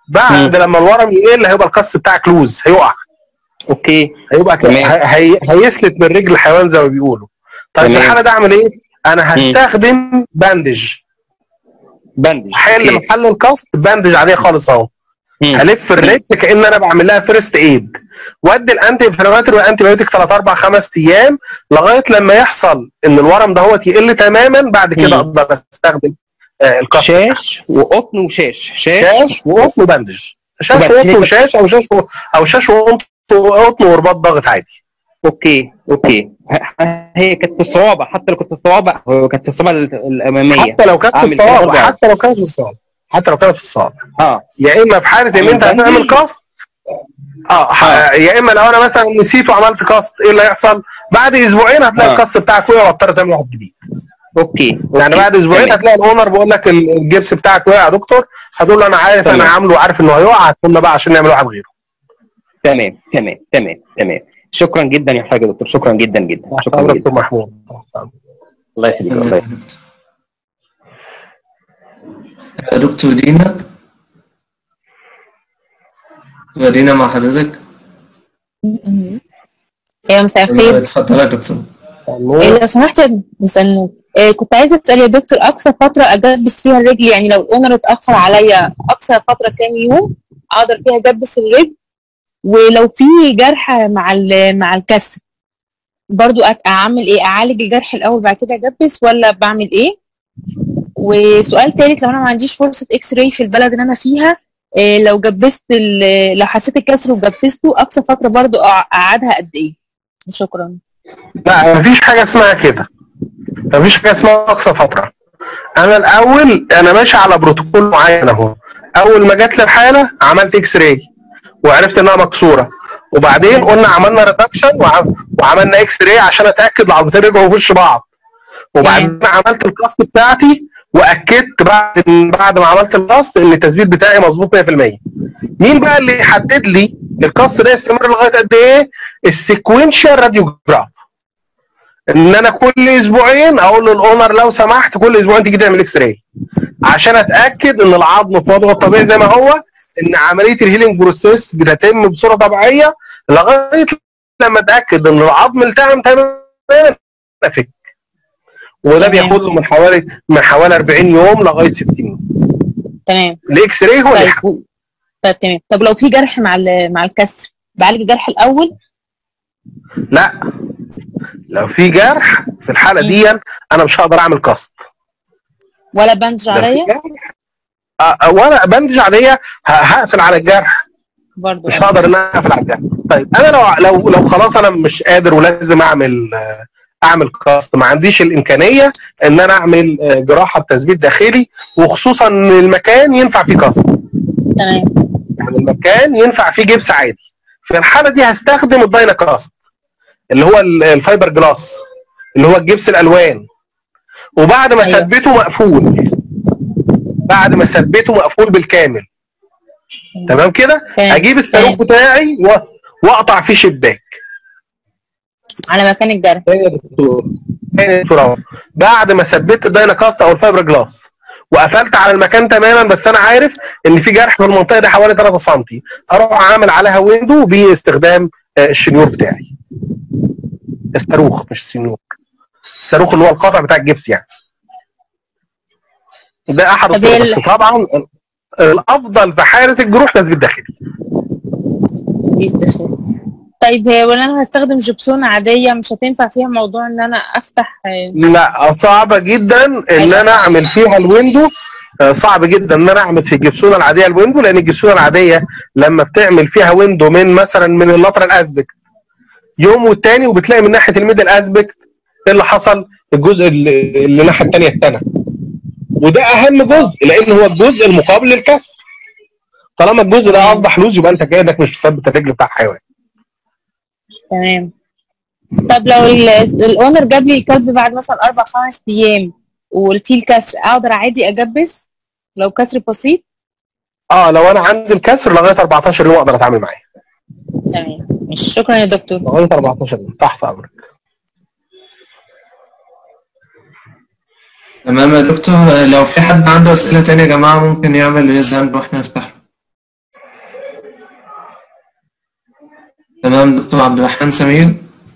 بعد لما الورم يقل هيبقى القص بتاعك لوز هيقع اوكي هيبقى كده تمام. هي- هي- هيسلت من رجل الحيوان زي ما بيقولوا طيب في تمام. الحاله ده اعمل ايه؟ انا هستخدم باندج باندج حل أوكي. محل القصد باندج عاديه خالص اهو هلف الرجل كان انا بعمل لها فيرست ايد وادي الانتي انفلاماتوري والانتي بايوتيك 3 4 5 ايام لغايه لما يحصل ان الورم دهوت يقل تماما بعد كده مم. اقدر استخدم آه، القصد شاش وقطن وشاش شاش شاش وقطن وباندج شاش وباندج. وقطن وشاش او شاش و... او شاش وقطن وقطن ورباط ضغط عادي اوكي اوكي ه- هي كانت في الصوابع حتى لو كانت في الصوابع هو كانت في الصوابع ال- الاماميه حتى لو كانت في أعمل كده الصوابع برضه. حتى لو كانت في الصوابع حتى لو كانت في الصوابع اه يا اما في حاله ان انت أعمل هتعمل باندج؟ قصد اه ح- يا اما لو انا مثلا نسيت وعملت قصد ايه اللي هيحصل؟ بعد اسبوعين هتلاقي آه. القصد بتاعك وقع واضطر تعمل واحد جديد اوكي يعني بعد اسبوعين تمام. هتلاقي الاونر بيقول لك ال- الجبس بتاعك وقع يا دكتور هتقول له انا عارف انا تمام. عامله وعارف انه هيقع هتقولنا بقى عشان نعمل واحد غيره تمام تمام تمام تمام شكرا جدا يا حاج دكتور شكرا جدا جدا شكرا حضرتك جدا دكتور محمود الله يخليك الله يخليك دكتور دينا دكتور دينا مع حضرتك ايوه مساء الخير اتفضل يا دكتور إيه لو سمحت يا مسنوك إيه كنت عايزه اسال يا دكتور اقصى فتره اجبس فيها الرجل يعني لو الاونر اتاخر عليا اقصى فتره كام يوم اقدر فيها اجبس الرجل ولو في جرح مع ال- مع الكسر برضو أت- اعمل ايه اعالج الجرح الاول بعد كده اجبس ولا بعمل ايه وسؤال ثالث لو انا ما عنديش فرصه اكس راي في البلد اللي انا فيها إيه لو جبست ال- لو حسيت الكسر وجبسته اقصى فتره برضو أع- اقعدها قد ايه شكرا لا مفيش حاجه اسمها كده مفيش حاجه اسمها اقصى فتره انا الاول انا ماشي على بروتوكول معين اهو اول ما جات لي الحاله عملت اكس راي وعرفت انها مكسوره وبعدين قلنا عملنا ريدكشن وعملنا اكس راي عشان اتاكد العضلتين رجعوا في وش بعض وبعدين عملت الكاست بتاعتي واكدت بعد بعد ما عملت الكاست ان التثبيت بتاعي مظبوط 100% مين بقى اللي يحدد لي الكاست ده يستمر لغايه قد ايه السيكوينشال راديوجراف ان انا كل اسبوعين اقول للاونر لو سمحت كل اسبوعين تيجي تعمل اكس راي عشان اتاكد ان العظم في وضعه الطبيعي زي ما هو ان عمليه الهيلينج بروسيس بتتم بصوره طبيعيه لغايه لما اتاكد ان العظم التئم تماما افك وده بياخد له من حوالي من حوالي 40 يوم لغايه 60 يوم تمام الاكس راي هو اللي طيب طيب تمام طب لو في جرح مع ال- مع الكسر بعالج الجرح الاول لا لو في جرح في الحاله دي انا مش هقدر اعمل كاست ولا بندج لو في عليا جرح أه، وانا بندج عليا ه- هقفل على الجرح برضو مش هقدر ان انا اقفل على الجرح طيب انا لو لو لو خلاص انا مش قادر ولازم اعمل آه، اعمل كاست ما عنديش الامكانيه ان انا اعمل آه، جراحه بتثبيت داخلي وخصوصا ان المكان ينفع فيه كاست تمام يعني المكان ينفع فيه جبس عادي في الحاله دي هستخدم الداينا كاست اللي هو ال- الفايبر جلاس اللي هو الجبس الالوان وبعد ما ثبته مقفول بعد ما ثبته مقفول بالكامل تمام كده اجيب الصاروخ بتاعي و- واقطع فيه شباك على مكان الجرح يا دكتور يا دكتور أهو. بعد ما ثبت الداينا كاست او الفايبر جلاس وقفلت على المكان تماما بس انا عارف ان في جرح في المنطقه دي حوالي 3 سم اروح عامل عليها ويندو باستخدام آه، الشنيور بتاعي الصاروخ مش السنيور الصاروخ اللي هو القاطع بتاع الجبس يعني ده احد طب الطرق ال- بس طبعا الافضل في حاله الجروح تثبيت داخلي بيس داخلي طيب هي ولا انا هستخدم جبسون عاديه مش هتنفع فيها موضوع ان انا افتح آه، لا صعبه جدا ان انا اعمل فيها الويندو آه، صعب جدا ان انا اعمل في الجبسونه العاديه الويندو لان الجبسونه العاديه لما بتعمل فيها ويندو من مثلا من اللاترال اسبكت يوم والتاني وبتلاقي من ناحيه الميدل اسبكت ايه اللي حصل الجزء اللي اللي الناحيه الثانيه اتنى وده اهم جزء لان هو الجزء المقابل للكسر طالما الجزء ده اصبح لوز يبقى انت كانك مش مثبت الرجل بتاع الحيوان تمام طب لو ال- الاونر جاب لي الكلب بعد مثلا اربع خمس ايام وفي الكسر اقدر عادي اجبس لو كسر بسيط اه لو انا عندي الكسر لغايه 14 يوم اقدر اتعامل معاه تمام مش شكرا يا دكتور لغايه 14 يوم تحت امرك تمام يا دكتور لو في حد عنده أسئلة تانية يا جماعة ممكن يعمل ريز هاند واحنا نفتح تمام دكتور عبد الرحمن سمير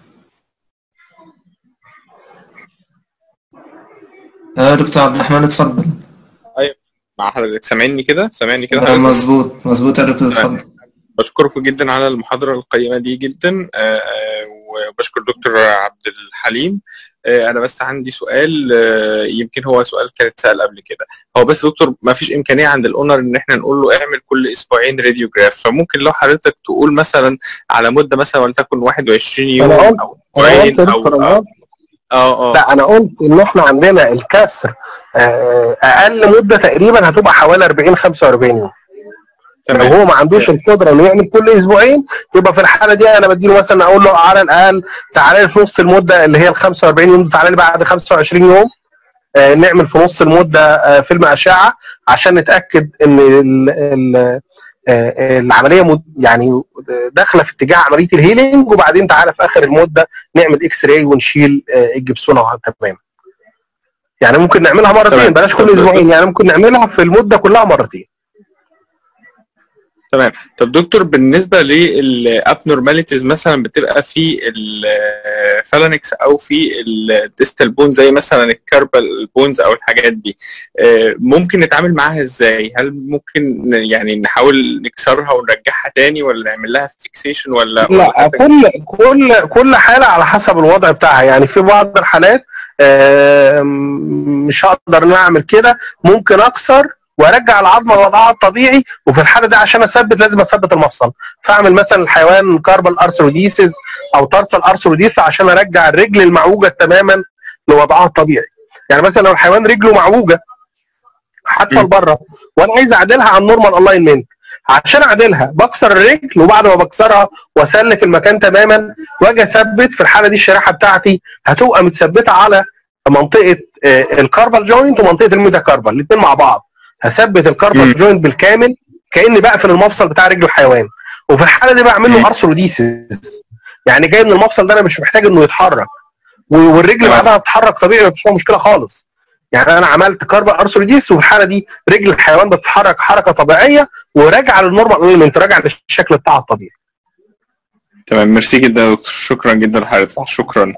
آه دكتور عبد الرحمن اتفضل ايوه مع حضرتك سامعني كده سامعني كده آه، حضرتك مظبوط مظبوط يا دكتور تمام. اتفضل بشكركم جدا على المحاضرة القيمة دي جدا آه، آه، وبشكر دكتور عبد الحليم آه، أنا بس عندي سؤال آه، يمكن هو سؤال كان اتسأل قبل كده هو بس دكتور ما فيش إمكانية عند الأونر إن إحنا نقول له اعمل كل أسبوعين راديوجراف فممكن لو حضرتك تقول مثلا على مدة مثلا ولتكن 21 يوم انا قلت أو انا قلت أسبوعين يا أو دكتور أو- أمراض اه اه لا انا قلت ان احنا عندنا الكسر آه، اقل مده تقريبا هتبقى حوالي 40 45 يوم لو هو ما عندوش القدره انه يعمل كل اسبوعين يبقى في الحاله دي انا بديله مثلا اقول له على الاقل تعالى لي في نص المده اللي هي ال 45 يوم تعالى لي بعد 25 يوم آه، نعمل في نص المده آه، فيلم اشعه عشان نتاكد ان ال ال آه، العمليه مد- يعني داخله في اتجاه عمليه الهيلينج وبعدين تعالى في اخر المده نعمل اكس راي ونشيل آه، الجبسونه تمام يعني ممكن نعملها مرتين تمام. بلاش كل طب- اسبوعين يعني ممكن نعملها في المده كلها مرتين تمام طب دكتور بالنسبه للابنورماليتيز مثلا بتبقى في الفالانكس او في الديستال بون زي مثلا الكاربال بونز او الحاجات دي آه، ممكن نتعامل معاها ازاي هل ممكن يعني نحاول نكسرها ونرجعها تاني ولا نعمل لها فيكسيشن ولا لا كل كل كل حاله على حسب الوضع بتاعها يعني في بعض الحالات آم، مش هقدر ان أنا اعمل كده ممكن اكسر وارجع العظمه لوضعها الطبيعي وفي الحاله دي عشان اثبت لازم اثبت المفصل فاعمل مثلا الحيوان كاربال ارثروديسيس او طرف الارثروديس عشان ارجع الرجل المعوجه تماما لوضعها الطبيعي يعني مثلا لو الحيوان رجله معوجه حتى لبره وانا عايز اعدلها على النورمال الاينمنت عشان اعدلها بكسر الرجل وبعد ما بكسرها واسلك المكان تماما واجي اثبت في الحاله دي الشريحه بتاعتي هتبقى متثبته على منطقه آه، الكاربال جوينت ومنطقه الميتاكاربال الاثنين مع بعض هثبت الكاربال جوينت بالكامل كاني بقفل المفصل بتاع رجل الحيوان وفي الحاله دي بعمل له ارثروديسيس يعني جاي من المفصل ده انا مش محتاج انه يتحرك و- والرجل بعدها تتحرك طبيعي مفيش فيها مشكله خالص يعني انا عملت كاربال ارثروديس وفي الحاله دي رجل الحيوان بتتحرك حركه طبيعيه وراجعه للنورمال اليمنت راجعه للشكل بتاعها الطبيعي تمام ميرسي جدا يا دكتور شكرا جدا لحضرتك شكرا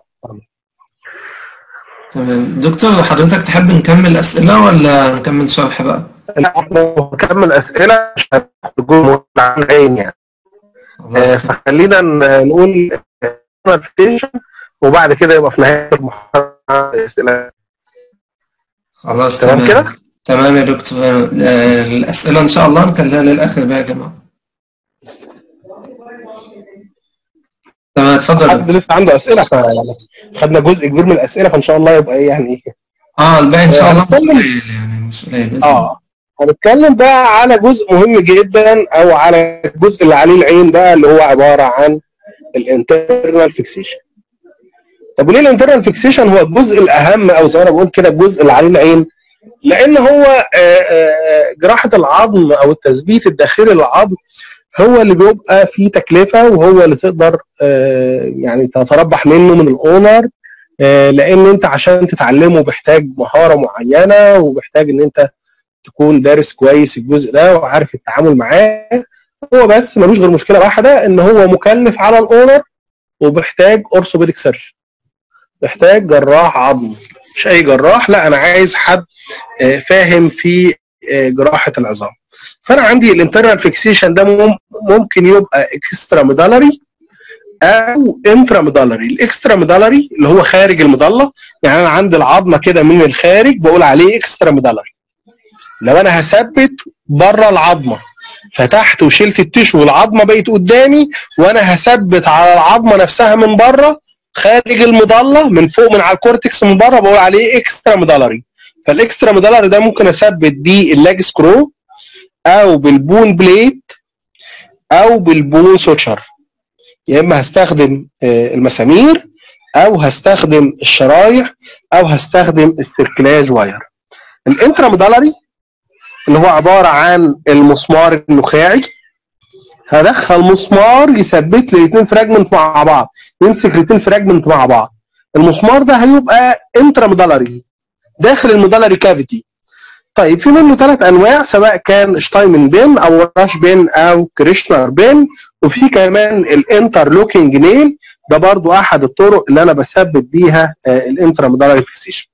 تمام دكتور حضرتك تحب نكمل أسئلة ولا نكمل شرح بقى؟ نكمل اسئله مش هتكون عن العين يعني آه، فخلينا ن- نقول presentation وبعد كده يبقى في نهايه المحاضره اسئله خلاص تمام تمام كده؟ تمام يا دكتور آه، الأسئلة إن شاء الله نخليها للآخر بقى يا جماعة تمام اتفضل يا حد لسه عنده اسئله ف- خدنا جزء كبير من الاسئله فان شاء الله يبقى ايه يعني اه الباقي إن شاء الله مش هنتكلم قليل يعني مش قليل بإذن الله. اه هنتكلم بقى على جزء مهم جدا او على الجزء اللي عليه العين بقى اللي هو عباره عن الانترنال فيكسيشن طب وليه الانترنال فيكسيشن هو الجزء الاهم او زي ما انا بقول كده الجزء اللي عليه العين لان هو آه، آه، جراحه العظم او التثبيت الداخلي للعظم هو اللي بيبقى فيه تكلفه وهو اللي تقدر آه، يعني تتربح منه من الاونر آه، لان انت عشان تتعلمه بيحتاج مهاره معينه وبيحتاج ان انت تكون دارس كويس الجزء ده وعارف التعامل معاه هو بس ملوش غير مشكله واحده ان هو مكلف على الاونر وبيحتاج اورثوبيديك سيرجن بيحتاج جراح عظم مش اي جراح لا انا عايز حد آه، فاهم في آه، جراحه العظام فانا عندي الانترنال فيكسيشن ده مم- ممكن يبقى اكسترا ميدالري او انترا ميدالري الاكسترا ميدالري اللي هو خارج المظله يعني انا عندي العظمه كده من الخارج بقول عليه اكسترا ميدالري لو انا هثبت بره العظمه فتحت وشلت التشو والعظمه بقت قدامي وانا هثبت على العظمه نفسها من بره خارج المظله من فوق من على الكورتكس من بره بقول عليه اكسترا ميدالري فالاكسترا ميدالري ده ممكن اثبت بيه اللاج سكرو او بالبون بليت او بالبون سوتشر يا اما هستخدم آه، المسامير او هستخدم الشرايح او هستخدم السيركلاج واير الانترا ميدالري اللي هو عباره عن المسمار النخاعي هدخل مسمار يثبت لي الاثنين فراجمنت مع بعض يمسك الاثنين فراجمنت مع بعض المسمار ده هيبقى انترا ميدالري داخل الميدالري كافيتي طيب في منه ثلاث انواع سواء كان شتايمن بين او راش بين او كريشنر بين وفي كمان الانترلوكينج نيل ده برضو احد الطرق اللي انا بثبت بيها الانتراميدالري فيكسيشن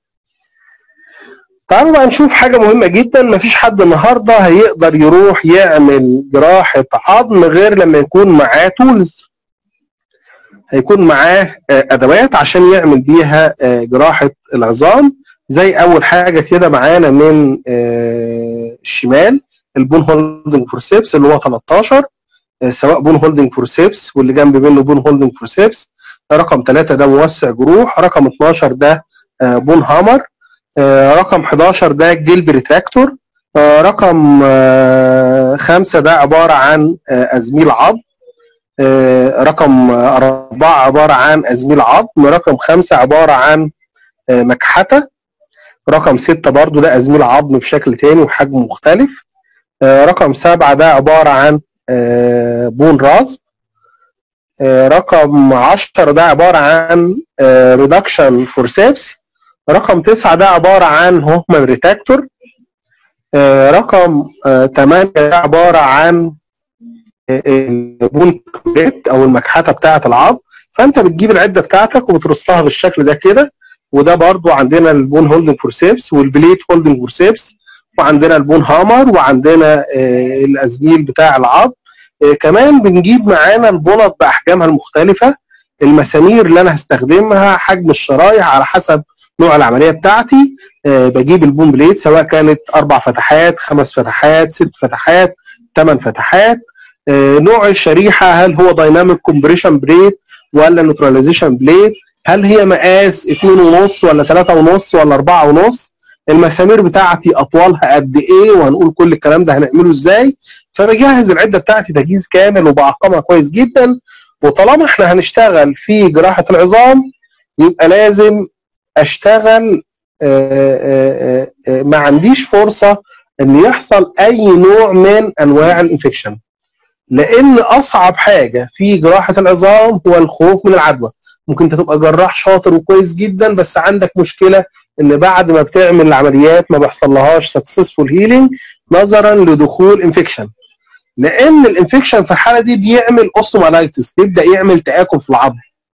تعالوا بقى نشوف حاجه مهمه جدا مفيش حد النهارده هيقدر يروح يعمل جراحه عظم غير لما يكون معاه تولز هيكون معاه آه، ادوات عشان يعمل بيها آه، جراحه العظام زي اول حاجه كده معانا من آه، الشمال البون هولدنج فورسيبس اللي هو 13 آه، سواء بون هولدنج فورسيبس واللي جنب منه بون هولدنج فورسيبس رقم 3 ده موسع جروح رقم 12 ده آه، بون هامر آه، رقم 11 ده جلب ريتراكتور آه، رقم آه، خمسة ده عبارة عن آه، أزميل عظم آه، رقم آه، أربعة عبارة عن أزميل عظم رقم خمسة عبارة عن آه، مكحتة رقم ستة برضو ده أزميل عظم بشكل تاني وحجم مختلف آه، رقم سبعة ده عبارة عن آه، بون راز آه، رقم عشرة ده عبارة عن ريدكشن فورسيبس رقم تسعة ده عبارة عن هوفمان ريتاكتور آه، رقم آه، تمانية ده عبارة عن البون بليت او المكحته بتاعه العظم فانت بتجيب العده بتاعتك وبترصها بالشكل ده كده وده برضو عندنا البون هولدنج فورسيبس والبليت هولدنج فورسيبس وعندنا البون هامر وعندنا آه، الازميل بتاع العظم آه، كمان بنجيب معانا البنط باحجامها المختلفه المسامير اللي انا هستخدمها حجم الشرايح على حسب نوع العمليه بتاعتي آه، بجيب البون بليت سواء كانت اربع فتحات خمس فتحات ست فتحات ثمان فتحات آه، نوع الشريحه هل هو دايناميك كومبريشن بليت ولا نيوتراليزيشن بليت هل هي مقاس 2 ونص ولا 3 ونص ولا 4 ونص المسامير بتاعتي اطوالها قد ايه وهنقول كل الكلام ده هنعمله ازاي فبجهز العده بتاعتي تجهيز كامل وبعقمها كويس جدا وطالما احنا هنشتغل في جراحه العظام يبقى لازم اشتغل آه، آه، آه، ما عنديش فرصه ان يحصل اي نوع من انواع الانفكشن لان اصعب حاجه في جراحه العظام هو الخوف من العدوى ممكن انت تبقى جراح شاطر وكويس جدا بس عندك مشكله ان بعد ما بتعمل العمليات ما بيحصلهاش سكسسفول هيلينج نظرا لدخول انفكشن لان الانفكشن في الحاله دي بيعمل اوستومالايتس بيبدا يعمل تاكل في العظم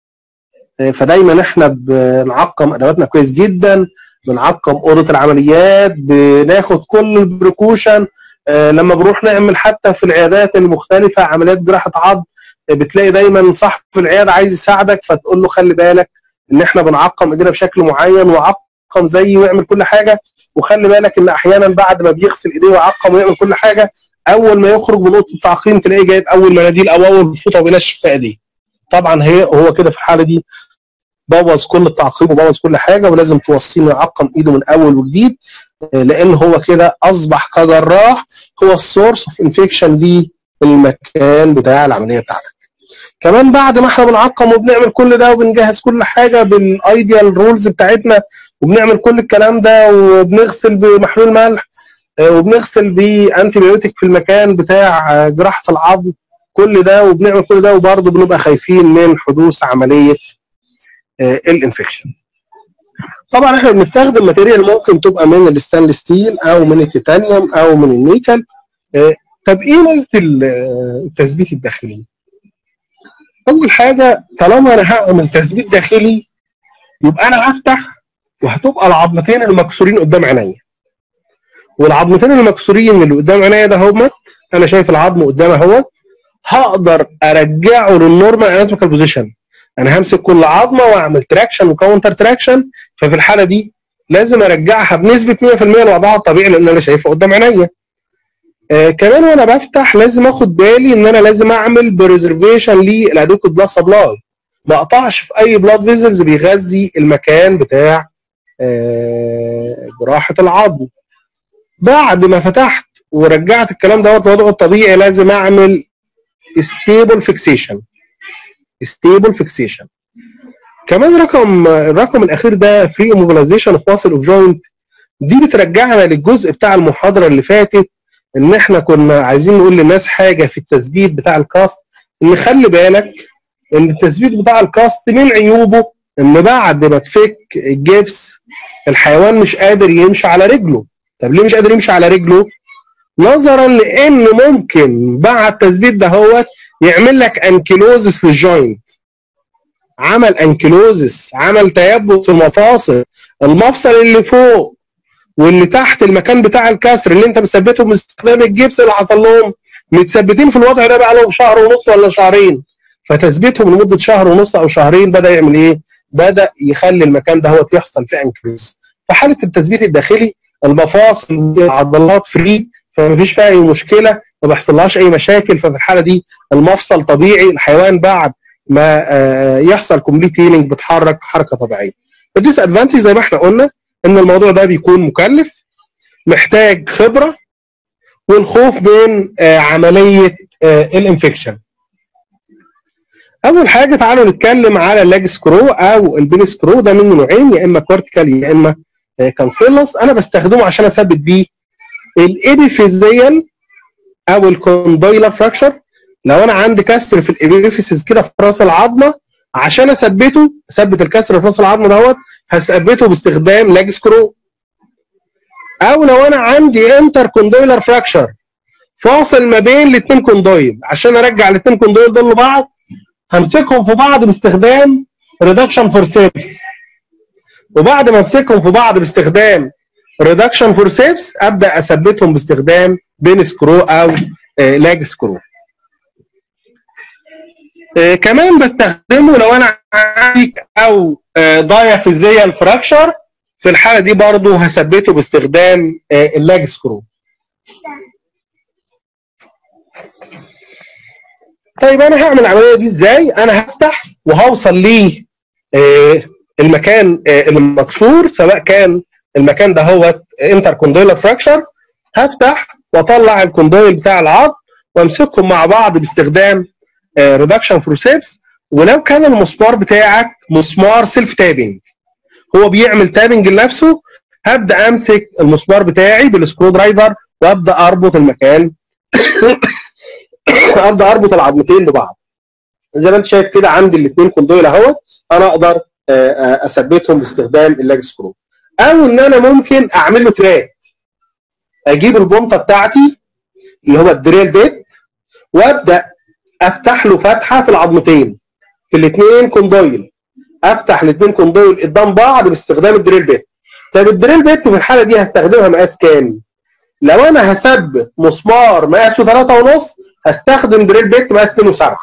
آه، فدايما احنا بنعقم ادواتنا كويس جدا بنعقم اوضه العمليات بناخد كل البريكوشن آه، لما بنروح نعمل حتى في العيادات المختلفه عمليات جراحه عظم آه، بتلاقي دايما صاحب العياده عايز يساعدك فتقول له خلي بالك ان احنا بنعقم ايدينا بشكل معين وعقم زيي ويعمل كل حاجه وخلي بالك ان احيانا بعد ما بيغسل ايديه ويعقم ويعمل كل حاجه اول ما يخرج من اوضه التعقيم تلاقيه جايب اول مناديل او اول فوطه وبينشف في ايديه طبعا هي هو كده في الحاله دي بوظ كل التعقيم وبوظ كل حاجه ولازم توصيه انه يعقم ايده من اول وجديد آه، لان هو كده اصبح كجراح هو السورس اوف انفكشن للمكان بتاع العمليه بتاعتك كمان بعد ما احنا بنعقم وبنعمل كل ده وبنجهز كل حاجه بالايديال رولز بتاعتنا وبنعمل كل الكلام ده وبنغسل بمحلول ملح آه، وبنغسل بانتي بيوتيك في المكان بتاع آه، جراحه العظم كل ده وبنعمل كل ده وبرضه بنبقى خايفين من حدوث عمليه آه، الانفكشن طبعا احنا بنستخدم ماتيريال ممكن تبقى من الستانلس ستيل او من التيتانيوم او من النيكل آه، طب ايه ميزه ال- آه، التثبيت الداخلي؟ اول حاجه طالما انا هعمل تثبيت داخلي يبقى انا هفتح وهتبقى العظمتين المكسورين قدام عينيا والعظمتين المكسورين اللي قدام عينيا ده هم انا شايف العظم قدام اهو هقدر ارجعه للنورمال اناتوميكال بوزيشن انا همسك كل عظمه واعمل تراكشن وكاونتر تراكشن ففي الحاله دي لازم ارجعها بنسبه 100% لوضعها الطبيعي لان انا شايفها قدام عينيا آه كمان وانا بفتح لازم اخد بالي ان انا لازم اعمل بريزرفيشن للادوكت بلاد سبلاي ما اقطعش في اي بلاد فيزلز بيغذي المكان بتاع آه جراحه العظم بعد ما فتحت ورجعت الكلام دوت لوضعه الطبيعي لازم اعمل ستيبل فيكسيشن ستيبل فيكسيشن كمان رقم الرقم الاخير ده فري موبيلايزيشن اوف ماسل اوف جوينت دي بترجعنا للجزء بتاع المحاضره اللي فاتت ان احنا كنا عايزين نقول للناس حاجه في التثبيت بتاع الكاست ان خلي بالك ان التثبيت بتاع الكاست من عيوبه ان بعد ما تفك الجبس الحيوان مش قادر يمشي على رجله طب ليه مش قادر يمشي على رجله نظرا لان ممكن بعد التثبيت ده هو يعمل لك انكيلوزس للجوينت عمل انكيلوزس عمل تيبس في المفاصل المفصل اللي فوق واللي تحت المكان بتاع الكسر اللي انت مثبتهم باستخدام الجبس اللي حصل لهم متثبتين في الوضع ده بقى لهم شهر ونص ولا شهرين فتثبيتهم لمده شهر ونص او شهرين بدا يعمل ايه؟ بدا يخلي المكان ده هو يحصل فيه انكلوز في حاله التثبيت الداخلي المفاصل والعضلات فري فما فيش فيها اي مشكله ما بيحصلهاش اي مشاكل ففي الحاله دي المفصل طبيعي الحيوان بعد ما آه، يحصل كومبليت هيلينج بتحرك حركه طبيعيه الديس ادفانتج زي ما احنا قلنا ان الموضوع ده بيكون مكلف محتاج خبره والخوف من آه، عمليه آه، الانفكشن اول حاجه تعالوا نتكلم على اللاج سكرو او البين سكرو ده منه نوعين يا اما كورتيكال يا اما كانسيلس انا بستخدمه عشان اثبت بيه الابيفيزيال او الكوندايلر فراكشر لو انا عندي كسر في الابيفيسز كده في راس العظمه عشان اثبته اثبت الكسر في راس العظمه دوت هثبته باستخدام لاج سكرو او لو انا عندي انتر كوندايلر فراكشر فاصل ما بين الاثنين كوندايل عشان ارجع الاثنين كوندايل دول لبعض همسكهم في بعض باستخدام ريدكشن فورسيبس وبعد ما امسكهم في بعض باستخدام ريدكشن فورسيبس ابدا اثبتهم باستخدام بين سكرو او آه، لاج سكرو آه، كمان بستخدمه لو انا عندي او دايافيزيال فراكشر في الحاله دي برضو هثبته باستخدام آه، اللاج سكرو طيب انا هعمل العمليه دي ازاي انا هفتح وهوصل ل المكان آه، المكسور سواء كان المكان ده هو انتر كونديلر فراكشر هفتح واطلع الكونديل بتاع العظم وامسكهم مع بعض باستخدام ريدكشن فورسيبس ولو كان المسمار بتاعك مسمار سيلف تابنج هو بيعمل تابنج لنفسه هبدا امسك المسمار بتاعي بالسكرو درايفر وابدا اربط المكان ابدا اربط العظمتين ببعض زي ما انت شايف كده عندي الاثنين كوندويل اهوت انا اقدر آه، آه، اثبتهم باستخدام اللاج سكرو او ان انا ممكن اعمل له تراك اجيب البنطه بتاعتي اللي هو الدريل بيت وابدا افتح له فتحه في العظمتين في الاثنين كوندويل افتح الاثنين كوندويل قدام بعض باستخدام الدريل بيت طب الدريل بيت في الحاله دي هستخدمها مقاس كام؟ لو انا هثبت مسمار مقاسه 3 ونص هستخدم دريل بيت مقاس 2 و7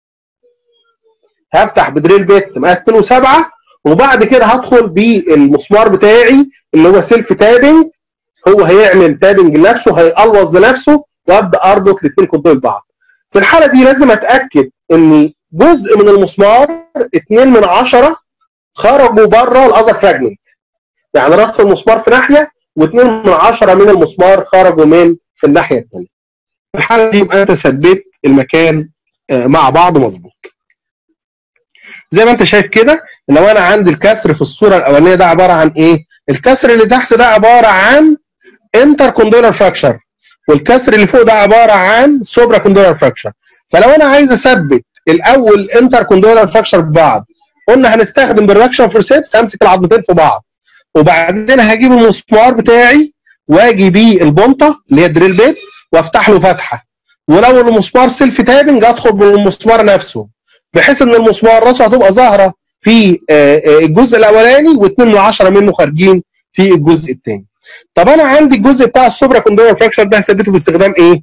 هفتح بدريل بيت مقاس 2 و7 وبعد كده هدخل بالمسمار بتاعي اللي هو سيلف تابنج هو هيعمل تابنج لنفسه هيقلوظ لنفسه وابدا اربط الاثنين كوندويل ببعض في الحاله دي لازم اتاكد ان جزء من المسمار 2 من 10 خرجوا بره الاذر فراجمنت يعني ربط المسمار في ناحيه و2 من 10 من المسمار خرجوا من في الناحيه الثانيه في الحاله دي يبقى انت ثبت المكان آه، مع بعض مظبوط زي ما انت شايف كده لو انا عندي الكسر في الصوره الاولانيه ده عباره عن ايه الكسر اللي تحت ده عباره عن انتر كوندولار فراكشر والكسر اللي فوق ده عباره عن سوبرا كوندولار فراكشر فلو انا عايز اثبت الاول انتر كوندولار فراكشر ببعض قلنا هنستخدم بالركشن فورسيبس همسك العظمتين في بعض وبعدين هجيب المسمار بتاعي واجي بيه البنطه اللي هي الدريل بيت وافتح له فتحه ولو المسمار سيلف تابنج ادخل بالمسمار نفسه بحيث ان المسمار راسه هتبقى ظاهره في آه، آه، الجزء الاولاني و2 من 10 منه خارجين في الجزء الثاني طب انا عندي الجزء بتاع السوبرا كوندولار فراكشر ده هثبته باستخدام ايه؟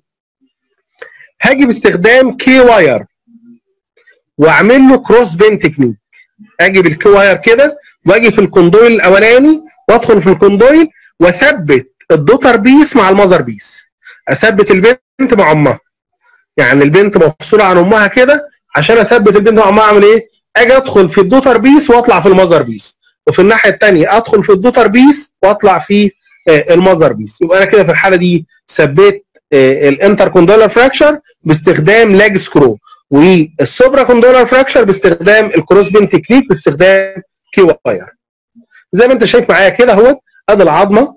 هاجي باستخدام كي واير واعمل له كروس بين تكنيك اجي بالكي واير كده واجي في الكوندويل الاولاني وادخل في الكوندويل واثبت الدوتر بيس مع المذر بيس اثبت البنت مع امها يعني البنت مفصوله عن امها كده عشان اثبت البنت مع امها اعمل ايه؟ اجي ادخل في الدوتر بيس واطلع في المذر بيس وفي الناحيه الثانيه ادخل في الدوتر بيس واطلع في آه، المذر بيس يبقى انا كده في الحاله دي ثبت الانتر كوندولار فراكشر باستخدام لاج سكرو والسوبرا كوندولار فراكشر باستخدام الكروس بين تكنيك باستخدام كي واير زي ما انت شايف معايا كده اهو ادي العظمه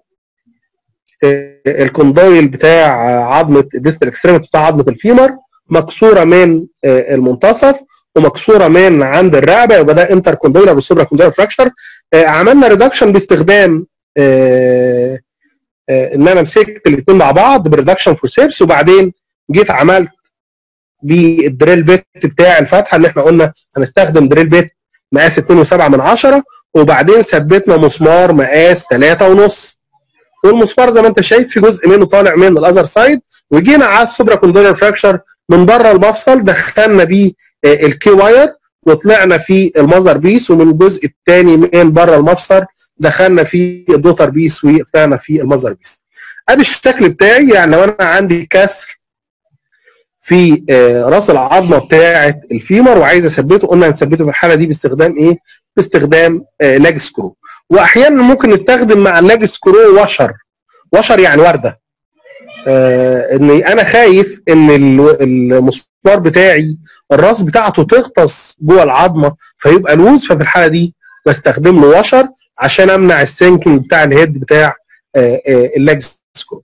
آه، الكوندويل بتاع آه، عظمه الديستال اكستريميتي بتاع عظمه الفيمر مكسوره من آه، المنتصف ومكسوره من عند الرقبه يبقى ده انتر كوندويلر والسوبرا كوندويلر فراكشر عملنا ريدكشن باستخدام آه، ان انا مسكت الاثنين مع بعض بريدكشن فورسيبس وبعدين جيت عملت بالدريل بيت بتاع الفتحه اللي احنا قلنا هنستخدم دريل بيت مقاس 2.7 من 10 وبعدين ثبتنا مسمار مقاس 3 ونص والمسمار زي ما انت شايف في جزء منه طالع من الاذر سايد وجينا على السوبرا كوندولر فراكشر من بره المفصل دخلنا بيه آه، الكي واير وطلعنا في المذر بيس ومن الجزء الثاني من بره المفصل دخلنا في الدوتر بيس وطلعنا في المذر بيس ادي الشكل بتاعي يعني لو انا عندي كسر في آه، راس العظمه بتاعه الفيمر وعايز اثبته قلنا هنثبته في الحاله دي باستخدام ايه؟ باستخدام لاج سكرو واحيانا ممكن نستخدم مع اللاج سكرو وشر وشر يعني ورده آه اني انا خايف ان ال- المسمار بتاعي الراس بتاعته تغطس جوه العظمه فيبقى لوز ففي الحاله دي بستخدم له وشر عشان امنع السينكينج بتاع الهيد بتاع آه، آه، اللاج سكرو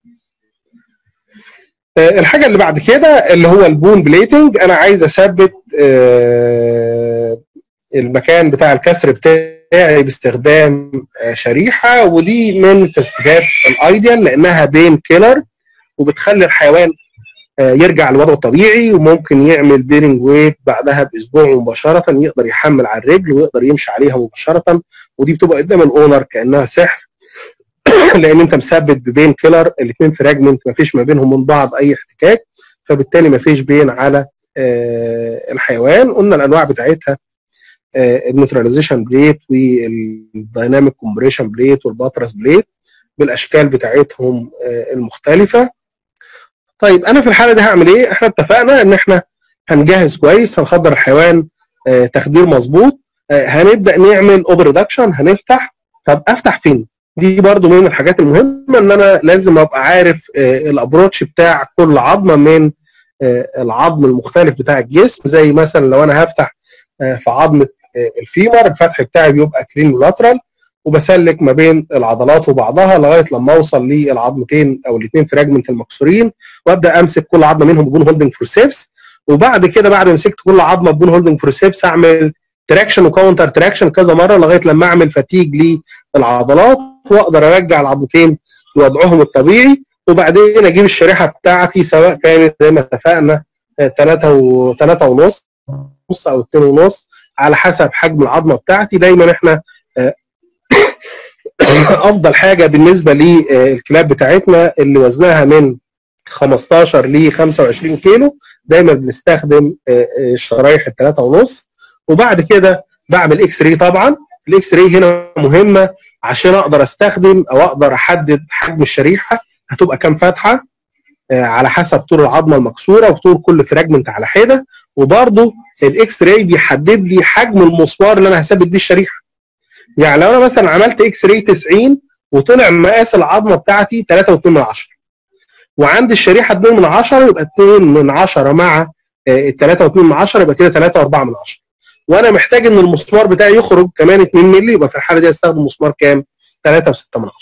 آه، الحاجه اللي بعد كده اللي هو البون بليتنج انا عايز اثبت آه، المكان بتاع الكسر بتاعي باستخدام آه، شريحه ودي من التثبيتات الايديال لانها بين كيلر وبتخلي الحيوان آه، يرجع لوضعه الطبيعي وممكن يعمل بيرنج ويت بعدها باسبوع مباشره يقدر يحمل على الرجل ويقدر يمشي عليها مباشره ودي بتبقى قدام الاونر كانها سحر لان انت مثبت ببين كيلر الاثنين فراجمنت ما فيش ما بينهم من بعض اي احتكاك فبالتالي ما فيش بين على آه، الحيوان قلنا الانواع بتاعتها النيوتراليزيشن بليت والدايناميك كومبريشن بليت والباترس بليت بالاشكال بتاعتهم آه، المختلفه طيب انا في الحاله دي هعمل ايه احنا اتفقنا ان احنا هنجهز كويس هنخدر الحيوان آه، تخدير مظبوط آه، هنبدا نعمل اوبر ريدكشن هنفتح طب افتح فين دي برضو من الحاجات المهمه ان انا لازم ابقى عارف آه، الابروتش بتاع كل عظمه من آه، العظم المختلف بتاع الجسم زي مثلا لو انا هفتح آه، في عظمه آه، الفيمر الفتح بتاعي بيبقى كلين لاترال وبسلك ما بين العضلات وبعضها لغايه لما اوصل للعظمتين او الاثنين فراجمنت المكسورين وابدا امسك كل عظمه منهم ببون هولدنج فورسيبس وبعد كده بعد ما مسكت كل عظمه ببون هولدنج فورسيبس اعمل تراكشن وكاونتر تراكشن كذا مره لغايه لما اعمل فتيج للعضلات واقدر ارجع العظمتين لوضعهم الطبيعي وبعدين اجيب الشريحه بتاعتي سواء كانت زي ما اتفقنا 3 و 3 ونص نص او 2 ونص على حسب حجم العظمه بتاعتي دايما احنا آه، افضل حاجه بالنسبه للكلاب بتاعتنا اللي وزنها من 15 ل 25 كيلو دايما بنستخدم آه، آه، الشرايح الثلاثة ونص وبعد كده بعمل اكس راي طبعا الاكس راي هنا مهمه عشان اقدر استخدم او اقدر احدد حجم الشريحه هتبقى كام فتحه آه، على حسب طول العظمه المكسوره وطول كل فراجمنت على حده وبرده الاكس راي بيحدد لي حجم المسمار اللي انا هثبت بيه الشريحه يعني لو انا مثلا عملت اكس راي 90 وطلع مقاس العظمه بتاعتي 3.2 من 10 وعندي الشريحه 2 من 10 يبقى 2 من 10 مع ال 3.2 من 10 يبقى كده 3.4 من 10 وانا محتاج ان المسمار بتاعي يخرج كمان 2 مللي يبقى في الحاله دي استخدم مسمار كام 3.6 من 10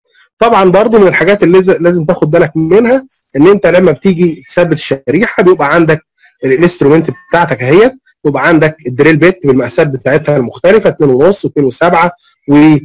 طبعا برضو من الحاجات اللي لازم- لازم تاخد بالك منها ان انت لما بتيجي تثبت الشريحه بيبقى عندك الانسترومنت بتاعتك اهيت ويبقى عندك الدريل بيت بالمقاسات بتاعتها المختلفه 2 ونص و2 و7 و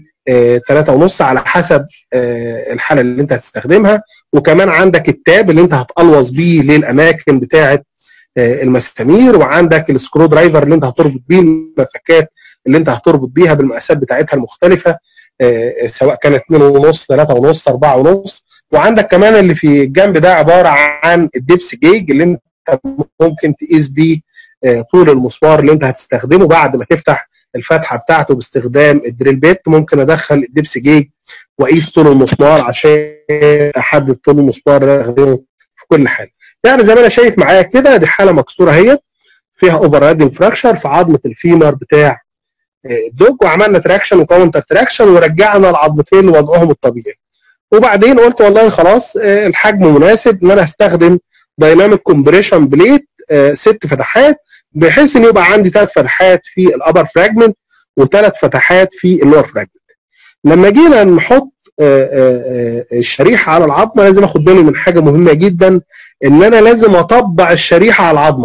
3 ونص على حسب آه، الحاله اللي انت هتستخدمها وكمان عندك التاب اللي انت هتقلوص بيه للاماكن بتاعه آه، المسامير وعندك السكرو درايفر اللي انت هتربط بيه المفكات اللي انت هتربط بيها بالمقاسات بتاعتها المختلفه آه، سواء كانت 2 ونص 3 ونص 4 ونص وعندك كمان اللي في الجنب ده عباره عن الدبس جيج اللي انت ممكن تقيس بيه آه، طول المسمار اللي انت هتستخدمه بعد ما تفتح الفتحه بتاعته باستخدام الدريل بيت ممكن ادخل الدبس جيج واقيس طول المسمار عشان احدد طول المسمار اللي أنا هخدمه في كل حاله يعني زي ما انا شايف معايا كده دي حاله مكسوره اهي فيها اوفر رادنج فراكشر في عظمه الفيمر بتاع آه، الدوج وعملنا تراكشن وكاونتر تراكشن ورجعنا العظمتين لوضعهم الطبيعي وبعدين قلت والله خلاص آه، الحجم مناسب ان انا هستخدم دايناميك كومبريشن بليت آه، ست فتحات بحيث ان يبقى عندي ثلاث فتحات في الابر فراجمنت وثلاث فتحات في اللور فراجمنت لما جينا نحط آه، آه، آه، الشريحه على العظمه لازم اخد بالي من حاجه مهمه جدا ان انا لازم اطبع الشريحه على العظمه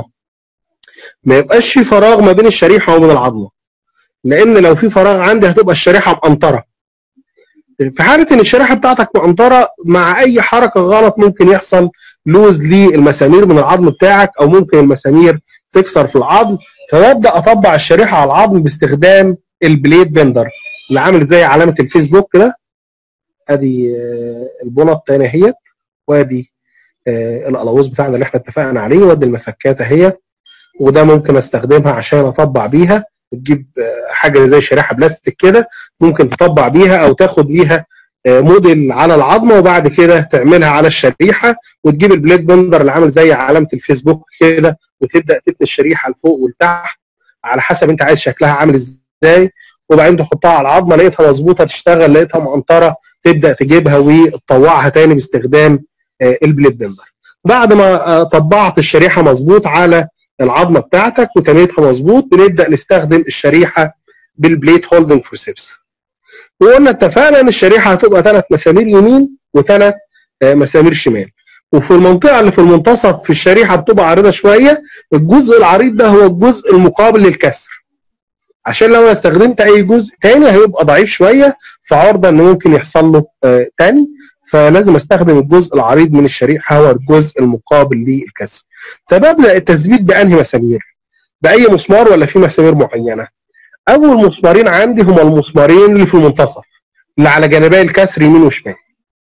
ما يبقاش في فراغ ما بين الشريحه وبين العظمه لان لو في فراغ عندي هتبقى الشريحه مقنطره في حاله ان الشريحه بتاعتك مقنطره مع اي حركه غلط ممكن يحصل لوز للمسامير من العظم بتاعك او ممكن المسامير تكسر في العظم فببدا اطبع الشريحه على العظم باستخدام البليد بندر اللي عامل زي علامه الفيسبوك كده ادي آه، البنط الثانيه اهيت وادي آه، القلاووز بتاعنا اللي احنا اتفقنا عليه وادي المفكات اهيت وده ممكن استخدمها عشان اطبع بيها تجيب آه، حاجه زي شريحه بلاستيك كده ممكن تطبع بيها او تاخد بيها آه، موديل على العظمه وبعد كده تعملها على الشريحه وتجيب البليد بندر اللي عامل زي علامه الفيسبوك كده وتبدا تبني الشريحه لفوق ولتحت على حسب انت عايز شكلها عامل ازاي وبعدين تحطها على العظمه لقيتها مظبوطه تشتغل لقيتها مقنطره تبدا تجيبها وتطوعها تاني باستخدام آه، البليد بندر بعد ما آه، طبعت الشريحه مظبوط على العظمه بتاعتك وتنيتها مظبوط بنبدا نستخدم الشريحه بالبليت هولدنج فورسيبس وقلنا اتفقنا ان الشريحه هتبقى ثلاث مسامير يمين وثلاث مسامير شمال وفي المنطقه اللي في المنتصف في الشريحه بتبقى عريضه شويه الجزء العريض ده هو الجزء المقابل للكسر عشان لو انا استخدمت اي جزء تاني هيبقى ضعيف شويه فعرضه ان ممكن يحصل له آه، تاني فلازم استخدم الجزء العريض من الشريحه هو الجزء المقابل للكسر طب ابدا التثبيت بانهي مسامير باي مسمار ولا في مسامير معينه اول مسمارين عندي هما المسمارين اللي في المنتصف اللي على جانبي الكسر يمين وشمال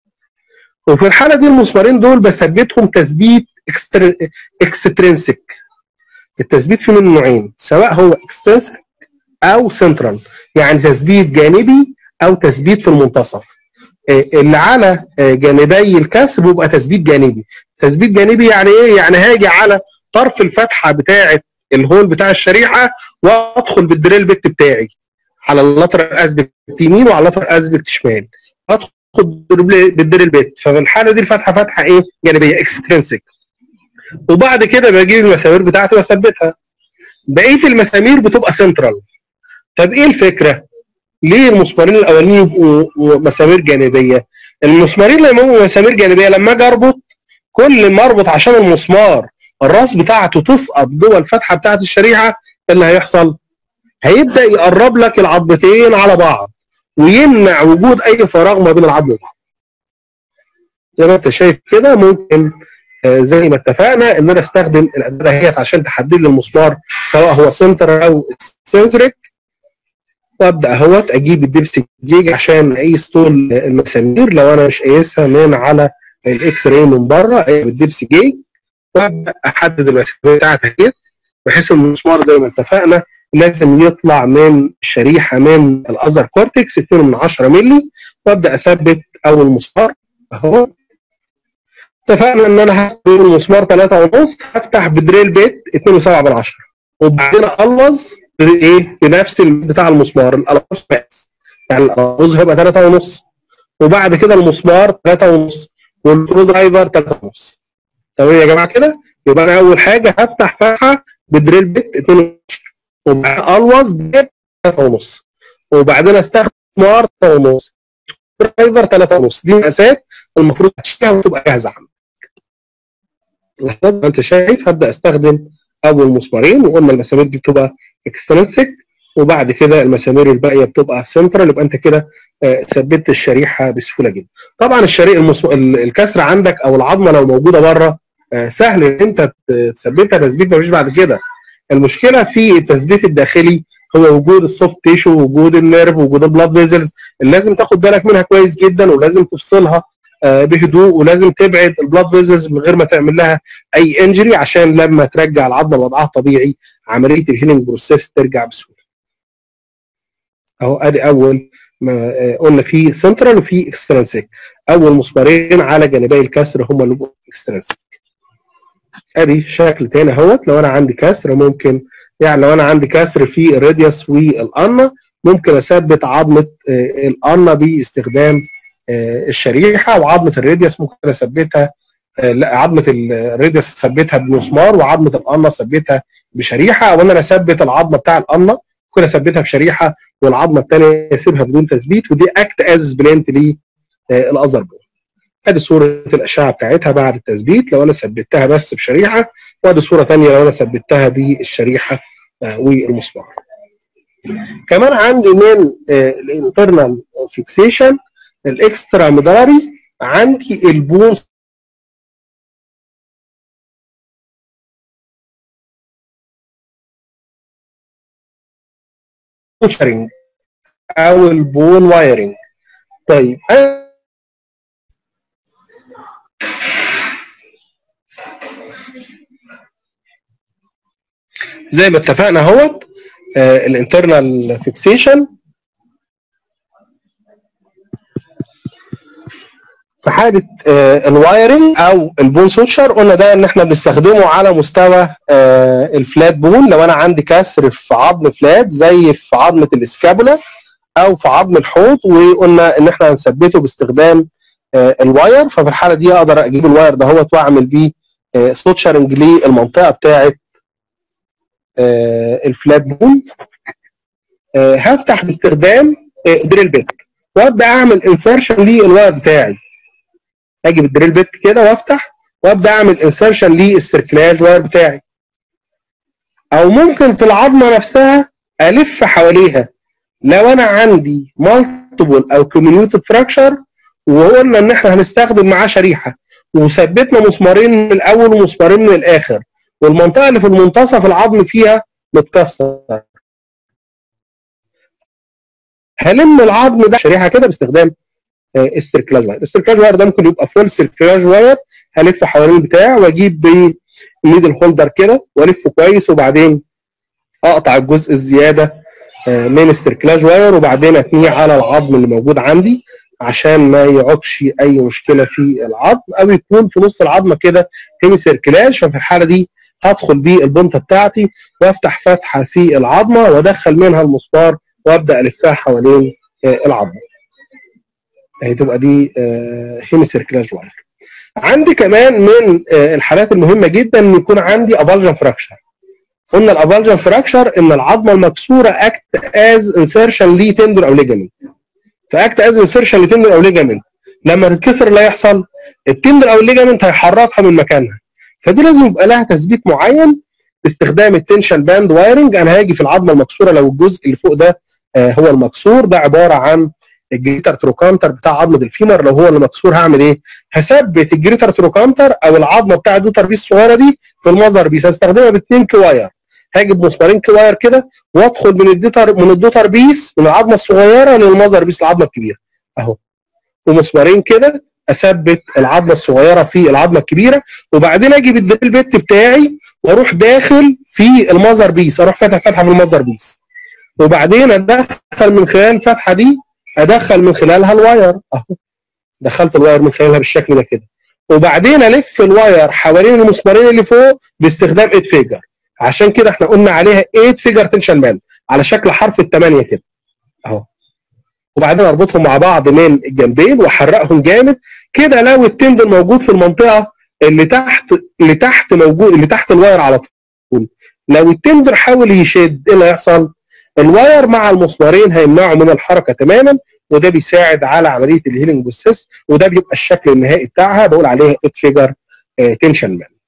وفي الحاله دي المسمارين دول بثبتهم تثبيت اكسترنسك التثبيت فيه من نوعين سواء هو اكسترنسك او سنترال يعني تثبيت جانبي او تثبيت في المنتصف آه، اللي على آه، جانبي الكسر بيبقى تثبيت جانبي تثبيت جانبي يعني ايه يعني هاجي على طرف الفتحه بتاعه الهول بتاع الشريحه وادخل بالدريل بيت بتاعي على اللتر اسبكت يمين وعلى اللتر اسبكت شمال ادخل بالدريل بيت ففي الحاله دي الفتحه فتحه ايه جانبيه اكسترنسك وبعد كده بجيب المسامير بتاعتي واثبتها بقيه المسامير بتبقى سنترال طب ايه الفكره؟ ليه المسمارين الاولانيين يبقوا مسامير جانبيه؟ المسمارين اللي يبقوا مسامير جانبيه لما اجي اربط كل ما اربط عشان المسمار الراس بتاعته تسقط جوه الفتحه بتاعت الشريحه إيه اللي هيحصل؟ هيبدا يقرب لك العظمتين على بعض ويمنع وجود اي فراغ ما بين العظم والعظم. زي ما انت شايف كده ممكن آه، زي ما اتفقنا ان انا استخدم الاداه دهيت عشان تحدد لي المسمار سواء هو سنتر او اكسنتريك وابدا اهوت اجيب الدبس جيج عشان اقيس طول المسامير لو انا مش قايسها من على الاكس راي من بره اجيب الدبس جيج وابدا احدد المسامير بتاعتي ديت بحيث ان المسمار زي ما اتفقنا لازم يطلع من الشريحه من الازر كورتكس 2 من 10 مللي وابدا اثبت اول مسمار اهو اتفقنا ان انا هاخد المسمار 3 ونص هفتح بدريل بيت 2 7 من 10 وبعدين اقلص بايه بنفس بتاع المسمار القلاوز بس يعني القلاوز هيبقى 3 ونص وبعد كده المسمار 3 ونص والبرو درايفر 3 ونص تمام يا جماعه كده يبقى انا اول حاجه هفتح فتحه بدريل بيت 2 وبعدين الوز بيت 3 ونص وبعدين استخدم مسمار 3 ونص درايفر 3 ونص دي مقاسات المفروض تشتغل وتبقى جاهزه عندك لحظه انت شايف هبدا استخدم اول مسمارين وقلنا المسامير دي بتبقى اكسترنسك وبعد كده المسامير الباقيه بتبقى سنترال يبقى انت كده آه، ثبتت الشريحه بسهوله جدا. طبعا الشريحه المس... ال- الكسر عندك او العظمه لو موجوده بره آه، سهل ان انت ت- تثبتها تثبيت مفيش بعد كده. المشكله في التثبيت الداخلي هو وجود السوفت تيشو وجود النيرف وجود البلاد فيزلز اللي لازم تاخد بالك منها كويس جدا ولازم تفصلها آه، بهدوء ولازم تبعد البلاد فيزلز من غير ما تعمل لها اي انجري عشان لما ترجع العظمه لوضعها الطبيعي عمليه الهيلينج بروسيس ترجع بسهوله. اهو ادي اول ما آه، قلنا في سنترال وفي اكسترنسيك اول مسمارين على جانبي الكسر هم اللي بيبقوا اكسترنسيك. ادي شكل تاني اهوت لو انا عندي كسر ممكن يعني لو انا عندي كسر في الراديوس والقنا ممكن اثبت عظمه آه، القنا باستخدام آه، الشريحه وعظمه الراديوس ممكن اثبتها آه، لا عظمه الراديوس اثبتها بمسمار وعظمه القنا اثبتها بشريحه او ان انا اثبت العظمه بتاع القنا ممكن اثبتها بشريحه والعظمه الثانيه اسيبها بدون تثبيت ودي اكت از بلانت للازر بول ادي صوره الاشعه بتاعتها بعد التثبيت لو انا ثبتها بس بشريحه وادي صوره ثانيه لو انا ثبتها بالشريحه آه، والمسمار كمان عندي من الانترنال فيكسيشن الاكسترا ميدالري عندي البون سوتشرنج او البون وايرنج طيب أنا زي ما اتفقنا اهوت الانترنال فيكسيشن في حاله آه، الوايرنج او البون سوتشر قلنا ده ان احنا بنستخدمه على مستوى آه، الفلات بون لو انا عندي كسر في عظم فلات زي في عظمه الاسكابولا او في عظم الحوض وقلنا ان احنا هنثبته باستخدام آه، الواير ففي الحاله دي اقدر اجيب الواير دهوت واعمل بيه سوتشرنج للمنطقه بتاعه آه، الفلات بون آه، هفتح باستخدام آه، دريل بيت وابدا اعمل انسرشن للواير بتاعي اجي بالدريل بيت كده وافتح وابدا اعمل انسرشن للسيركلاج واير بتاعي او ممكن في العظمه نفسها الف حواليها لو انا عندي مالتيبل او كوميونيوتد فراكشر وقلنا ان احنا هنستخدم معاه شريحه وثبتنا مسمارين من الاول ومسمارين من الاخر والمنطقه اللي في المنتصف العظم فيها متكسر هلم العظم ده شريحه كده باستخدام آه، السيركلاج واير السيركلاج واير ده ممكن يبقى فول سيركلاج واير هلف حوالين البتاع واجيب بنيدل هولدر كده والفه كويس وبعدين اقطع الجزء الزياده آه، من السيركلاج واير وبعدين اتنيه على العظم اللي موجود عندي عشان ما يعوقش اي مشكله في العظم او يكون في نص العظمه كده هيمي سيركلاج ففي الحاله دي هدخل بالبنطه بتاعتي وافتح فتحه في العظمه وادخل منها المسمار وابدا الفها حوالين آه، العظمه. هي تبقى دي هيمي سيركلاج واير. عندي كمان من آه، الحالات المهمه جدا ان يكون عندي ابالجن فراكشر. قلنا الابالجن فراكشر ان العظمه المكسوره اكت از انسرشن لي تندر او ليجامنت. فاكت از انسرشن لتندر او ليجامنت لما تتكسر اللي هيحصل التندر او الليجامنت هيحركها من مكانها فدي لازم يبقى لها تثبيت معين باستخدام التنشن باند وايرنج انا هاجي في العظمه المكسوره لو الجزء اللي فوق ده آه، هو المكسور ده عباره عن الجريتر تروكانتر بتاع عظمه الفيمر لو هو اللي مكسور هعمل ايه؟ هثبت الجريتر تروكانتر او العظمه بتاع الدوتر بيس الصغيره دي في المذر بيس هستخدمها باثنين كواير هاجي بمسمارين كواير كده وادخل من الدوتر من الدوتر بيس من العظمه الصغيره للمذر بيس العظمه الكبيره اهو ومسمارين كده اثبت العظمه الصغيره في العظمه الكبيره وبعدين اجي بالدريل بيت بتاعي واروح داخل في المذر بيس اروح فاتح فتحه في المذر بيس وبعدين ادخل من خلال الفتحه دي ادخل من خلالها الواير اهو دخلت الواير من خلالها بالشكل ده كده وبعدين الف الواير حوالين المسمارين اللي فوق باستخدام 8 فيجر عشان كده احنا قلنا عليها 8 فيجر تنشن باند على شكل حرف الثمانيه كده اهو وبعدين اربطهم مع بعض من الجنبين واحرقهم جامد كده لو التندن موجود في المنطقه اللي تحت اللي تحت موجود اللي تحت الواير على طول لو التندر حاول يشد ايه اللي هيحصل؟ الواير مع المسمارين هيمنعوا من الحركه تماما وده بيساعد على عمليه الهيلينج بروسيس وده بيبقى الشكل النهائي بتاعها بقول عليها 8 فيجر تنشن مان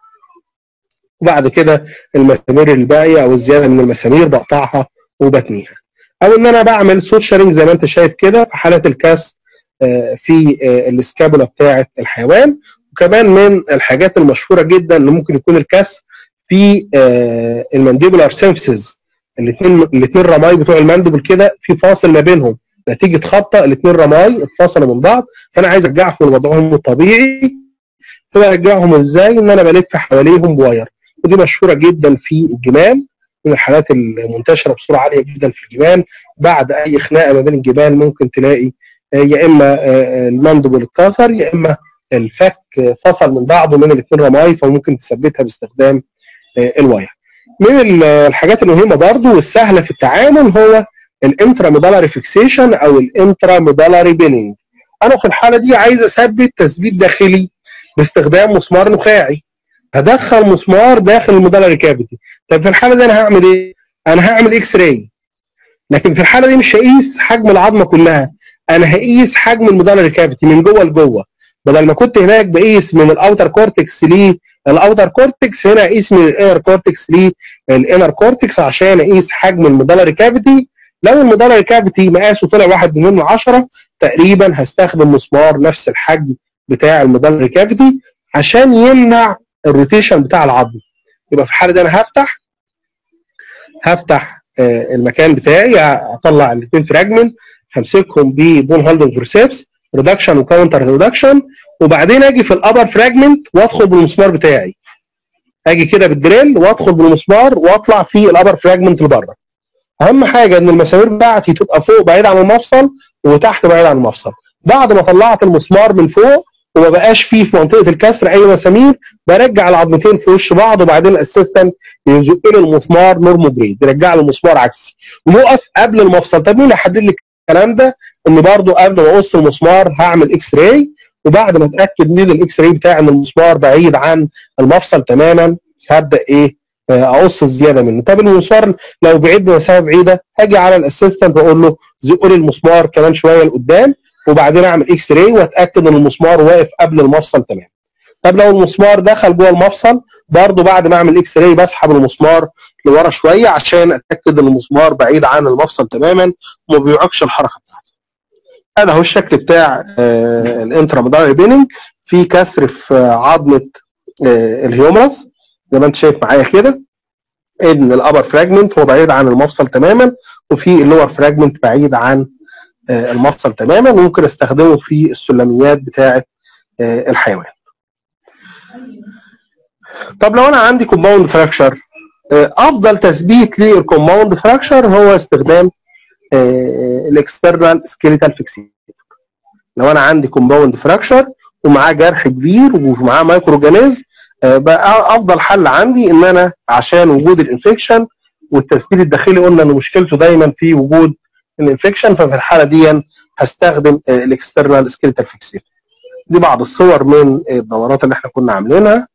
وبعد كده المسامير الباقيه او الزياده من المسامير بقطعها وبتنيها او ان انا بعمل سوتشرنج زي ما انت شايف كده في حاله الكاس آه، في آه، الاسكابولا بتاعه الحيوان وكمان من الحاجات المشهوره جدا ان ممكن يكون الكاس في آه، المانديبولار سيمفيسز الاثنين الاثنين رماي بتوع المانديبل كده في فاصل ما بينهم نتيجه خبطه الاثنين رماي اتفصلوا من بعض فانا عايز ارجعهم لوضعهم الطبيعي فبرجعهم ازاي ان انا بلف حواليهم بواير ودي مشهوره جدا في الجمال من الحالات المنتشره بصوره عاليه جدا في الجبال بعد اي خناقه ما بين الجبال ممكن تلاقي آه، يا اما آه، المندبل اتكسر يا اما الفك فصل من بعضه من الاثنين رماي فممكن تثبتها باستخدام آه، الواير. من ال- الحاجات المهمه برضو والسهله في التعامل هو الانتراميدالاري فيكسيشن او الانتراميدالاري بيننج. انا في الحاله دي عايز اثبت تثبيت داخلي باستخدام مسمار نخاعي. هدخل مسمار داخل الميدالاري كافيتي. طب في الحاله دي انا هعمل ايه؟ انا هعمل اكس راي. لكن في الحاله دي مش هقيس حجم العظمه كلها انا هقيس حجم الميدالاري كافيتي من جوه لجوه بدل ما كنت هناك بقيس من الاوتر كورتكس للاوتر كورتكس هنا اقيس من الانر كورتكس للانر كورتكس عشان اقيس حجم الميدالاري كافيتي لو المدرج كافيتي مقاسه طلع 1 من 10 تقريبا هستخدم مسمار نفس الحجم بتاع المدرج كافيتي عشان يمنع الروتيشن بتاع العظم يبقى في الحاله دي انا هفتح هفتح آه، المكان بتاعي اطلع الاثنين فراجمنت همسكهم ببون هولدنج فورسيبس ريدكشن وكاونتر ريدكشن وبعدين اجي في الابر فراجمنت وادخل بالمسمار بتاعي اجي كده بالدريل وادخل بالمسمار واطلع في الابر فراجمنت لبره اهم حاجه ان المسامير بتاعتي تبقى فوق بعيد عن المفصل وتحت بعيد عن المفصل بعد ما طلعت المسمار من فوق وما بقاش فيه في منطقه الكسر اي مسامير برجع العظمتين في وش بعض وبعدين الاسيستنت يزق لي المسمار نورمو جريد يرجع له المسمار عكسي ويقف قبل المفصل طب مين اللي يحدد لي الكلام ده؟ ان برضو قبل ما اقص المسمار هعمل اكس راي وبعد ما اتاكد من الاكس راي بتاعي ان المسمار بعيد عن المفصل تماما هبدا ايه آه، اقص الزياده منه طب المسمار لو بعيد بمسافه بعيده هاجي على الاسيستنت واقول له زق لي المسمار كمان شويه لقدام وبعدين اعمل اكس راي واتاكد ان المسمار واقف قبل المفصل تمام طب لو المسمار دخل جوه المفصل برضو بعد ما اعمل اكس راي بسحب المسمار لورا شويه عشان اتاكد ان المسمار بعيد عن المفصل تماما وما بيوقفش الحركه بتاعته هذا هو الشكل بتاع آه الانترا بيننج في كسر في آه، عظمه آه الهيومرس زي ما انت شايف معايا كده ان الابر فراجمنت هو بعيد عن المفصل تماما وفي اللور فراجمنت بعيد عن آه، المفصل تماما وممكن استخدمه في السلميات بتاعه آه، الحيوان. طب لو انا عندي كومباوند فراكشر افضل تثبيت للكومباوند فراكشر هو استخدام الاكسترنال سكيليتال فيكسيشن لو انا عندي كومباوند فراكشر ومعاه جرح كبير ومعاه مايكرو اورجانيزم آه، بقى افضل حل عندي ان انا عشان وجود الانفكشن والتثبيت الداخلي قلنا ان مشكلته دايما في وجود الانفكشن ففي الحاله دي هستخدم الاكسترنال سكيلتال فيكسيشن دي بعض الصور من الدورات اللي احنا كنا عاملينها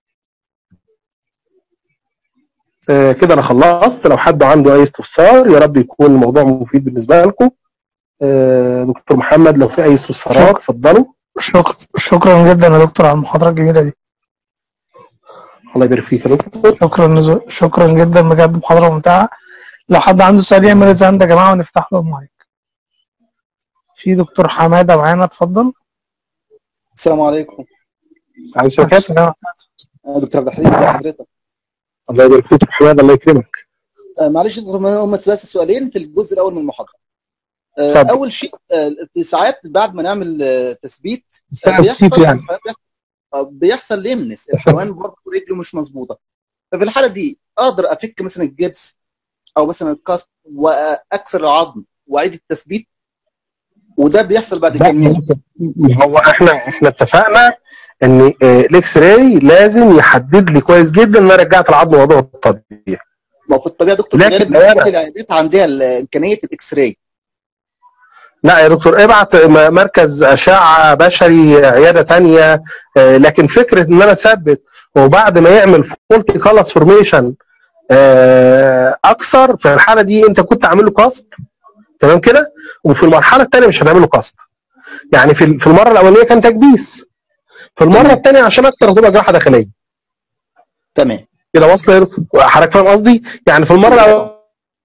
آه، كده انا خلصت لو حد عنده اي استفسار يا رب يكون الموضوع مفيد بالنسبه لكم آه، دكتور محمد لو في اي استفسارات اتفضلوا شكرا شكرا جدا يا دكتور على المحاضرة الجميلة دي الله يبارك فيك يا دكتور شكرا نزو- شكرا جدا بجد محاضرة ممتعة لو حد عنده سؤال يعمل ريز هاند يا جماعة ونفتح له المايك في دكتور حمادة معانا اتفضل السلام عليكم عايز السلام آه، دكتور عبد الحليم ازي حضرتك الله يبارك فيك يا حماد الله يكرمك آه، معلش يا دكتور، هم بس سؤالين في الجزء الاول من المحاضره آه، اتفضل. اول شيء آه، في ساعات بعد ما نعمل آه، تثبيت آه، ساعة تثبيت بيحصل يعني. آه، بيحصل ليمنس الحيوان برضه رجله مش مظبوطه ففي الحاله دي اقدر افك مثلا الجبس او مثلا الكاست واكسر العظم واعيد التثبيت وده بيحصل بعد لا، كام يوم هو احنا احنا اتفقنا ان آه، الاكس راي لازم يحدد لي كويس جدا ان انا رجعت العظم وضعه الطبيعي ما هو في الطبيعه يا دكتور لكن غالبا لو أنا- كل العيادات عندها ال- امكانيه الاكس راي لا يا دكتور ابعت م- مركز اشعه بشري عياده تانية آه، لكن فكره ان انا اثبت وبعد ما يعمل فولتي كلاس فورميشن اكثر في الحاله دي انت كنت عامل له كاست تمام كده وفي المرحله الثانيه مش هتعمل له كاست يعني في في المره الاولانيه كان تكبيس في المره الثانيه عشان اكتر هتبقى جراحه داخليه تمام كده واصله يا دكتور حضرتك فاهم قصدي يعني في المره الاولانيه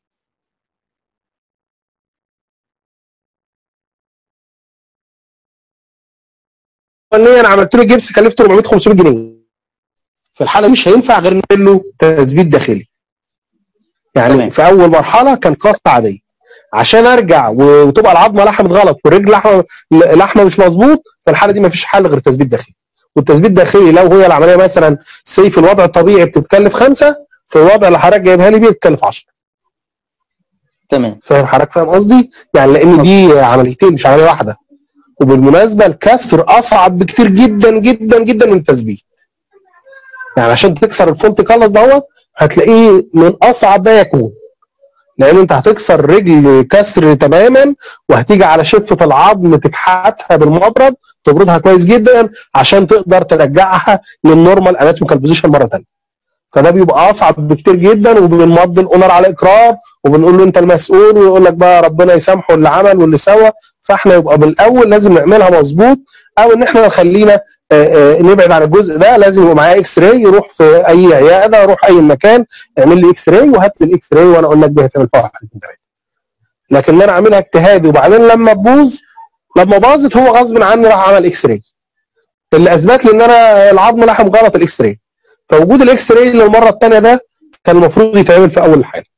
الاولانيه انا عملت له جبس كلفته 400 500 جنيه في الحاله دي مش هينفع غير نعمل له تثبيت داخلي يعني تمام. في اول مرحله كان كاست عاديه عشان ارجع وتبقى العظمه لحمت غلط والرجل لحمه لحمه مش مظبوط في الحاله دي مفيش حل غير تثبيت داخلي والتثبيت الداخلي لو هي العمليه مثلا سي في الوضع الطبيعي بتتكلف خمسه في الوضع اللي حضرتك جايبها لي بيه بتتكلف 10 تمام فاهم حضرتك فاهم قصدي؟ يعني لان دي عمليتين مش عمليه واحده وبالمناسبه الكسر اصعب بكتير جدا جدا جدا من التثبيت يعني عشان تكسر الفولت كالس دوت هتلاقيه من اصعب ما يكون لان انت هتكسر رجل كسر تماما وهتيجي على شفه العظم تكحتها بالمبرد تبردها كويس جدا عشان تقدر ترجعها للنورمال اناتوميكال بوزيشن مره ثانيه فده بيبقى اصعب بكتير جدا وبنمضي الاونر على اقرار وبنقول له انت المسؤول ويقول لك بقى ربنا يسامحه اللي عمل واللي سوى فاحنا يبقى بالاول لازم نعملها مظبوط او ان احنا نخلينا آه، آه، نبعد عن الجزء ده لازم يبقى معايا اكس راي يروح في اي عياده روح اي مكان اعمل لي اكس راي وهات لي الاكس راي وانا اقول لك دي هتعمل فيها واحد اتنين تلاته لكن انا عاملها اجتهادي وبعدين لما تبوظ لما باظت هو غصب عني راح عمل اكس راي اللي اثبت لي ان انا العظم لحم غلط الاكس راي فوجود الاكس راي للمره الثانيه ده كان المفروض يتعمل في اول الحاله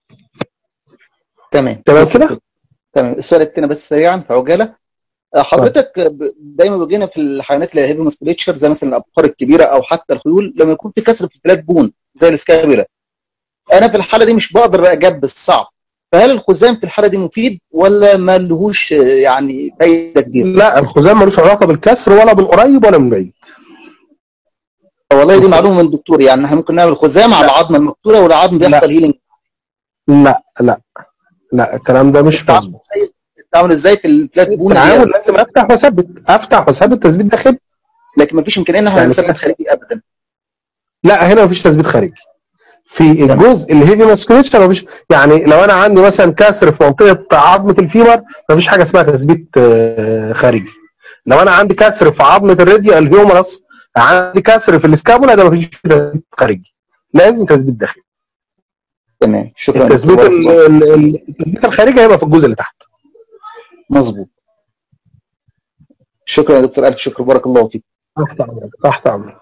تمام تمام كده تمام السؤال التاني بس سريعا في عجاله آه، حضرتك ب- دايما بيجينا في الحيوانات اللي هيفي مسكوليتشر زي مثلا الابقار الكبيره او حتى الخيول لما يكون في كسر في الفلات بون زي السكابولا انا في الحاله دي مش بقدر اجبس صعب فهل الخزام في الحاله دي مفيد ولا ما لهوش آه، يعني فايده كبيره؟ لا الخزام ملوش علاقه بالكسر ولا من قريب ولا من بعيد والله دي معلومه من الدكتور يعني احنا ممكن نعمل خزام على العظمه المقتوله والعظم بيحصل هيلينج لا لا لا الكلام ده مش مظبوط التعامل ازاي في الفلات بون اللي هي- التعامل لازم افتح واثبت افتح واثبت تثبيت داخلي لكن مفيش امكانيه ان احنا يعني نثبت خارجي ابدا لا هنا مفيش تثبيت خارجي في الجزء الهيفي ماسكوليتشر مفيش يعني لو انا عندي مثلا كسر في منطقه عظمه الفيمر مفيش حاجه اسمها تثبيت آه، خارجي لو انا عندي كسر في عظمه الراديا الهيومرس عندي كسر في الاسكابولا ده مفيش تثبيت خارجي لازم تثبيت داخلي تمام شكرا التثبيت ال- ال- ال- التثبيت الخارجي هيبقى في الجزء اللي تحت مظبوط شكرا يا دكتور الف شكر بارك الله فيك تحت امرك تحت امرك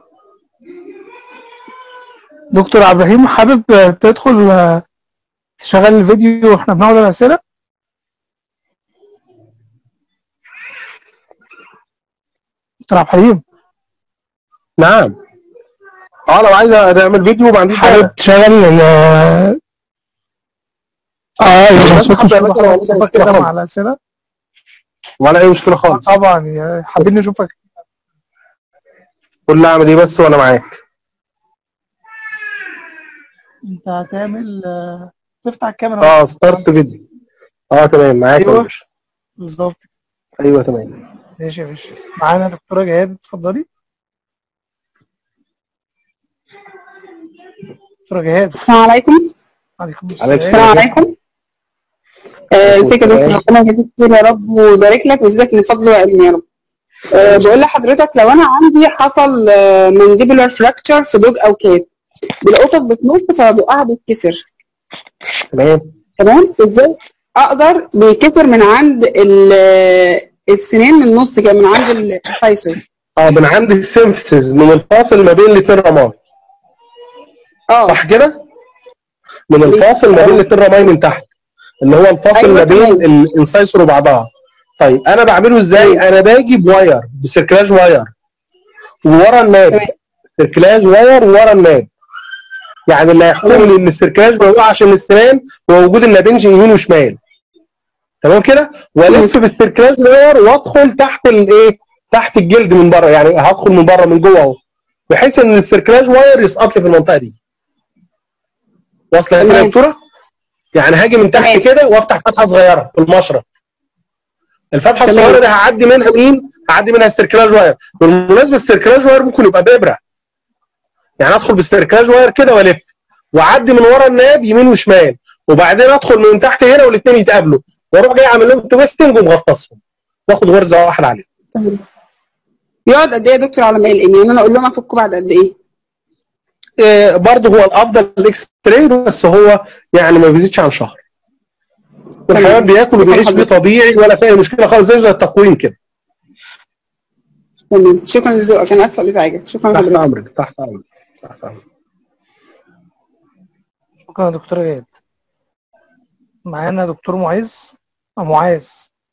دكتور عبد الرحيم حابب آه، تدخل آه، تشغل الفيديو واحنا بناخد الاسئله دكتور عبد الحليم نعم اه لو عايز نعمل فيديو ما عنديش مانع. حابب تشغل ال اه يبقى بس صوت حتى مش يا باشا ما واضح عنديش صوتك مشكلة كده مع خالص. الاسئله ولا اي مشكله خالص طبعا يا- حابين نشوفك قول لي اعمل ايه بس وانا معاك انت هتعمل آه، تفتح الكاميرا اه ستارت فيديو اه تمام معاك يا ايوه باشا بالظبط ايوه تمام ماشي يا باشا معانا دكتوره جهاد اتفضلي دكتوره جهاد السلام عليكم عليكم عليكم السلام عليكم آه، ازيك يا دكتور ربنا يجازيك خير يا رب ويبارك لك ويزيدك من فضله وعلم يا رب آه، بقول لحضرتك لو انا عندي حصل مانديبولار فراكتشر في دوج او كات القطط بتنط فبقها بيتكسر تمام تمام ازاي اقدر بيتكسر من عند ال- السنان من النص كده من عند الفايسور اه من عند السيمفيسز من الفاصل ما بين الاثنين رماي اه صح كده؟ من الفاصل ما بين الاثنين رماي من تحت اللي هو الفاصل أيوة ما بين تمام. الانسايسور وبعضها طيب انا بعمله ازاي؟ انا باجي بواير بسيركلاج واير وورا الناب سيركلاج واير ورا الناب يعني اللي هيحكم لي ان السيركلاج ما يوقعش من السنان هو وجود النابنج يمين وشمال تمام كده؟ والف بالسيركلاج واير وادخل تحت الايه؟ تحت الجلد من بره يعني هدخل من بره من جوه اهو بحيث ان السيركلاج واير يسقط لي في المنطقه دي واصله هنا يا دكتوره؟ يعني هاجي من تحت كده وافتح فتحه صغيره في المشرط الفتحه تمام. الصغيره دي هعدي منها مين؟ هعدي منها السيركلاج واير بالمناسبه السيركلاج واير ممكن يبقى بابره يعني ادخل بالسيركلاج واير كده والف واعدي من ورا الناب يمين وشمال وبعدين ادخل من تحت هنا والاثنين يتقابلوا واروح جاي اعمل لهم تويستنج ومغطسهم واخد غرزه واحده عليهم تمام. يقعد قد ايه يا دكتور على ما يلقم يعني انا اقول لهم افكه بعد قد ايه إيه، برضه هو الافضل الاكس راي بس هو يعني ما بيزيدش عن شهر الحيوان بياكل وبيعيش بيه طبيعي ولا في اي مشكله خالص زي زي التقويم كده تمام شكرا لذوقك انا اسفه لازعاجك شكرا تحت لحضرتك امرك تحت امرك تحت امرك شكرا يا دكتوره جهاد معانا دكتور معيذ أو معاذ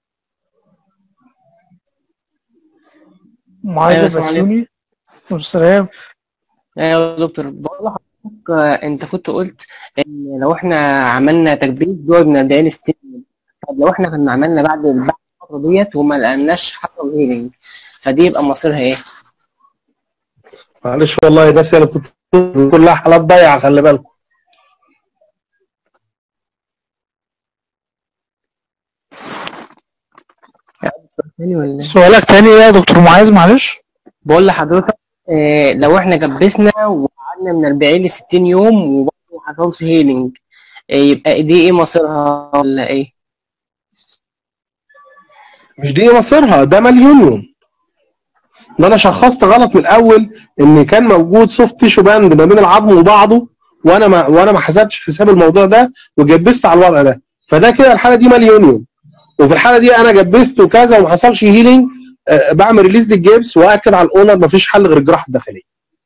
معاذ أيوة، السلام عليكم. البسيوني والسلام ايوه يا دكتور بقول لحضرتك آه، انت كنت قلت ان لو احنا عملنا تكبير جوه من 40 ل 60 طب لو احنا كنا عملنا بعد بعد الفتره ديت وما لقيناش حصل هيلينج فدي يبقى مصيرها ايه؟ معلش والله الناس هي اللي بتطلب كلها حالات ضايعه خلي بالكم تاني ولا سؤالك تاني ايه يا دكتور معاذ معلش بقول لحضرتك آه، لو احنا جبسنا وقعدنا من 40 ل 60 يوم وبرضه ما حصلش هيلينج آه، يبقى دي ايه مصيرها ولا ايه؟ مش دي مصيرها ده مليون يوم ده انا شخصت غلط من الاول ان كان موجود سوفت تيشو باند ما بين العظم وبعضه وانا ما وانا ما حسبتش حساب الموضوع ده وجبست على الوضع ده فده كده الحاله دي مال يونيون وفي الحاله دي انا جبست وكذا وما حصلش هيلينج آه، بعمل ريليز للجبس واكد على الاونر مفيش حل غير الجراحه الداخليه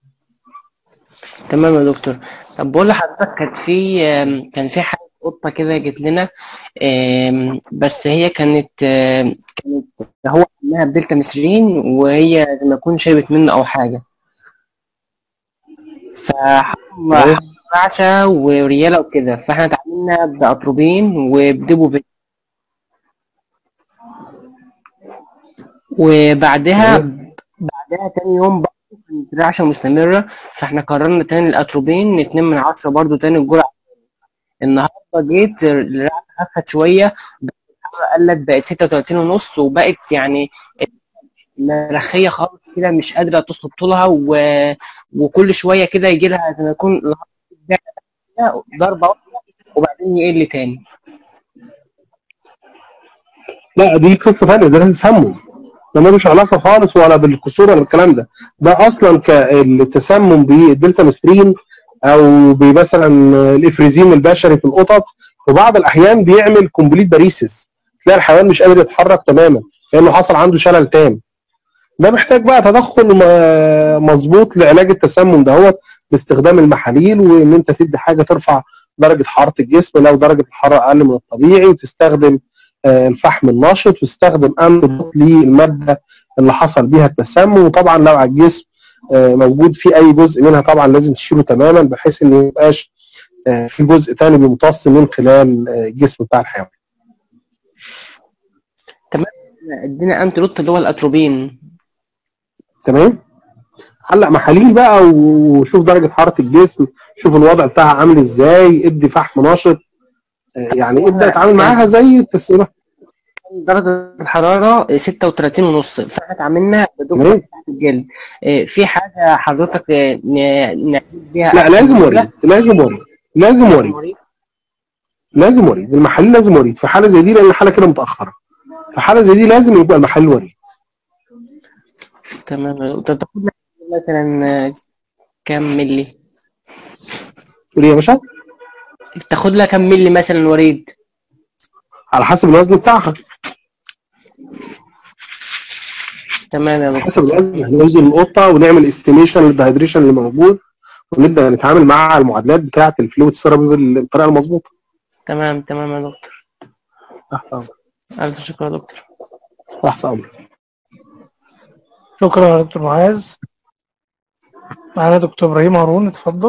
تمام يا دكتور طب بقول لحضرتك كانت في آم، كان في حاجة قطة كده جت لنا آم، بس هي كانت آم، كانت هو عملها بدلتا مسرين وهي زي ما يكون شربت منه أو حاجة فحصل رعشة وريالة وكده فاحنا اتعاملنا بأتروبين وبديبوفين وبعدها بعدها تاني يوم برضه كانت رعشة مستمرة فاحنا قررنا تاني الأتروبين اتنين من عشرة برضه تاني الجرعة النهارده جيت الرعشة خفت شوية بس الحرارة قلت بقت ستة وتلاتين ونص وبقت يعني مرخية خالص كده مش قادرة تصلب طولها و... وكل شوية كده يجي لها زي ما يكون الهارت ضربة واحدة وبعدين يقل تاني لا دي قصه ثانيه ده تسمم ده ملوش علاقه خالص ولا بالكسور ولا الكلام ده ده اصلا كالتسمم بالدلتا مسترين او بمثلا الافريزين البشري في القطط وبعض الاحيان بيعمل كومبليت باريسيس تلاقي الحيوان مش قادر يتحرك تماما لانه حصل عنده شلل تام ده محتاج بقى تدخل م- مظبوط لعلاج التسمم دهوت باستخدام المحاليل وان انت تدي حاجه ترفع درجه حراره الجسم لو درجه الحراره اقل من الطبيعي وتستخدم آه، الفحم النشط وتستخدم انتدوت للماده اللي حصل بيها التسمم وطبعا لو على الجسم آه، موجود في اي جزء منها طبعا لازم تشيله تماما بحيث ان ما يبقاش آه، في جزء تاني بيمتص من خلال آه، الجسم بتاع الحيوان تمام ادينا انتروت اللي هو الاتروبين تمام علق محاليل بقى وشوف درجه حراره الجسم شوف الوضع بتاعها عامل ازاي ادي فحم نشط آه، يعني ابدا اتعامل معاها زي التسميم درجة الحرارة 36 ونص فاحنا اتعاملنا بدكتور تحت الجلد آه، في حاجة حضرتك آه، ن- نعمل بيها لا أحسن لازم ولا؟ وريد لازم وريد لازم وريد لازم وريد المحاليل لازم وريد في حاله زي دي لان الحاله كده متاخره في حاله زي دي لازم يبقى المحلل وريد تمام طب تاخد لك مثلا آه، كام ملي تقول ايه يا باشا تاخد لها كام ملي مثلا وريد على حسب الوزن بتاعها تمام يا على دكتور حسب الوزن هننزل القطه ونعمل استيميشن للدهيدريشن اللي موجود ونبدا نتعامل مع المعادلات بتاعه الفلويد ثيرابي بالطريقه المظبوطه تمام تمام يا دكتور تحت امرك ألف شكر يا دكتور تحت امرك شكرا يا دكتور معاذ معانا دكتور ابراهيم هارون اتفضل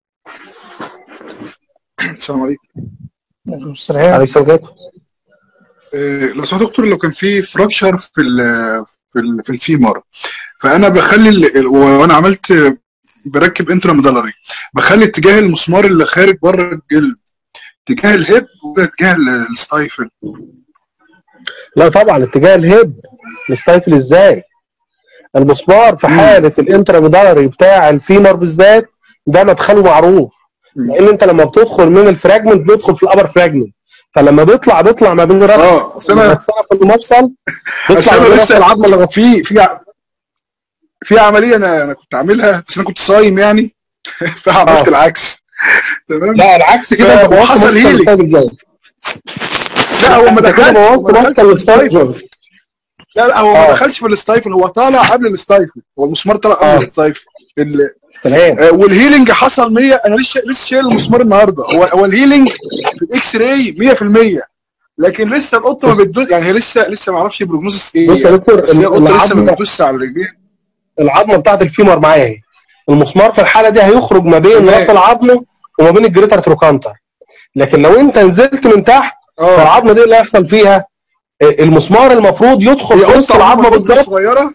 السلام عليكم عليكم السلام عليك سلامات آه، لو سمحت يا دكتور لو كان في فراكشر في ال في ال في الفيمر فانا بخلي ال- ال- وانا عملت بركب انترا ميدالري بخلي اتجاه المسمار اللي خارج بره الجلد اتجاه الهيب ولا اتجاه ال- الستايفل لا طبعا اتجاه الهيب نستيفل ازاي المسمار في حاله الانتراميدالري بتاع الفيمر بالذات ده مدخله معروف لان انت لما بتدخل من الفراجمنت بيدخل في الابر فراجمنت فلما بيطلع بيطلع ما بين راس اه أصل أنا- في المفصل بيطلع بس ما انا بين راس لسه العظمه اللي في في ع- في عمليه انا انا كنت عاملها بس انا كنت صايم يعني فعملت آه. العكس تمام لا العكس كده انت بوظت حصل مفصل هيلينج الستايف الجاي لا هو ما انت كده دخلش هو بوظت ما مفصل دخلش في الستايف الستايفل لا لا هو ما آه. دخلش في الستايفل هو طالع قبل الستايفل هو المسمار طلع قبل آه. الستايفل ال- تمام آه، والهيلينج حصل 100 انا لسه لسه شايل المسمار النهارده هو هو الهيلينج في الاكس راي 100% لكن لسه القطه ما بتدوس يعني هي لسه لسه ما اعرفش البروجنوزس ايه بص يا دكتور بس هي القطه لسه ما العظمه بتدوس على رجليها العظمه بتاعت الفيمر معايا اهي المسمار في الحاله دي هيخرج ما بين تمام. راس العظمه وما بين الجريتر تروكانتر لكن لو انت نزلت من تحت فالعظمه دي اللي هيحصل فيها آه، المسمار المفروض يدخل هي في وسط قطه العظمه عموما بالظبط صغيره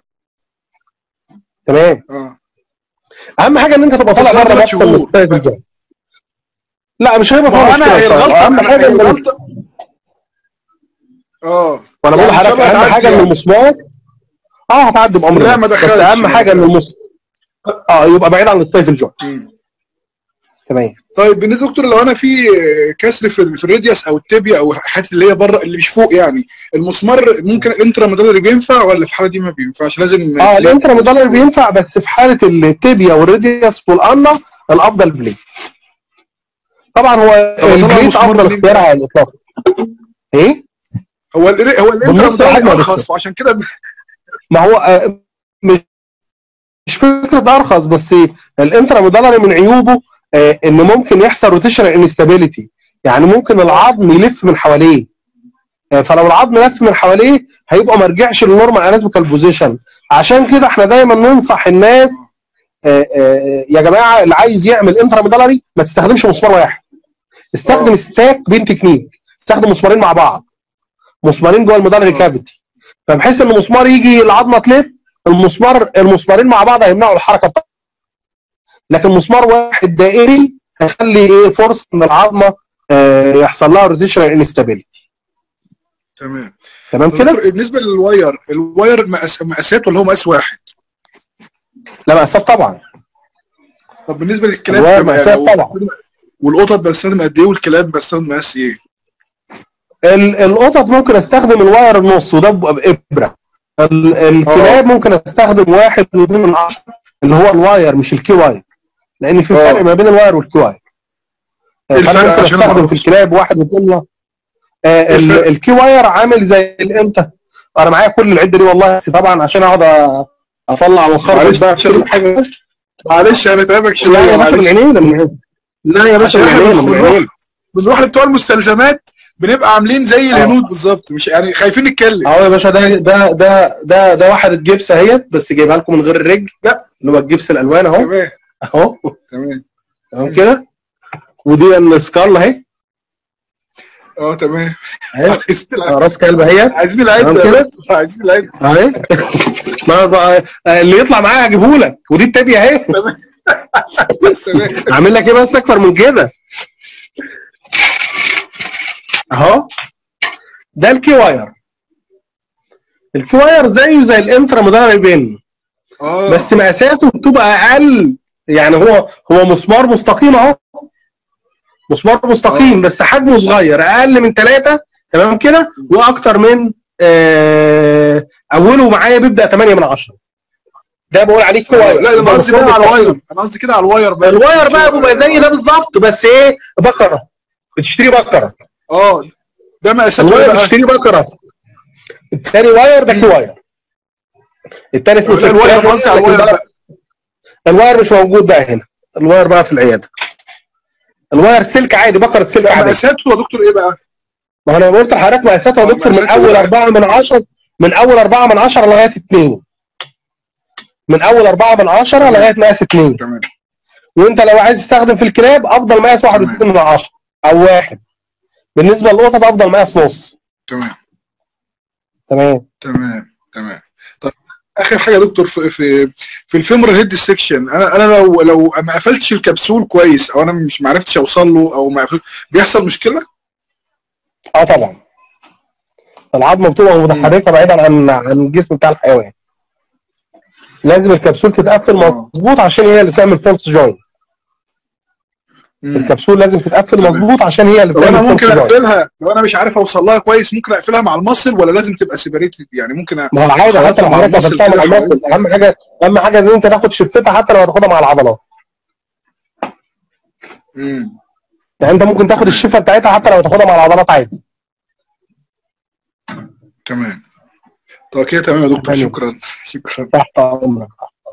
تمام اه اهم حاجه ان انت تبقى طالع بس ده بره ثلاث مفصل شهور. الستايف ده لا مش هيبقى ما هو فيها انا مشكله هي بصراحة. الغلطه اهم انا حاجه هي ان الغلطه اه وانا بقول يعني إن شاء لحضرتك الله اهم هتعدي حاجه ان يعني. المسمار اه هتعدي بامر لا، الله. ما بس دخلش، اهم ما حاجه ان دخلش. المسمار اه يبقى بعيد عن الستايف الجوينت تمام طيب بالنسبه دكتور لو انا في كسر في, ال- في الراديوس او التibia او الحاجات اللي هي بره اللي مش فوق يعني المسمار ممكن الانترا ميدالري بينفع ولا في الحاله دي ما بينفعش لازم اه الانترا ميدالري بينفع بس في حاله التيبيا والريديوس والقنا الافضل بليد طبعا هو طب أطلع البليد المسمار افضل منين اختيار على الاطلاق ايه هو ال هو الانترا بالنص العظمة مدلري يا ارخص دكتور. فعشان كده ما هو آه، مش مش فكره ارخص بس الانترا مدلري من عيوبه آه، ان ممكن يحصل روتيشن انستابيليتي يعني ممكن العظم يلف من حواليه آه، فلو العظم لف من حواليه هيبقى ما رجعش للنورمال اناتوميكال بوزيشن عشان كده احنا دايما ننصح الناس آه، آه، يا جماعه اللي عايز يعمل انترا مدلري ما تستخدمش مسمار واحد استخدم ستاك بين تكنيك استخدم مسمارين مع بعض مسمارين جوه المدلري كافيتي فبحيث ان المسمار يجي العظمه تلف المسمار المسمارين مع بعض هيمنعوا الحركه بتاعته لكن مسمار واحد دائري هيخلي ايه فرصه ان العظمه آه، يحصل لها روتيشن انستابيليتي تمام تمام طب كده؟ دكتور، بالنسبه للواير الواير مقاس مقاسات ولا هو مقاس واحد؟ لا مقاسات طبعا طب بالنسبه للكلاب الواير كمان، مقاسات لو- طبعا والقطط بستخدم قد ايه والكلاب بستخدم مقاس ايه؟ ال- القطط ممكن استخدم الواير النص وده بيبقى بابره ال- الكلاب ممكن استخدم واحد واثنين من عشرة اللي هو الواير مش الكي واير لان في فرق ما بين الواير والكي واير إيه الفرق فانا ممكن عشان استخدم أعرف؟ في الكلاب واحد واثنين من- آه، إيه ال- الفرق؟ الكي واير عامل زي الامتى انا معايا كل العده دي والله بس طبعا عشان اقعد أ- اطلع والخرج معلش بقى عشان- كل حاجه معلش انا تعبك شويه لا يا باشا من معلش. عينينا من عينينا لا يا باشا عشان من احنا عينينا من بنروح عينينا بنروح لبتوع المستلزمات بنبقى عاملين زي الهنود بالظبط مش يعني خايفين نتكلم اهو يا باشا ده ده ده ده ده واحد الجبس اهيت بس جايبها لكم من غير الرجل لا اللي هو الجبس الالوان اهو تمام اهو تمام تمام كده ودي السكال اهي اه تمام اهي عايزين آه، راس كلب اهيت عايزين العده تمام يا كده دكتور، عايزين العده اهي ما ض- اللي يطلع معايا هجيبه لك ودي التابيه اهي عامل لك ايه بس اكتر من كده اهو ده الكي واير الكي واير زيه زي الانترا مودرن بين اه بس مقاساته بتبقى اقل يعني هو هو مسمار مستقيم اهو مسمار مستقيم بس حجمه صغير اقل من ثلاثة تمام كده واكتر من آه اوله معايا بيبدا 8 من 10 ده بقول عليه كي واير لا ده انا قصدي بقى على الواير انا قصدي كده على الواير بقى الواير بقى بيبقى زي ده بالظبط بس ايه بكره بتشتري بكره اه ده مقاساته ايه الواير بقى؟ بتشتري بكره التاني واير ده كي واير التاني اسمه لا، الواير سلك قصدي على لكن الواير ده- بقى. الواير مش موجود بقى هنا الواير بقى في العياده الواير سلك عادي بكره سلك عادي مقاساته يا دكتور ايه بقى؟ ما هو انا قلت لحضرتك مقاساته يا آه، دكتور من مقاساته اول بقى. 4 من 10 من اول 4 من 10 لغايه 2 من اول 4 من 10 لغايه مقاس 2 تمام وانت لو عايز تستخدم في الكلاب افضل مقاس 1 و2 من 10 او واحد بالنسبه للقطط افضل مقاس نص تمام تمام تمام تمام طب اخر حاجه يا دكتور في في في الفيمر هيد سيكشن انا انا لو لو ما قفلتش الكبسول كويس او انا مش ما عرفتش اوصل له او ما قفل بيحصل مشكله؟ اه طبعا العظمه بتبقى متحركه بعيدا عن عن الجسم بتاع الحيوان لازم الكبسول تتقفل مظبوط عشان هي اللي تعمل فولس جوين الكبسول لازم تتقفل مظبوط عشان هي اللي طب انا بتعمل ممكن فولس جوين اقفلها لو انا مش عارف اوصل لها كويس ممكن اقفلها مع المصل ولا لازم تبقى سيبريتد يعني ممكن أ- ما هو عادي حتى أخلطها لو مع حضرتك المصل قفلتها مع كده المصل اهم حاجه اهم حاجه ان انت تاخد شفتها حتى لو هتاخدها مع العضلات امم يعني انت ممكن تاخد الشفه بتاعتها حتى لو هتاخدها مع العضلات عادي تمام طب كده تمام يا دكتور شكرا شكرا تحت امرك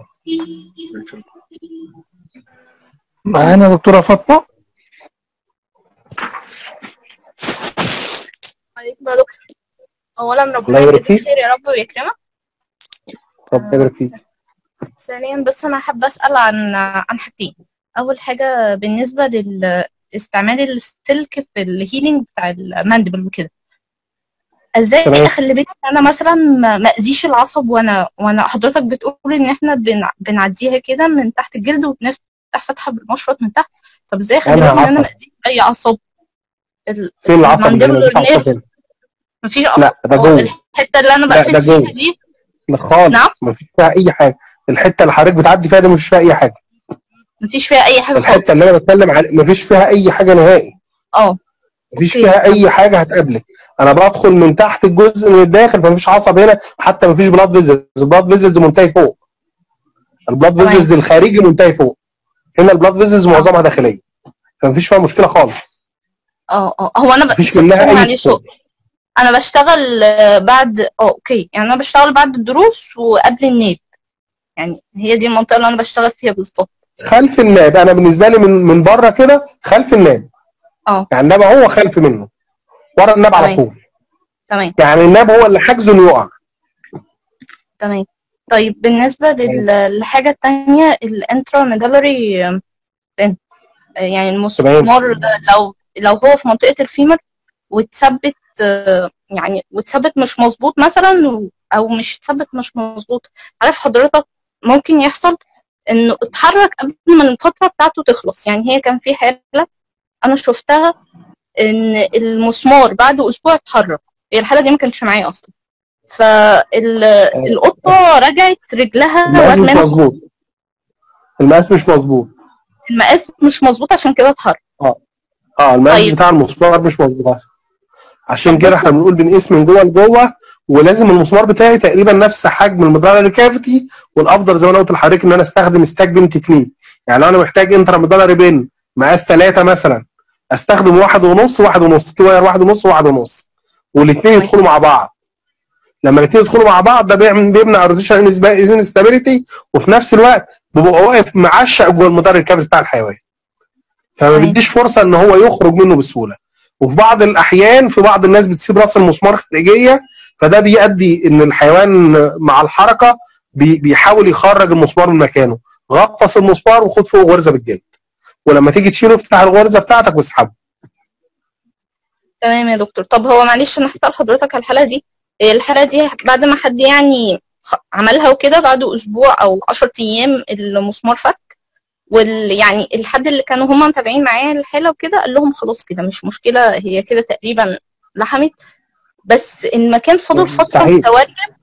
معانا دكتورة فاطمة عليكم يا دكتور اولا ربنا الله يبارك يجزيك فيك. خير يا رب ويكرمك ربنا يبارك فيك ثانيا بس انا حابه اسال عن عن حاجتين اول حاجه بالنسبه لاستعمال السلك في الهيلينج بتاع الماندبل وكده ازاي تمام. اخلي بالي ان انا مثلا ما ما اذيش العصب وانا وانا حضرتك بتقول ان احنا بن... بنعديها كده من تحت الجلد وبنفتح فتحه بالمشرط من تحت طب ازاي اخلي أنهي بالي ان انا عصب؟ ما اذيش اي عصب ال- فين العصب اللي هنا المانديبولار مفيش عصب نيرف هنا مفيش لا ده هو جوه الحته اللي انا لا بقفل ده فيها جوه دي لا خالص نعم مفيش فيها اي حاجه الحته اللي حضرتك بتعدي فيها دي مفيش فيها اي حاجه مفيش فيها اي حاجه خالص الحته اللي انا بتكلم عليها مفيش فيها اي حاجه نهائي اه مفيش أوكي. فيها اي حاجه هتقابلك انا بدخل من تحت الجزء من الداخل فمفيش عصب هنا حتى مفيش بلاد فيزلز البلاد فيزلز منتهي فوق البلاد تمام. فيزلز الخارجي منتهي فوق هنا البلاد فيزلز معظمها داخليه فمفيش فيها مشكله خالص اه اه هو انا ب... مفيش منها اي معلش اتصال. انا بشتغل آه، بعد اه اوكي يعني انا بشتغل بعد الدروس وقبل الناب يعني هي دي المنطقه اللي انا بشتغل فيها بالظبط خلف الناب انا بالنسبه لي من من بره كده خلف الناب اه يعني الناب هو خلف منه ورا الناب على تمام. طول تمام يعني الناب هو اللي حاجزه انه يقع تمام طيب بالنسبة لل- للحاجة التانية الانترا ميدالري يعني المسمار ده لو لو هو في منطقة الفيمر واتثبت آه، يعني واتثبت مش مظبوط مثلا و- او مش اتثبت مش مظبوط عارف حضرتك ممكن يحصل انه اتحرك قبل ما الفترة بتاعته تخلص يعني هي كان في حالة انا شفتها ان المسمار بعد اسبوع اتحرك هي الحالة دي ما كانتش معايا اصلا فالقطة رجعت رجلها المقاس واد مش منها مظبوط المقاس مش مظبوط المقاس مش مظبوط عشان كده اتحرك اه اه المقاس طيب. بتاع المسمار مش مظبوط عشان كده احنا بنقول بنقيس من جوه لجوه ولازم المسمار بتاعي تقريبا نفس حجم المدرج كافيتي والافضل زي ما انا قلت لحضرتك ان انا استخدم ستاك بين تكنيك يعني لو انا محتاج انترا مدرج بين مقاس ثلاثه مثلا استخدم واحد ونص واحد ونص كوير واحد ونص واحد ونص والاثنين يدخلوا مع بعض لما الاثنين يدخلوا مع بعض ده بيعمل بيمنع الروتيشن انستابيليتي وفي نفس الوقت بيبقى واقف معشق جوه المدرج الكافيتي بتاع الحيوان فما بيديش فرصه ان هو يخرج منه بسهوله وفي بعض الاحيان في بعض الناس بتسيب راس المسمار خارجيه فده بيؤدي ان الحيوان مع الحركه بي- بيحاول يخرج المسمار من مكانه غطس المسمار وخد فوق غرزه بالجلد ولما تيجي تشيله افتح الغرزه بتاعتك واسحبه تمام يا دكتور طب هو معلش انا هسأل حضرتك على الحالة دي الحالة دي بعد ما حد يعني خ- عملها وكده بعد اسبوع او 10 ايام المسمار فك وال يعني الحد اللي كانوا هم متابعين معايا الحالة وكده قال لهم خلاص كده مش مشكلة هي كده تقريبا لحمت بس المكان فضل فترة مستحيل. متورم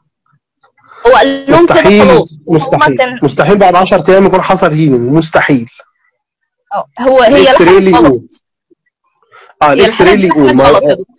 هو قال لهم كده مستحيل خلاص وهو مستحيل كان مستحيل بعد 10 ايام يكون حصل هيلينج مستحيل اه هو هي الاكس راي اللي لحمت غلط يقول اه هي الاكس الحالة راي اللي دي يقول لحمت ما غلط يا دكتور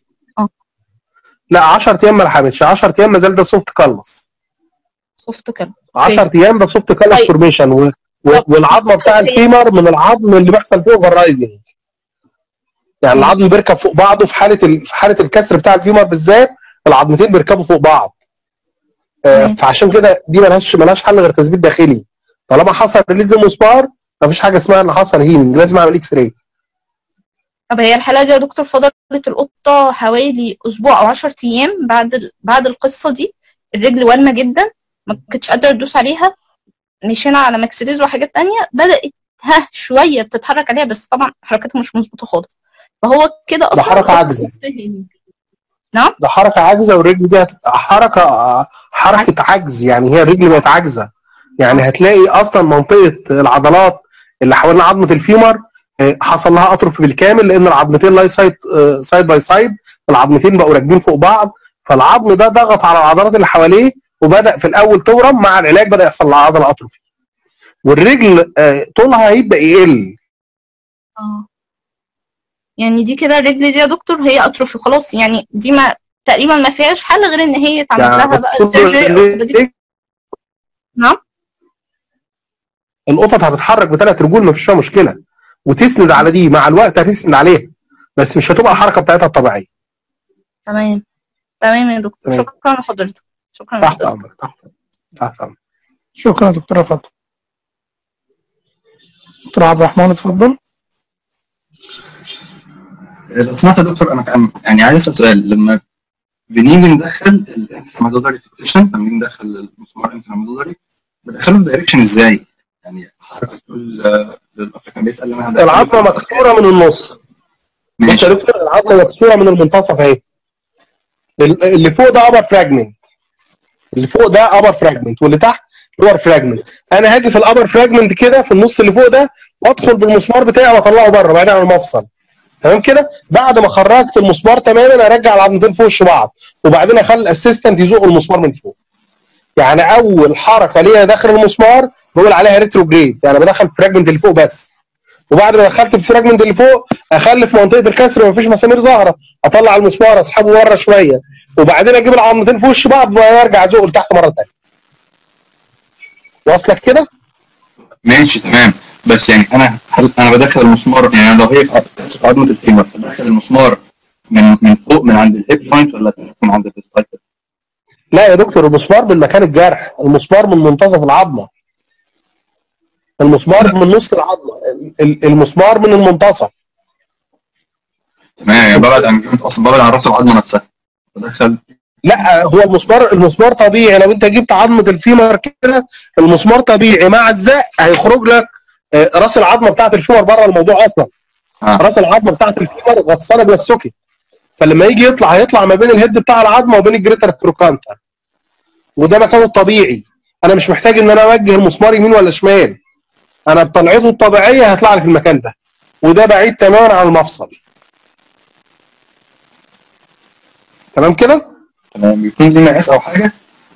لا 10 ايام ما لحمتش 10 ايام ما زال ده سوفت كلس سوفت كده 10 ايام ده سوفت كلس فورميشن و... و... والعظمه بتاع الفيمر من العظم اللي بيحصل فيه اوفر رايدنج يعني العظم بيركب فوق بعضه في حاله ال... في حاله الكسر بتاع الفيمر بالذات العظمتين بيركبوا فوق بعض آه فعشان كده دي ملهاش ملهاش حل غير تثبيت داخلي طالما حصل ريليز المسمار مفيش حاجه اسمها ان حصل هيلينج لازم اعمل اكس راي طب هي الحالة دي يا دكتور فضلت القطة حوالي أسبوع أو 10 أيام بعد ال... بعد القصة دي الرجل وارمة جدا ما كنتش قادرة تدوس عليها مشينا على ماكسيليز وحاجات تانية بدأت ها شوية بتتحرك عليها بس طبعا حركتها مش مظبوطة خالص فهو كده ده أصلا حركه القصة عاجزه نعم ده حركه عاجزه والرجل دي هت- حركه حركه عجز يعني هي الرجل بقت عاجزه يعني هتلاقي اصلا منطقه العضلات اللي حوالين عظمه الفيمر آه، حصل لها اطرف بالكامل لان العظمتين لاي سايد سايد باي سايد العظمتين بقوا راكبين فوق بعض فالعظم ده ضغط على العضلات اللي حواليه وبدا في الاول تورم مع العلاج بدا يحصل لها عضله اطرفي والرجل آه، طولها هيبدا يقل اه يعني دي كده الرجل دي يا دكتور هي أطرفي خلاص يعني دي ما تقريبا ما فيهاش حل غير إن هي يتعمل يعني لها بقى طول سيرجري أو الرجل- تبقى نعم القطط هتتحرك بثلاث رجول مفيش فيها مشكله وتسند على دي مع الوقت هتسند عليها بس مش هتبقى الحركه بتاعتها الطبيعيه تمام تمام يا دكتور تمام. شكرا لحضرتك شكرا تحت لحضرتك امرك تحت تحت امرك شكرا يا دكتورة فاطمة دكتور عبد الرحمن اتفضل لو سمحت يا دكتور انا كان يعني عايز اسال سؤال لما بنيجي ندخل الانفلاماتوري فيكشن لما بنيجي ندخل المسمار انفلاماتوري بدخله في دايركشن ازاي؟ يعني حضرتك بتقول آه، للافريكان بيسال انا هدخله العظمه مكسوره من النص انت يا دكتور العظمه مكسوره من المنتصف اهي ال- اللي فوق ده ابر فراجمنت اللي فوق ده ابر فراجمنت واللي تحت لور فراجمنت انا هاجي في الابر فراجمنت كده في النص اللي فوق ده وادخل بالمسمار بتاعي واطلعه بره بعيد عن المفصل تمام كده بعد ما خرجت المسمار تماما ارجع العظمتين في وش بعض وبعدين اخلي الاسيستنت يزق المسمار من فوق يعني اول حركه ليها داخل المسمار بقول عليها ريتروجريد يعني بدخل فراجمنت اللي فوق بس وبعد ما دخلت الفراجمنت اللي فوق اخلي في منطقه الكسر مفيش مسامير ظاهره اطلع المسمار اسحبه بره شويه وبعدين اجيب العظمتين في وش بعض وارجع ازقه لتحت مره ثانيه واصلك كده ماشي تمام بس يعني انا هل انا بدخل المسمار يعني لو هي في عض- في عظمه الفيمر بدخل المسمار من من فوق من عند الهيب جوينت ولا من عند السايكل لا يا دكتور المسمار من مكان الجرح المسمار من منتصف العظمه المسمار من نص العظمه ال- المسمار من المنتصف تمام يعني ببعد عن الجوينت اصلا ببعد عن راس العظمه نفسها بدخل لا هو المسمار المسمار طبيعي لو انت جبت عظمه الفيمر كده المسمار طبيعي مع الزق هيخرج لك آه، راس العظمه بتاعت الفيمر بره الموضوع اصلا آه. راس العظمه بتاعت الفيمر غطسانه جوه السوكت فلما يجي يطلع هيطلع ما بين الهيد بتاع العظمه وبين الجريتر تروكانتر وده مكانه الطبيعي انا مش محتاج ان انا اوجه المسمار يمين ولا شمال انا بطلعته الطبيعيه هيطلع لي في المكان ده وده بعيد تماما عن المفصل تمام كده تمام بيكون ليه مقاس او حاجه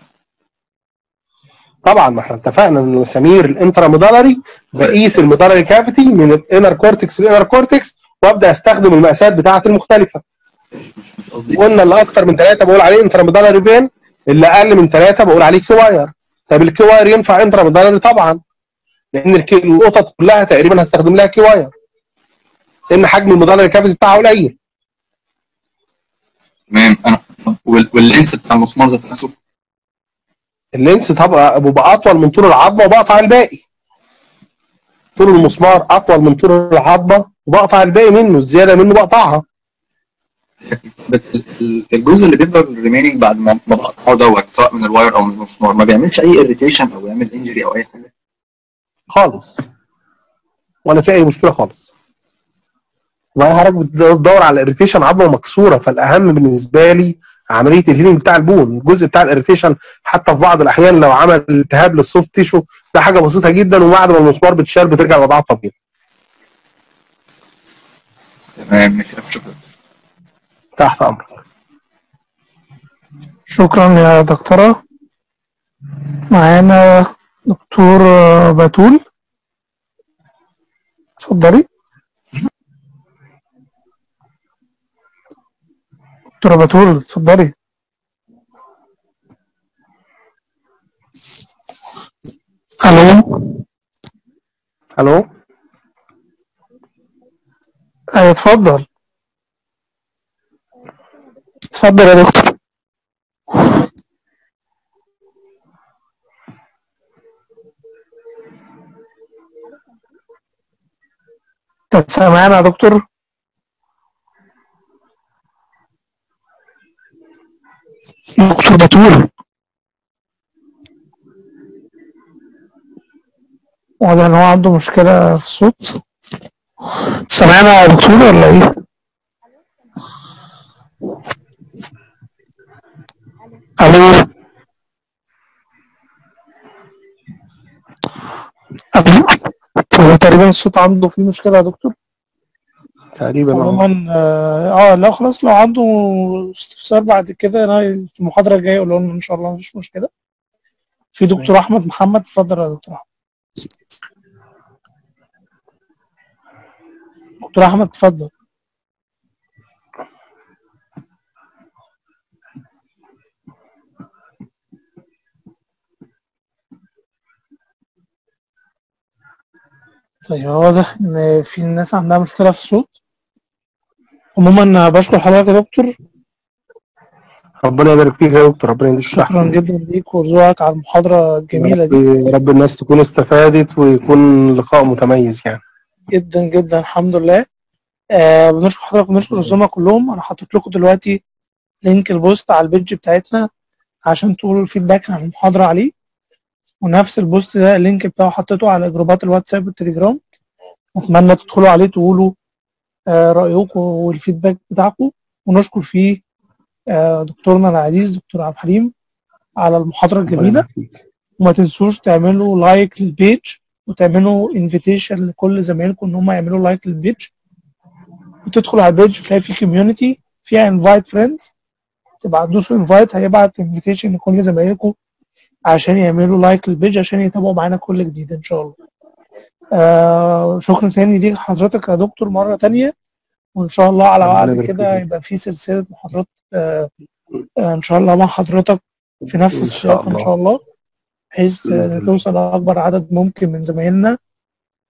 طبعا ما احنا اتفقنا ان مسامير الانتراميدالري بقيس الميدالري كافيتي من الانر كورتكس للانر كورتكس وابدا استخدم المقاسات بتاعه المختلفه قلنا اللي اكتر من ثلاثه بقول عليه انتراميدالري بين اللي اقل من ثلاثه بقول عليه كواير طب الكواير ينفع انتراميدالري طبعا لان الك- القطط كلها تقريبا هستخدم لها كواير لان حجم الميدالري كافيتي بتاعها قليل تمام انا طب وال- واللينس بتاع المسمار ذات نفسه اللينس طبعا بيبقى اطول من طول العظمه وبقطع الباقي طول المسمار اطول من طول العظمه وبقطع الباقي منه الزياده منه بقطعها بس ال- ال- الجزء اللي بيفضل ريميننج بعد ما ما بقطعه دوت سواء من الواير او من المسمار ما بيعملش اي اريتيشن او يعمل انجري او اي حاجه خالص ولا في اي مشكله خالص وبعدين حضرتك بتدور على اريتيشن عظمه مكسوره فالاهم بالنسبه لي عمليه الهيلينج بتاع البون الجزء بتاع الاريتيشن حتى في بعض الاحيان لو عمل التهاب للسوفت تيشو ده حاجه بسيطه جدا وبعد ما المسمار بتشال بترجع لوضعها الطبيعي تمام ماشي ألف شكرا تحت امرك شكرا يا دكتورة معانا دكتور بتول اتفضلي دكتورة بتول اتفضلي الو الو ايوه اتفضل اتفضل يا دكتور انت سامعنا يا دكتور دكتور بتول واضح ان هو عنده مشكلة في الصوت سامعنا يا دكتور ولا ايه؟ الو الو هو تقريبا الصوت عنده فيه مشكلة يا دكتور تقريبا اه عموما اه آه، لا خلاص لو عنده استفسار بعد كده أنا في المحاضرة الجاية قول لنا ان شاء الله مفيش مشكلة في دكتور احمد محمد اتفضل يا دكتور احمد دكتور احمد اتفضل طيب هو واضح ان في ناس عندها مشكلة في الصوت عموما بشكر حضرتك يا دكتور ربنا يبارك فيك يا دكتور ربنا يديك شكرا الصحه جدا ليك ورزقك على المحاضرة الجميلة دي يا رب الناس تكون استفادت ويكون لقاء متميز يعني جدا جدا الحمد لله آه بنشكر حضرتك وبنشكر الزملاء كلهم انا حاطط لكم دلوقتي لينك البوست على البيج بتاعتنا عشان تقولوا الفيدباك عن المحاضرة عليه ونفس البوست ده اللينك بتاعه حطيته على جروبات الواتساب والتليجرام اتمنى تدخلوا عليه تقولوا آه رأيكم والفيدباك بتاعكم ونشكر فيه آه دكتورنا العزيز دكتور عبد الحليم على المحاضرة الجميلة وما تنسوش تعملوا لايك للبيج وتعملوا انفيتيشن لكل زمايلكم ان هم يعملوا لايك للبيج وتدخلوا على البيج تلاقي في كوميونتي فيها انفايت فريندز تبقى تدوسوا انفايت هيبعت انفيتيشن لكل زمايلكم عشان يعملوا لايك للبيج عشان يتابعوا معانا كل جديد ان شاء الله آه شكرا تاني ليك حضرتك يا دكتور مرة تانية وان شاء الله على ربنا وعد يبارك كده فيك. يبقى في سلسلة محاضرات آه آه ان شاء الله مع حضرتك في نفس إن شاء السياق ان الله. شاء الله بحيث آه، بإذن الله. توصل لأكبر عدد ممكن من زمايلنا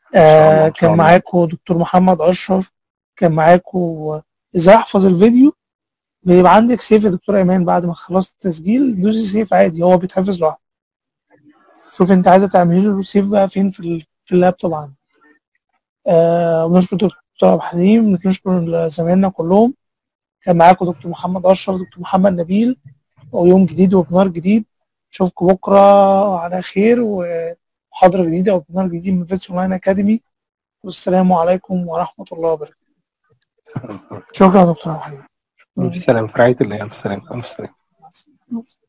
آه كان معاكم دكتور محمد اشرف كان معاكم ازاي احفظ الفيديو بيبقى عندك سيف يا دكتور ايمان بعد ما خلصت التسجيل دوسي سيف عادي هو بيتحفظ لوحده شوف انت عايزه تعملي له سيف بقى فين في ال- في اللابتوب عندك آه ونشكر دكتور عبد الحليم نشكر زمايلنا كلهم كان معاكم دكتور محمد اشرف دكتور محمد نبيل ويوم جديد وبنار جديد اشوفكم بكره على خير ومحاضره جديده وبنار جديد من فيتس اونلاين اكاديمي والسلام عليكم ورحمه الله وبركاته شكرا يا دكتور عبد الحليم السلام في رعاية الله ألف سلام ألف سلام